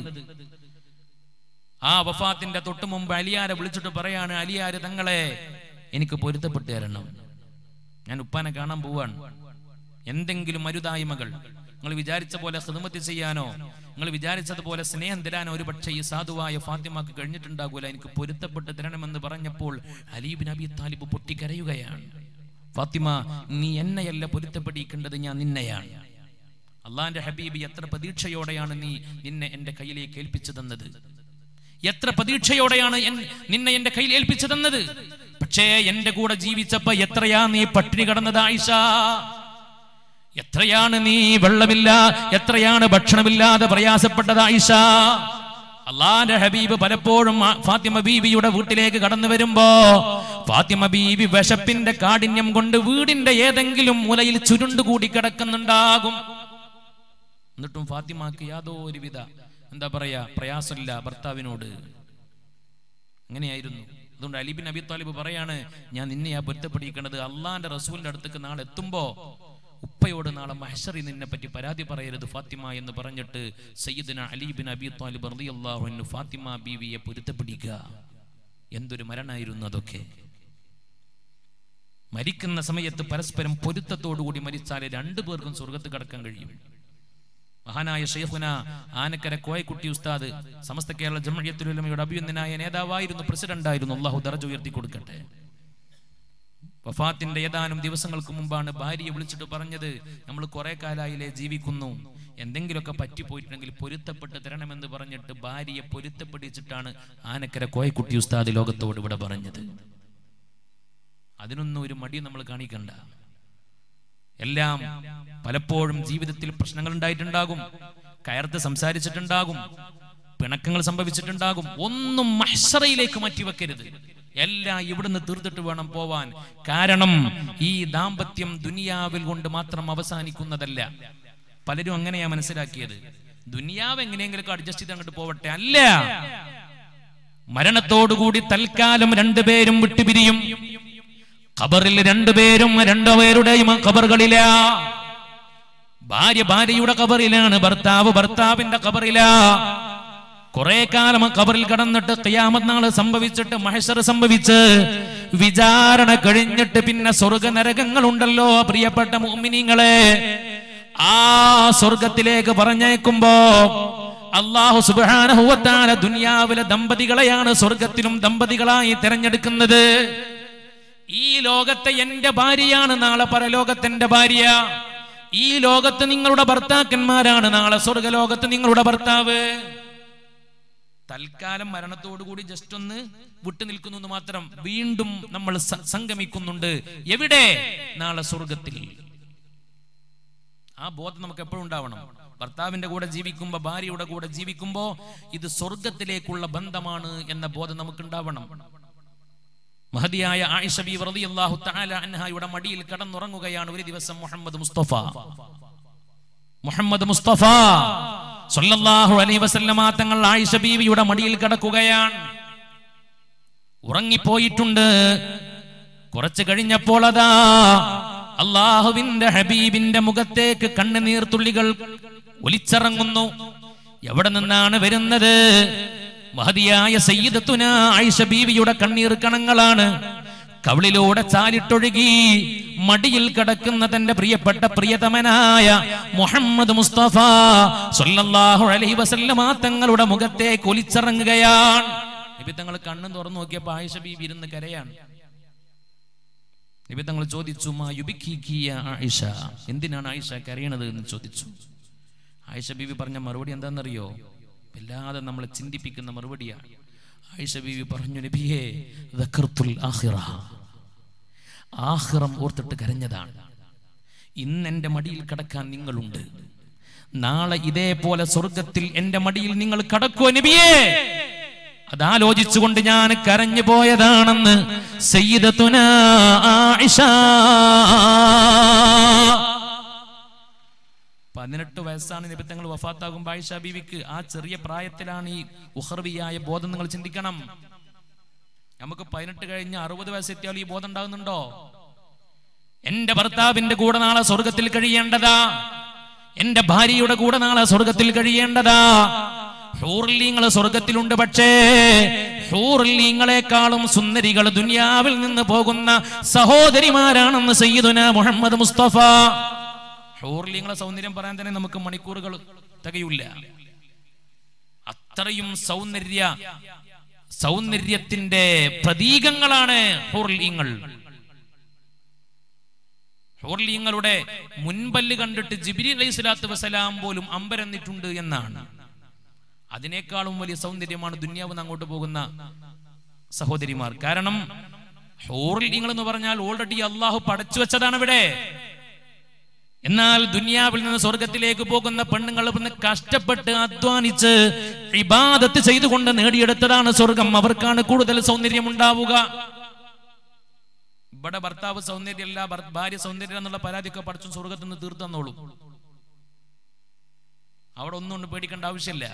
ആ വഫാത്തിന്റെ തൊട്ടു മുമ്പ് അലിയാരെ വിളിച്ചിട്ട് പറയാണ് അലിയാര് തങ്ങളെ എനിക്ക് പൊരുത്തപ്പെട്ടു തരണം ഞാൻ ഉപ്പാനെ കാണാൻ പോവാണ് എന്തെങ്കിലും മരുതായ്മകൾ നിങ്ങൾ വിചാരിച്ച പോലെ ഹൃദമത്തി ചെയ്യാനോ നിങ്ങൾ വിചാരിച്ചതുപോലെ സ്നേഹം തരാനോ ഒരു പക്ഷേ ഈ സാധുവായ ഫാത്തിമക്ക് കഴിഞ്ഞിട്ടുണ്ടാകൂല എനിക്ക് പൊരുത്തപ്പെട്ട് തരണമെന്ന് പറഞ്ഞപ്പോൾ അലീബിൻ അബി താലിബ് പൊട്ടിക്കരയുകയാണ് ഫാത്തിമ നീ എന്നെയല്ല പൊരുത്തപ്പെടിക്കേണ്ടത് ഞാൻ നിന്നെയാണ് അള്ളാന്റെ ഹബീബി എത്ര പ്രതീക്ഷയോടെയാണ് നീ നിന്നെ എന്റെ കയ്യിലേക്ക് ഏൽപ്പിച്ചു തന്നത് എത്ര പ്രതീക്ഷയോടെയാണ് എൻ- നിന്നെ എന്റെ കയ്യിൽ ഏൽപ്പിച്ചു തന്നത് പക്ഷേ എന്റെ കൂടെ ജീവിച്ചപ്പോ എത്രയാ നീ പട്ടിണി കടന്നത് ആയിഷ എത്രയാണ് നീ വെള്ളമില്ല എത്രയാണ് ഭക്ഷണമില്ലാതെ പ്രയാസപ്പെട്ടത് ആയിഷ അള്ളാന്റെ ഹബീബ് പലപ്പോഴും ആ ഫാത്തിമ ബീവിയുടെ വീട്ടിലേക്ക് കടന്നു വരുമ്പോ ഫാത്തിമ ബീവി വിശപ്പിന്റെ കാഠിന്യം കൊണ്ട് വീടിന്റെ ഏതെങ്കിലും മൂലയിൽ ചുരുണ്ടുകൂടി കിടക്കുന്നുണ്ടാകും എന്നിട്ടും ഫാത്തിമാക്ക് യാതൊരുവിധ എന്താ പറയാ പ്രയാസമില്ല ഭർത്താവിനോട് അങ്ങനെയായിരുന്നു അതുകൊണ്ട് അലിബിൻ അബി താലിബ് പറയാണ് ഞാൻ നിന്നെയാ പൊരുത്തപ്പെടിക്കേണ്ടത് അള്ളാന്റെ റസൂലിന്റെ അടുത്തേക്ക് നാളെ എത്തുമ്പോ ഉപ്പയോട് നാളെ മഹഷറി നിന്നെ പറ്റി പരാതി പറയരുത് ഫാത്തിമ എന്ന് പറഞ്ഞിട്ട് സയ്യിദിന അലീബിൻ അബി താലിബ് റളിയല്ലാഹു അൻഹു ഫാത്തിമ ബീവിയെ പൊരുത്തപ്പെടിക്കുക എന്തൊരു മരണായിരുന്നു അതൊക്കെ മരിക്കുന്ന സമയത്ത് പരസ്പരം പൊരുത്തത്തോടുകൂടി മരിച്ചാലേ രണ്ടു പേർക്കും സ്വർഗത്ത് കടക്കാൻ കഴിയും മഹാനായ ഷെയ്ഖുന ആനക്കര കോയക്കുട്ടി ഉസ്താദ് സമസ്ത കേരള ജമയത്തുലമയുടെ അഭിനന്ദനായ നേതാവായിരുന്നു പ്രസിഡന്റായിരുന്നു അള്ളാഹു ദറജ ഉയർത്തി കൊടുക്കട്ടെ വഫാത്തിന്റെ ഏതാനും ദിവസങ്ങൾക്ക് മുമ്പാണ് ഭാര്യയെ വിളിച്ചിട്ട് പറഞ്ഞത് നമ്മൾ കുറെ കാലായില്ലേ ജീവിക്കുന്നു എന്തെങ്കിലുമൊക്കെ പറ്റിപ്പോയിട്ടുണ്ടെങ്കിൽ പൊരുത്തപ്പെട്ട് തരണമെന്ന് പറഞ്ഞിട്ട് ഭാര്യയെ പൊരുത്തപ്പെടിച്ചിട്ടാണ് ആനക്കര കോയക്കുട്ടി ഉസ്താദ് ലോകത്തോട് ഇവിടെ പറഞ്ഞത് അതിനൊന്നും ഒരു മടി നമ്മൾ കാണിക്കണ്ട എല്ലാം പലപ്പോഴും ജീവിതത്തിൽ പ്രശ്നങ്ങൾ ഉണ്ടായിട്ടുണ്ടാകും കയർത്ത് സംസാരിച്ചിട്ടുണ്ടാകും പിണക്കങ്ങൾ സംഭവിച്ചിട്ടുണ്ടാകും ഒന്നും മഹ്സറയിലേക്ക് മാറ്റിവെക്കരുത് എല്ലാം ഇവിടുന്ന് തീർത്തിട്ട് വേണം പോവാൻ കാരണം ഈ ദാമ്പത്യം ദുനിയാവിൽ കൊണ്ട് മാത്രം അവസാനിക്കുന്നതല്ല പലരും അങ്ങനെയാ മനസ്സിലാക്കിയത് ദുനിയാവ് എങ്ങനെയെങ്കിലും അഡ്ജസ്റ്റ് ചെയ്ത് അങ്ങോട്ട് പോവട്ടെ അല്ല മരണത്തോടുകൂടി തൽക്കാലം രണ്ടുപേരും വിട്ടുപിരിയും ഖബറിൽ രണ്ടുപേരും രണ്ടുപേരുടെയും ഖബറുകളില ഭാര്യ ഭാര്യയുടെ ഖബറിലാണ് ഭർത്താവ് ഭർത്താവിന്റെ ഖബറിലാ കുറെ കാലം ആ ഖബറിൽ കടന്നിട്ട് ഖിയാമത്ത് നാള് സംഭവിച്ചിട്ട് മഹശർ സംഭവിച്ച് വിചാരണ കഴിഞ്ഞിട്ട് പിന്നെ സ്വർഗ നരകങ്ങൾ ഉണ്ടല്ലോ പ്രിയപ്പെട്ട മുഅ്മിനീങ്ങളെ ആ സ്വർഗത്തിലേക്ക് പറഞ്ഞേക്കുമ്പോ അള്ളാഹു സുബാനഹുവത്താല ദുനിയാവിലെ ദമ്പതികളെയാണ് സ്വർഗത്തിലും ദമ്പതികളായി തിരഞ്ഞെടുക്കുന്നത് ഈ ലോകത്തെ എന്റെ ഭാര്യയാണ് നാളെ പരലോകത്തിന്റെ ഭാര്യ ഈ ലോകത്ത് നിങ്ങളുടെ ഭർത്താക്കന്മാരാണ് നാളെ സ്വർഗലോകത്ത് നിങ്ങളുടെ ഭർത്താവ് തൽക്കാലം മരണത്തോടുകൂടി ജസ്റ്റ് ഒന്ന് വിട്ടു നിൽക്കുന്നു എന്ന് മാത്രം വീണ്ടും നമ്മൾ സ- സംഗമിക്കുന്നുണ്ട് എവിടെ നാളെ സ്വർഗത്തിൽ ആ ബോധം നമുക്ക് എപ്പോഴും ഉണ്ടാവണം ഭർത്താവിന്റെ കൂടെ ജീവിക്കുമ്പോ ഭാര്യയുടെ കൂടെ ജീവിക്കുമ്പോ ഇത് സ്വർഗത്തിലേക്കുള്ള ബന്ധമാണ് എന്ന ബോധം നമുക്ക് ഉണ്ടാവണം മഹതിയായ ആയിഷ ബി റളിയല്ലാഹു തആല അൻഹായുടെ മടിയിൽ കടന്നുറങ്ങുകയാണ് ഒരു ദിവസം മുഹമ്മദ് മുസ്തഫ മുഹമ്മദ് മുസ്തഫ സല്ലല്ലാഹു അലൈഹി വസല്ലമ തങ്ങൾ ആയിഷ ബീവിയുടെ മടിയിൽ കിടക്കുകയാണ് ഉറങ്ങിപ്പോയിട്ടുണ്ട് കുറച്ച് കഴിഞ്ഞപ്പോൾ അതാ അള്ളാഹുവിന്റെ ഹബീബിന്റെ മുഖത്തേക്ക് കണ്ണുനീർ തുള്ളികൾ ഒലിച്ചിറങ്ങുന്നു എവിടെ നിന്നാണ് വരുന്നത് മഹതിയായ സയ്യിദത്തുന ആയിഷ ബീവിയുടെ കണ്ണീർ കണങ്ങളാണ് കവിളിലൂടെ ചാലിട്ടൊഴുകി മടിയിൽ കിടക്കുന്ന തന്റെ പ്രിയപ്പെട്ട പ്രിയതമനായ മുഹമ്മദ് മുസ്തഫ സല്ലല്ലാഹു അലൈഹി വസല്ലമ തങ്ങളുടെ മുഖത്തേക്ക് ഒലിച്ചിറങ്ങുകയാണ് നബി തങ്ങൾ കണ്ണും തുറന്നു നോക്കിയപ്പോ ആയിഷ ബീവി ഇരുന്ന് കരയാണ് നബി തങ്ങൾ ചോദിച്ചു മാ യുബിക്കിയ ആയിഷ എന്തിനാണ് ആയിഷ കരയണത് എന്ന് ചോദിച്ചു ആയിഷ ബീവി പറഞ്ഞ മറുപടി എന്താണെന്നറിയോ വല്ലാതെ നമ്മളെ ചിന്തിപ്പിക്കുന്ന മറുപടിയാണ് ആയിഷ ബീവി പറഞ്ഞു നബിയേ ദഖർത്തുൽ ആഖിറ ആഖിറം ഓർത്തിട്ട് കരഞ്ഞതാണ് ഇന്ന് എൻ്റെ മടിയിൽ കിടക്കാൻ നിങ്ങളുണ്ട് നാളെ ഇതേപോലെ സ്വർഗത്തിൽ എൻ്റെ മടിയിൽ നിങ്ങൾ കടക്കോ നബിയേ അതാലോചിച്ചുകൊണ്ട് ഞാൻ കരഞ്ഞു പോയതാണെന്ന് സയ്യിദത്തുന ആയിഷ പതിനെട്ട് വയസ്സാണ് നിബിത്തങ്ങൾ വഫാത്താകുമ്പോൾ ആയിഷ ബീവിക്ക് ആ ചെറിയ പ്രായത്തിലാണ് ഈ ഉഹർവിയായ ബോധം നിങ്ങൾ ചിന്തിക്കണം നമുക്ക് പതിനെട്ട് കഴിഞ്ഞ് അറുപത് വയസ്സെത്തിയാൽ ഈ ബോധം ഉണ്ടാകുന്നുണ്ടോ എന്റെ ഭർത്താവിന്റെ കൂടെ നാളെ സ്വർഗത്തിൽ കഴിയേണ്ടതാ എന്റെ ഭാര്യയുടെ കൂടെ നാളെ സ്വർഗത്തിൽ കഴിയേണ്ടതാ ഹൂർലീങ്ങൾ സ്വർഗത്തിലുണ്ട് പക്ഷേ ഹൂർലീങ്ങളെക്കാളും സുന്ദരികൾ ദുനിയാവിൽ നിന്ന് പോകുന്ന സഹോദരിമാരാണെന്ന് സയ്യിദുന മുഹമ്മദ് മുസ്തഫ ഹൂർലീങ്ങളെ സൗന്ദര്യം പറയാൻ തന്നെ നമുക്ക് മണിക്കൂറുകൾ തികയില്ല അത്രയും സൗന്ദര്യ സൗന്ദര്യത്തിന്റെ പ്രതീകങ്ങളാണ് ഹൂർലീങ്ങൾ ഹൂർലീങ്ങളുടെ മുൻപല്ല് കണ്ടിട്ട് ജിബിരി അലൈഹി സ്വലാത്തു വസ്സലാം പോലും അമ്പരന്നിട്ടുണ്ട് എന്നാണ് അതിനേക്കാളും വലിയ സൗന്ദര്യമാണ് ദുന്യാവ് അങ്ങോട്ട് പോകുന്ന സഹോദരിമാർ കാരണം ഹൂർലീങ്ങൾ എന്ന് പറഞ്ഞാൽ ഓൾറെഡി അള്ളാഹു പടച്ചു വെച്ചതാണ് ഇവിടെ എന്നാൽ ദുനിയാവിൽ നിന്ന് സ്വർഗത്തിലേക്ക് പോകുന്ന പെണ്ണുങ്ങൾ ഇവിടുന്ന് കഷ്ടപ്പെട്ട് അധ്വാനിച്ച് ഇബാദത്ത് ചെയ്തുകൊണ്ട് നേടിയെടുത്തതാണ് സ്വർഗം അവർക്കാണ് കൂടുതൽ സൗന്ദര്യം ഉണ്ടാവുക ഇവിടെ ഭർത്താവ് സൗന്ദര്യമല്ല ഭർ- ഭാര്യ സൗന്ദര്യം എന്നുള്ള പരാതിയൊക്കെ പഠിച്ചു സ്വർഗത്തിൽ നിന്ന് തീർത്തു തന്നോളൂ അവിടെ ഒന്നും കൊണ്ട് പേടിക്കേണ്ട ആവശ്യമില്ല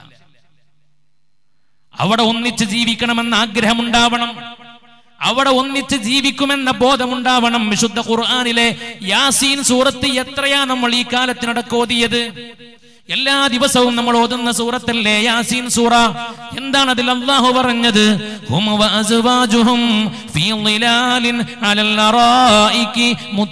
അവിടെ ഒന്നിച്ച് ജീവിക്കണമെന്ന ആഗ്രഹമുണ്ടാവണം അവിടെ ഒന്നിച്ച് ജീവിക്കുമെന്ന ബോധമുണ്ടാവണം വിശുദ്ധ ഖുർആനിലെ യാസീൻ സൂറത്ത് എത്രയാ നമ്മൾ ഈ കാലത്തിനിടക്ക് ഓതിയത് എല്ലാ ദിവസവും നമ്മൾ ഓതുന്ന സൂറത്തല്ലേ യാസീൻ സൂറ എന്താണ് അതിൽ അള്ളാഹു പറഞ്ഞത് ഹും വഅസ്വാജുഹും ഫീ ളിലാലിൻ അലൽ അറായികി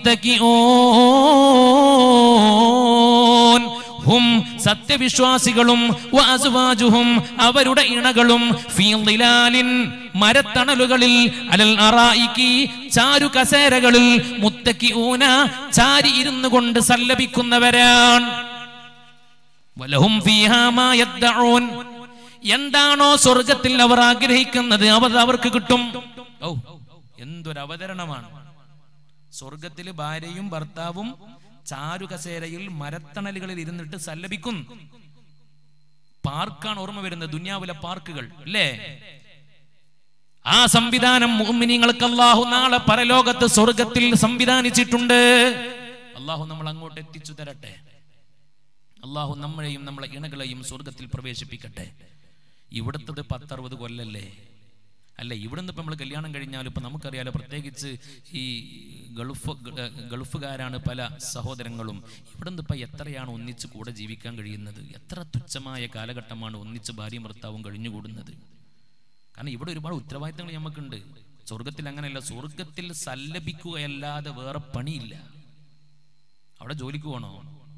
മുത്തക്കിഊൻ ഹും സത്യവിശ്വാസികളും വഅസ്വാജുഹും അവരുടെ ഇണകളും ഫീ ളിലാലിൻ മരത്തണലുകളിൽ അലൽ അറായിക്കി ചാരു കസേരകളിൽ മുത്തക്കി ഊന ചാരി ഇരുന്നു കൊണ്ട് സല്ലപിക്കുന്നവരാണ് വലഹും ഫീഹാ മാ യദ്ദഊൻ എന്താണോ സ്വർഗത്തിൽ അവർ ആഗ്രഹിക്കുന്നത് അവർ അവർക്ക് കിട്ടും ഓ എന്തൊരു അവതരണമാണ് സ്വർഗത്തിൽ ഭാര്യയും ഭർത്താവും ചാരു കസേരയിൽ മരത്തണലുകളിൽ ഇരുന്നിട്ട് സല്ലപിക്കും പാർക്കാണ് ഓർമ്മ വരുന്നത് ദുനിയാവിലെ പാർക്കുകൾ അല്ലേ ആ സംവിധാനം മുഅ്മിനീങ്ങൾക്ക് അല്ലാഹു നാളെ പരലോകത്ത് സ്വർഗത്തിൽ സംവിധാനിച്ചിട്ടുണ്ട് അള്ളാഹു നമ്മൾ അങ്ങോട്ട് എത്തിച്ചു തരട്ടെ അള്ളാഹു നമ്മളെയും നമ്മളെ ഇണകളെയും സ്വർഗത്തിൽ പ്രവേശിപ്പിക്കട്ടെ ഇവിടുത്തത് പത്തറുപത് കൊല്ലല്ലേ അല്ല ഇവിടുന്ന് ഇപ്പം നമ്മൾ കല്യാണം കഴിഞ്ഞാലും ഇപ്പം നമുക്കറിയാലോ പ്രത്യേകിച്ച് ഈ ഗൾഫ് ഗ- ഗൾഫുകാരാണ് പല സഹോദരങ്ങളും ഇവിടുന്ന് ഇപ്പം എത്രയാണ് ഒന്നിച്ച് കൂടെ ജീവിക്കാൻ കഴിയുന്നത് എത്ര തുച്ഛമായ കാലഘട്ടമാണ് ഒന്നിച്ച് ഭാര്യയും ഭർത്താവും കഴിഞ്ഞുകൂടുന്നത് കാരണം ഇവിടെ ഒരുപാട് ഉത്തരവാദിത്തങ്ങൾ നമുക്കുണ്ട് സ്വർഗത്തിൽ അങ്ങനെയല്ല സ്വർഗത്തിൽ സല്ലപിക്കുകയല്ലാതെ വേറെ പണിയില്ല അവിടെ ജോലിക്ക് പോകണോ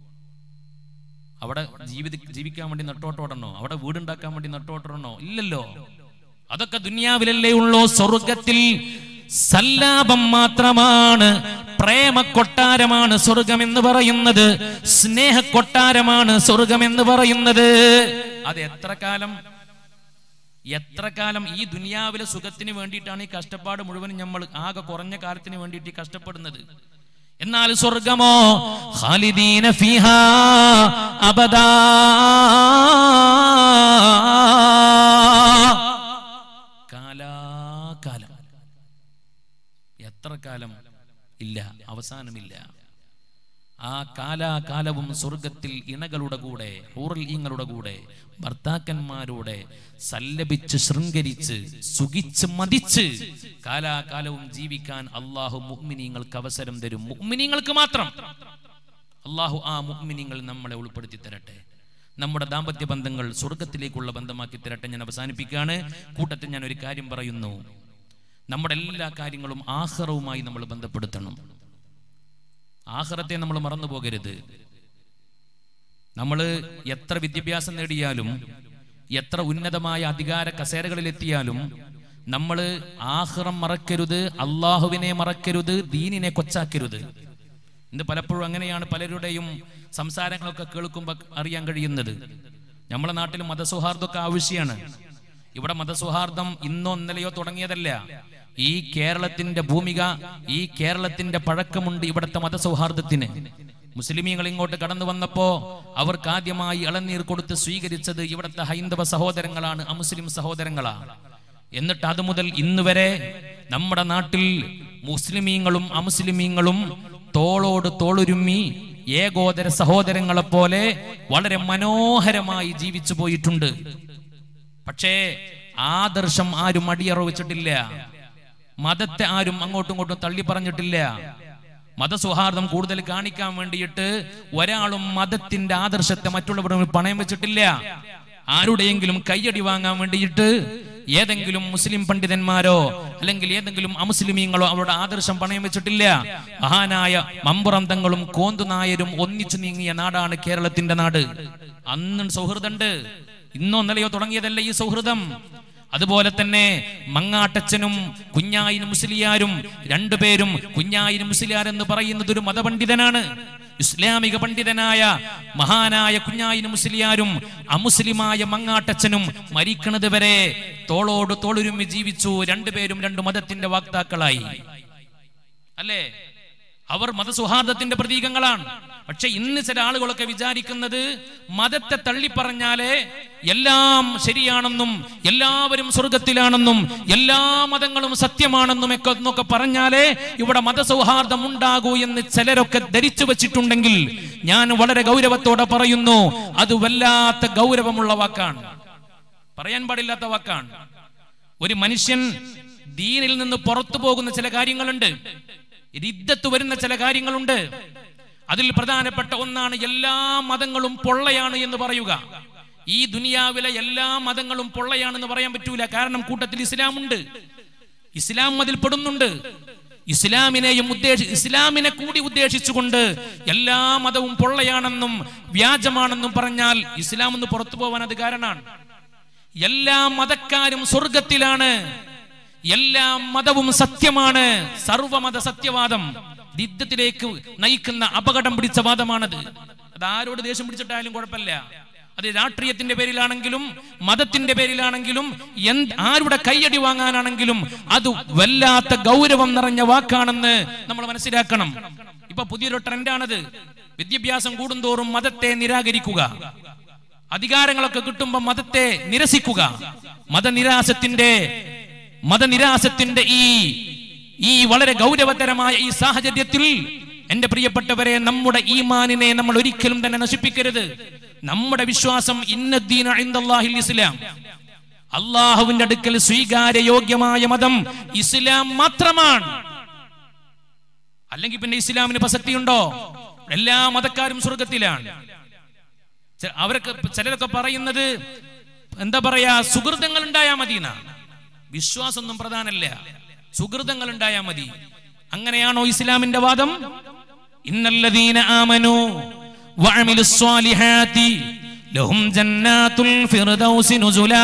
അവിടെ ജീവിത ജീവിക്കാൻ വേണ്ടി നെട്ടോട്ടോടണോ അവിടെ വീടുണ്ടാക്കാൻ വേണ്ടി നെട്ടോട്ടണോ ഇല്ലല്ലോ അതൊക്കെ ദുനിയാവിലല്ലേ ഉള്ളൂ സ്വർഗത്തിൽ സല്ലാപം മാത്രമാണ് പ്രേമ കൊട്ടാരമാണ് സ്വർഗം എന്ന് പറയുന്നത് സ്നേഹ കൊട്ടാരമാണ് സ്വർഗം എന്ന് പറയുന്നത് അത് എത്ര കാലം എത്ര കാലം ഈ ദുനിയാവിലെ സുഖത്തിന് വേണ്ടിയിട്ടാണ് ഈ കഷ്ടപ്പാട് മുഴുവൻ നമ്മൾ ആകെ കുറഞ്ഞ കാലത്തിന് വേണ്ടിയിട്ട് ഈ കഷ്ടപ്പെടുന്നത് എന്നാൽ സ്വർഗമോ ഖാലിദീന ഫീഹാ അബദാ കാലാകാലം എത്ര കാലം ഇല്ല അവസാനമില്ല ആ കാലാകാലവും സ്വർഗത്തിൽ ഇണകളുടെ കൂടെ ഹൂറൽയങ്ങളുടെ കൂടെ ഭർത്താക്കന്മാരുടെ സല്ലപിച്ച് ശൃംഗരിച്ച് സുഖിച്ച് മതിച്ച് കാലാകാലവും ജീവിക്കാൻ അള്ളാഹു മുഹ്മിനീങ്ങൾക്ക് അവസരം തരും മുഹ്മിനീങ്ങൾക്ക് മാത്രം അള്ളാഹു ആ മുഹ്മിനീങ്ങൾ നമ്മളെ ഉൾപ്പെടുത്തി തരട്ടെ നമ്മുടെ ദാമ്പത്യ ബന്ധങ്ങൾ സ്വർഗത്തിലേക്കുള്ള ബന്ധമാക്കി തരട്ടെ ഞാൻ അവസാനിപ്പിക്കുകയാണ് കൂട്ടത്തിൽ ഞാൻ ഒരു കാര്യം പറയുന്നു നമ്മുടെ എല്ലാ കാര്യങ്ങളും ആഹ്റവുമായി നമ്മൾ ബന്ധപ്പെടുത്തണം ആഹ്റത്തെ നമ്മൾ മറന്നു പോകരുത് നമ്മൾ എത്ര വിദ്യാഭ്യാസം നേടിയാലും എത്ര ഉന്നതമായ അധികാര കസേരകളിലെത്തിയാലും നമ്മൾ ആഹ്റം മറക്കരുത് അള്ളാഹുവിനെ മറക്കരുത് ദീനിനെ കൊച്ചാക്കരുത് ഇന്ന് പലപ്പോഴും അങ്ങനെയാണ് പലരുടെയും സംസാരങ്ങളൊക്കെ കേൾക്കുമ്പോൾ അറിയാൻ കഴിയുന്നത് നമ്മളെ നാട്ടിൽ മതസൗഹാർദ്ദമൊക്കെ ആവശ്യമാണ് ഇവിടെ മതസൗഹാർദ്ദം ഇന്നോ ഇന്നലെയോ തുടങ്ങിയതല്ല ഈ കേരളത്തിന്റെ ഭൂമിക ഈ കേരളത്തിന്റെ പഴക്കമുണ്ട് ഇവിടുത്തെ മതസൗഹാർദ്ദത്തിന് മുസ്ലിമീങ്ങൾ ഇങ്ങോട്ട് കടന്നു വന്നപ്പോ അവർക്ക് ആദ്യമായി ഇളനീർ കൊടുത്ത് സ്വീകരിച്ചത് ഇവിടുത്തെ ഹൈന്ദവ സഹോദരങ്ങളാണ് അമുസ്ലിം സഹോദരങ്ങളാണ് എന്നിട്ട് അത് മുതൽ ഇന്ന് വരെ നമ്മുടെ നാട്ടിൽ മുസ്ലിമീങ്ങളും അമുസ്ലിമീങ്ങളും തോളോട് തോളുരുമ്മി ഏകോദര സഹോദരങ്ങളെ പോലെ വളരെ മനോഹരമായി ജീവിച്ചു പോയിട്ടുണ്ട് പക്ഷേ ആദർശം ആരും അടിയറവിച്ചിട്ടില്ല മതത്തെ ആരും അങ്ങോട്ടും ഇങ്ങോട്ടും തള്ളി പറഞ്ഞിട്ടില്ല മതസൗഹാർദ്ദം കൂടുതൽ കാണിക്കാൻ വേണ്ടിയിട്ട് ഒരാളും മതത്തിന്റെ ആദർശത്തെ മറ്റുള്ളവരുടെ മുന്നിൽ പണയം വെച്ചിട്ടില്ല ആരുടെയെങ്കിലും കയ്യടി വാങ്ങാൻ വേണ്ടിയിട്ട് ഏതെങ്കിലും മുസ്ലിം പണ്ഡിതന്മാരോ അല്ലെങ്കിൽ ഏതെങ്കിലും അമുസ്ലിമീങ്ങളോ അവരുടെ ആദർശം പണയം വെച്ചിട്ടില്ല മഹാനായ മമ്പുറന്തങ്ങളും കോന്തുനായരും ഒന്നിച്ചു നീങ്ങിയ നാടാണ് കേരളത്തിന്റെ നാട് അന്ന് സൗഹൃദമുണ്ട് ഇന്നോ ഇന്നലെയോ തുടങ്ങിയതല്ല ഈ സൗഹൃദം അതുപോലെ തന്നെ മങ്ങാട്ടച്ചനും കുഞ്ഞായിന് മുസ്ലിയാരും രണ്ടുപേരും കുഞ്ഞായിന് മുസ്ലിയാർ എന്ന് പറയുന്നത് ഒരു മതപണ്ഡിതനാണ് ഇസ്ലാമിക പണ്ഡിതനായ മഹാനായ കുഞ്ഞായിന് മുസ്ലിയാരും അമുസ്ലിമായ മങ്ങാട്ടച്ചനും മരിക്കണത് വരെ തോളോട് തോളുരുമ്മി ജീവിച്ചു രണ്ടുപേരും രണ്ട് മതത്തിന്റെ വാക്താക്കളായി അല്ലേ അവർ മതസൗഹാർദ്ദത്തിന്റെ പ്രതീകങ്ങളാണ് പക്ഷെ ഇന്ന് ചില ആളുകളൊക്കെ വിചാരിക്കുന്നത് മതത്തെ തള്ളിപ്പറഞ്ഞാലേ എല്ലാം ശരിയാണെന്നും എല്ലാവരും സ്വർഗത്തിലാണെന്നും എല്ലാ മതങ്ങളും സത്യമാണെന്നും ഒക്കെ എന്നൊക്കെ പറഞ്ഞാലേ ഇവിടെ മതസൗഹാർദ്ദം ഉണ്ടാകൂ എന്ന് ചിലരൊക്കെ ധരിച്ചു വച്ചിട്ടുണ്ടെങ്കിൽ ഞാൻ വളരെ ഗൗരവത്തോടെ പറയുന്നു അത് വല്ലാത്ത ഗൗരവമുള്ള വാക്കാണ് പറയാൻ പാടില്ലാത്ത വാക്കാണ് ഒരു മനുഷ്യൻ ദീനിൽ നിന്ന് പുറത്തു പോകുന്ന ചില കാര്യങ്ങളുണ്ട് രിദ്ധത്ത് വരുന്ന ചില കാര്യങ്ങളുണ്ട് അതിൽ പ്രധാനപ്പെട്ട ഒന്നാണ് എല്ലാ മതങ്ങളും പൊള്ളയാണ് എന്ന് പറയുക ഈ ദുനിയാവിലെ എല്ലാ മതങ്ങളും പൊള്ളയാണെന്ന് പറയാൻ പറ്റൂല കാരണം കൂട്ടത്തിൽ ഇസ്ലാമുണ്ട് ഇസ്ലാം അതിൽ പെടുന്നുണ്ട് ഇസ്ലാമിനെയും ഉദ്ദേശി ഇസ്ലാമിനെ കൂടി ഉദ്ദേശിച്ചുകൊണ്ട് എല്ലാ മതവും പൊള്ളയാണെന്നും വ്യാജമാണെന്നും പറഞ്ഞാൽ ഇസ്ലാം ഒന്ന് പുറത്തു പോവാൻ അത് കാരണമാണ് എല്ലാ മതക്കാരും സ്വർഗത്തിലാണ് എല്ലാ മതവും സത്യമാണ് സർവമത സത്യവാദം യുദ്ധത്തിലേക്ക് നയിക്കുന്ന അപകടം പിടിച്ച വാദമാണത് അത് ആരോട് ദേഷ്യം പിടിച്ചിട്ടായാലും കുഴപ്പമില്ല അത് രാഷ്ട്രീയത്തിന്റെ പേരിലാണെങ്കിലും മതത്തിന്റെ പേരിലാണെങ്കിലും എന്ത് ആരുടെ കൈയടി വാങ്ങാനാണെങ്കിലും അത് വല്ലാത്ത ഗൗരവം നിറഞ്ഞ വാക്കാണെന്ന് നമ്മൾ മനസ്സിലാക്കണം ഇപ്പൊ പുതിയൊരു ട്രെൻഡാണത് വിദ്യാഭ്യാസം കൂടുന്തോറും മതത്തെ നിരാകരിക്കുക അധികാരങ്ങളൊക്കെ കിട്ടുമ്പോൾ മതത്തെ നിരസിക്കുക മതനിരാശത്തിന്റെ മതനിരാശത്തിന്റെ ഈ ഈ വളരെ ഗൗരവതരമായ ഈ സാഹചര്യത്തിൽ എന്റെ പ്രിയപ്പെട്ടവരെ നമ്മുടെ ഈമാനിനെ നമ്മൾ ഒരിക്കലും തന്നെ നശിപ്പിക്കരുത് നമ്മുടെ വിശ്വാസം ഇന്നദ്ദീന ഇൻദല്ലാഹിൽ ഇസ്ലാം അള്ളാഹുവിന്റെ അടുക്കൽ സ്വീകാര്യയോഗ്യമായ മതം ഇസ്ലാം മാത്രമാണ് അല്ലെങ്കിൽ പിന്നെ ഇസ്ലാമിന് പ്രസക്തിയുണ്ടോ എല്ലാ മതക്കാരും സ്വർഗത്തിലാണ് ചെ- അവരൊക്കെ ചിലരൊക്കെ പറയുന്നത് എന്താ പറയാ സുഹൃതങ്ങൾ ഉണ്ടായാ മതി വിശ്വാസമൊന്നും പ്രധാനമല്ല സുഹൃതങ്ങൾ ഉണ്ടായാ മതി അങ്ങനെയാണോ ഇസ്ലാമിന്റെ വാദം ഇന്നല്ലദീന ആമനു വഅമിലു സ്വാലിഹാത്തി ലഹും ജന്നാത്തുൽ ഫിർദൗസി നുസുലാ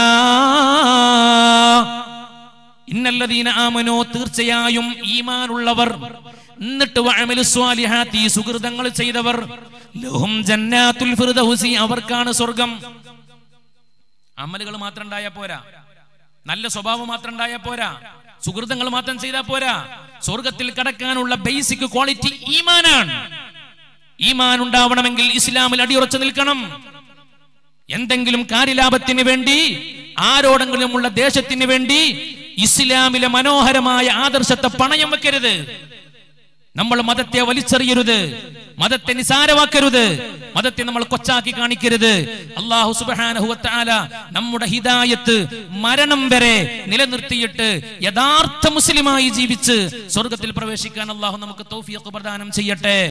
ഇന്നല്ലദീന ആമനോ തീർച്ചയായും ഈമാനുള്ളവർ എന്നിട്ട് വഅമിലു സ്വാലിഹാത്തി സുഹൃതങ്ങൾ ചെയ്തവർ ലഹും ജന്നാത്തുൽ ഫിർദൗസി അവർക്കാണ് സ്വർഗം അമലുകൾ മാത്രം ഉണ്ടായാ പോരാ നല്ല സ്വഭാവം മാത്രം ഉണ്ടായാ പോരാ സുഹൃതങ്ങൾ മാത്രം ചെയ്താൽ പോരാ സ്വർഗത്തിൽ കടക്കാനുള്ള ബേസിക് ക്വാളിറ്റി ഈമാനാണ് ഈമാൻ ഉണ്ടാവണമെങ്കിൽ ഇസ്ലാമിൽ അടിയുറച്ചു നിൽക്കണം എന്തെങ്കിലും കാര്യലാഭത്തിന് വേണ്ടി ആരോടെങ്കിലുമുള്ള ദേശത്തിന് വേണ്ടി ഇസ്ലാമിലെ മനോഹരമായ ആദർശത്തെ പണയം വെക്കരുത് നമ്മൾ മതത്തെ വലിച്ചെറിയരുത് മതത്തെ നിസാരമാക്കരുത് മതത്തെ നമ്മൾ കൊച്ചാക്കി കാണിക്കരുത് അള്ളാഹു സുബാനഹുവത്താല നമ്മുടെ ഹിദായത്ത് മരണം വരെ നിലനിർത്തിയിട്ട് യഥാർത്ഥ മുസ്ലിമായി ജീവിച്ച് സ്വർഗത്തിൽ പ്രവേശിക്കാൻ അള്ളാഹു നമുക്ക് തൗഫീഖ് പ്രദാനം ചെയ്യട്ടെ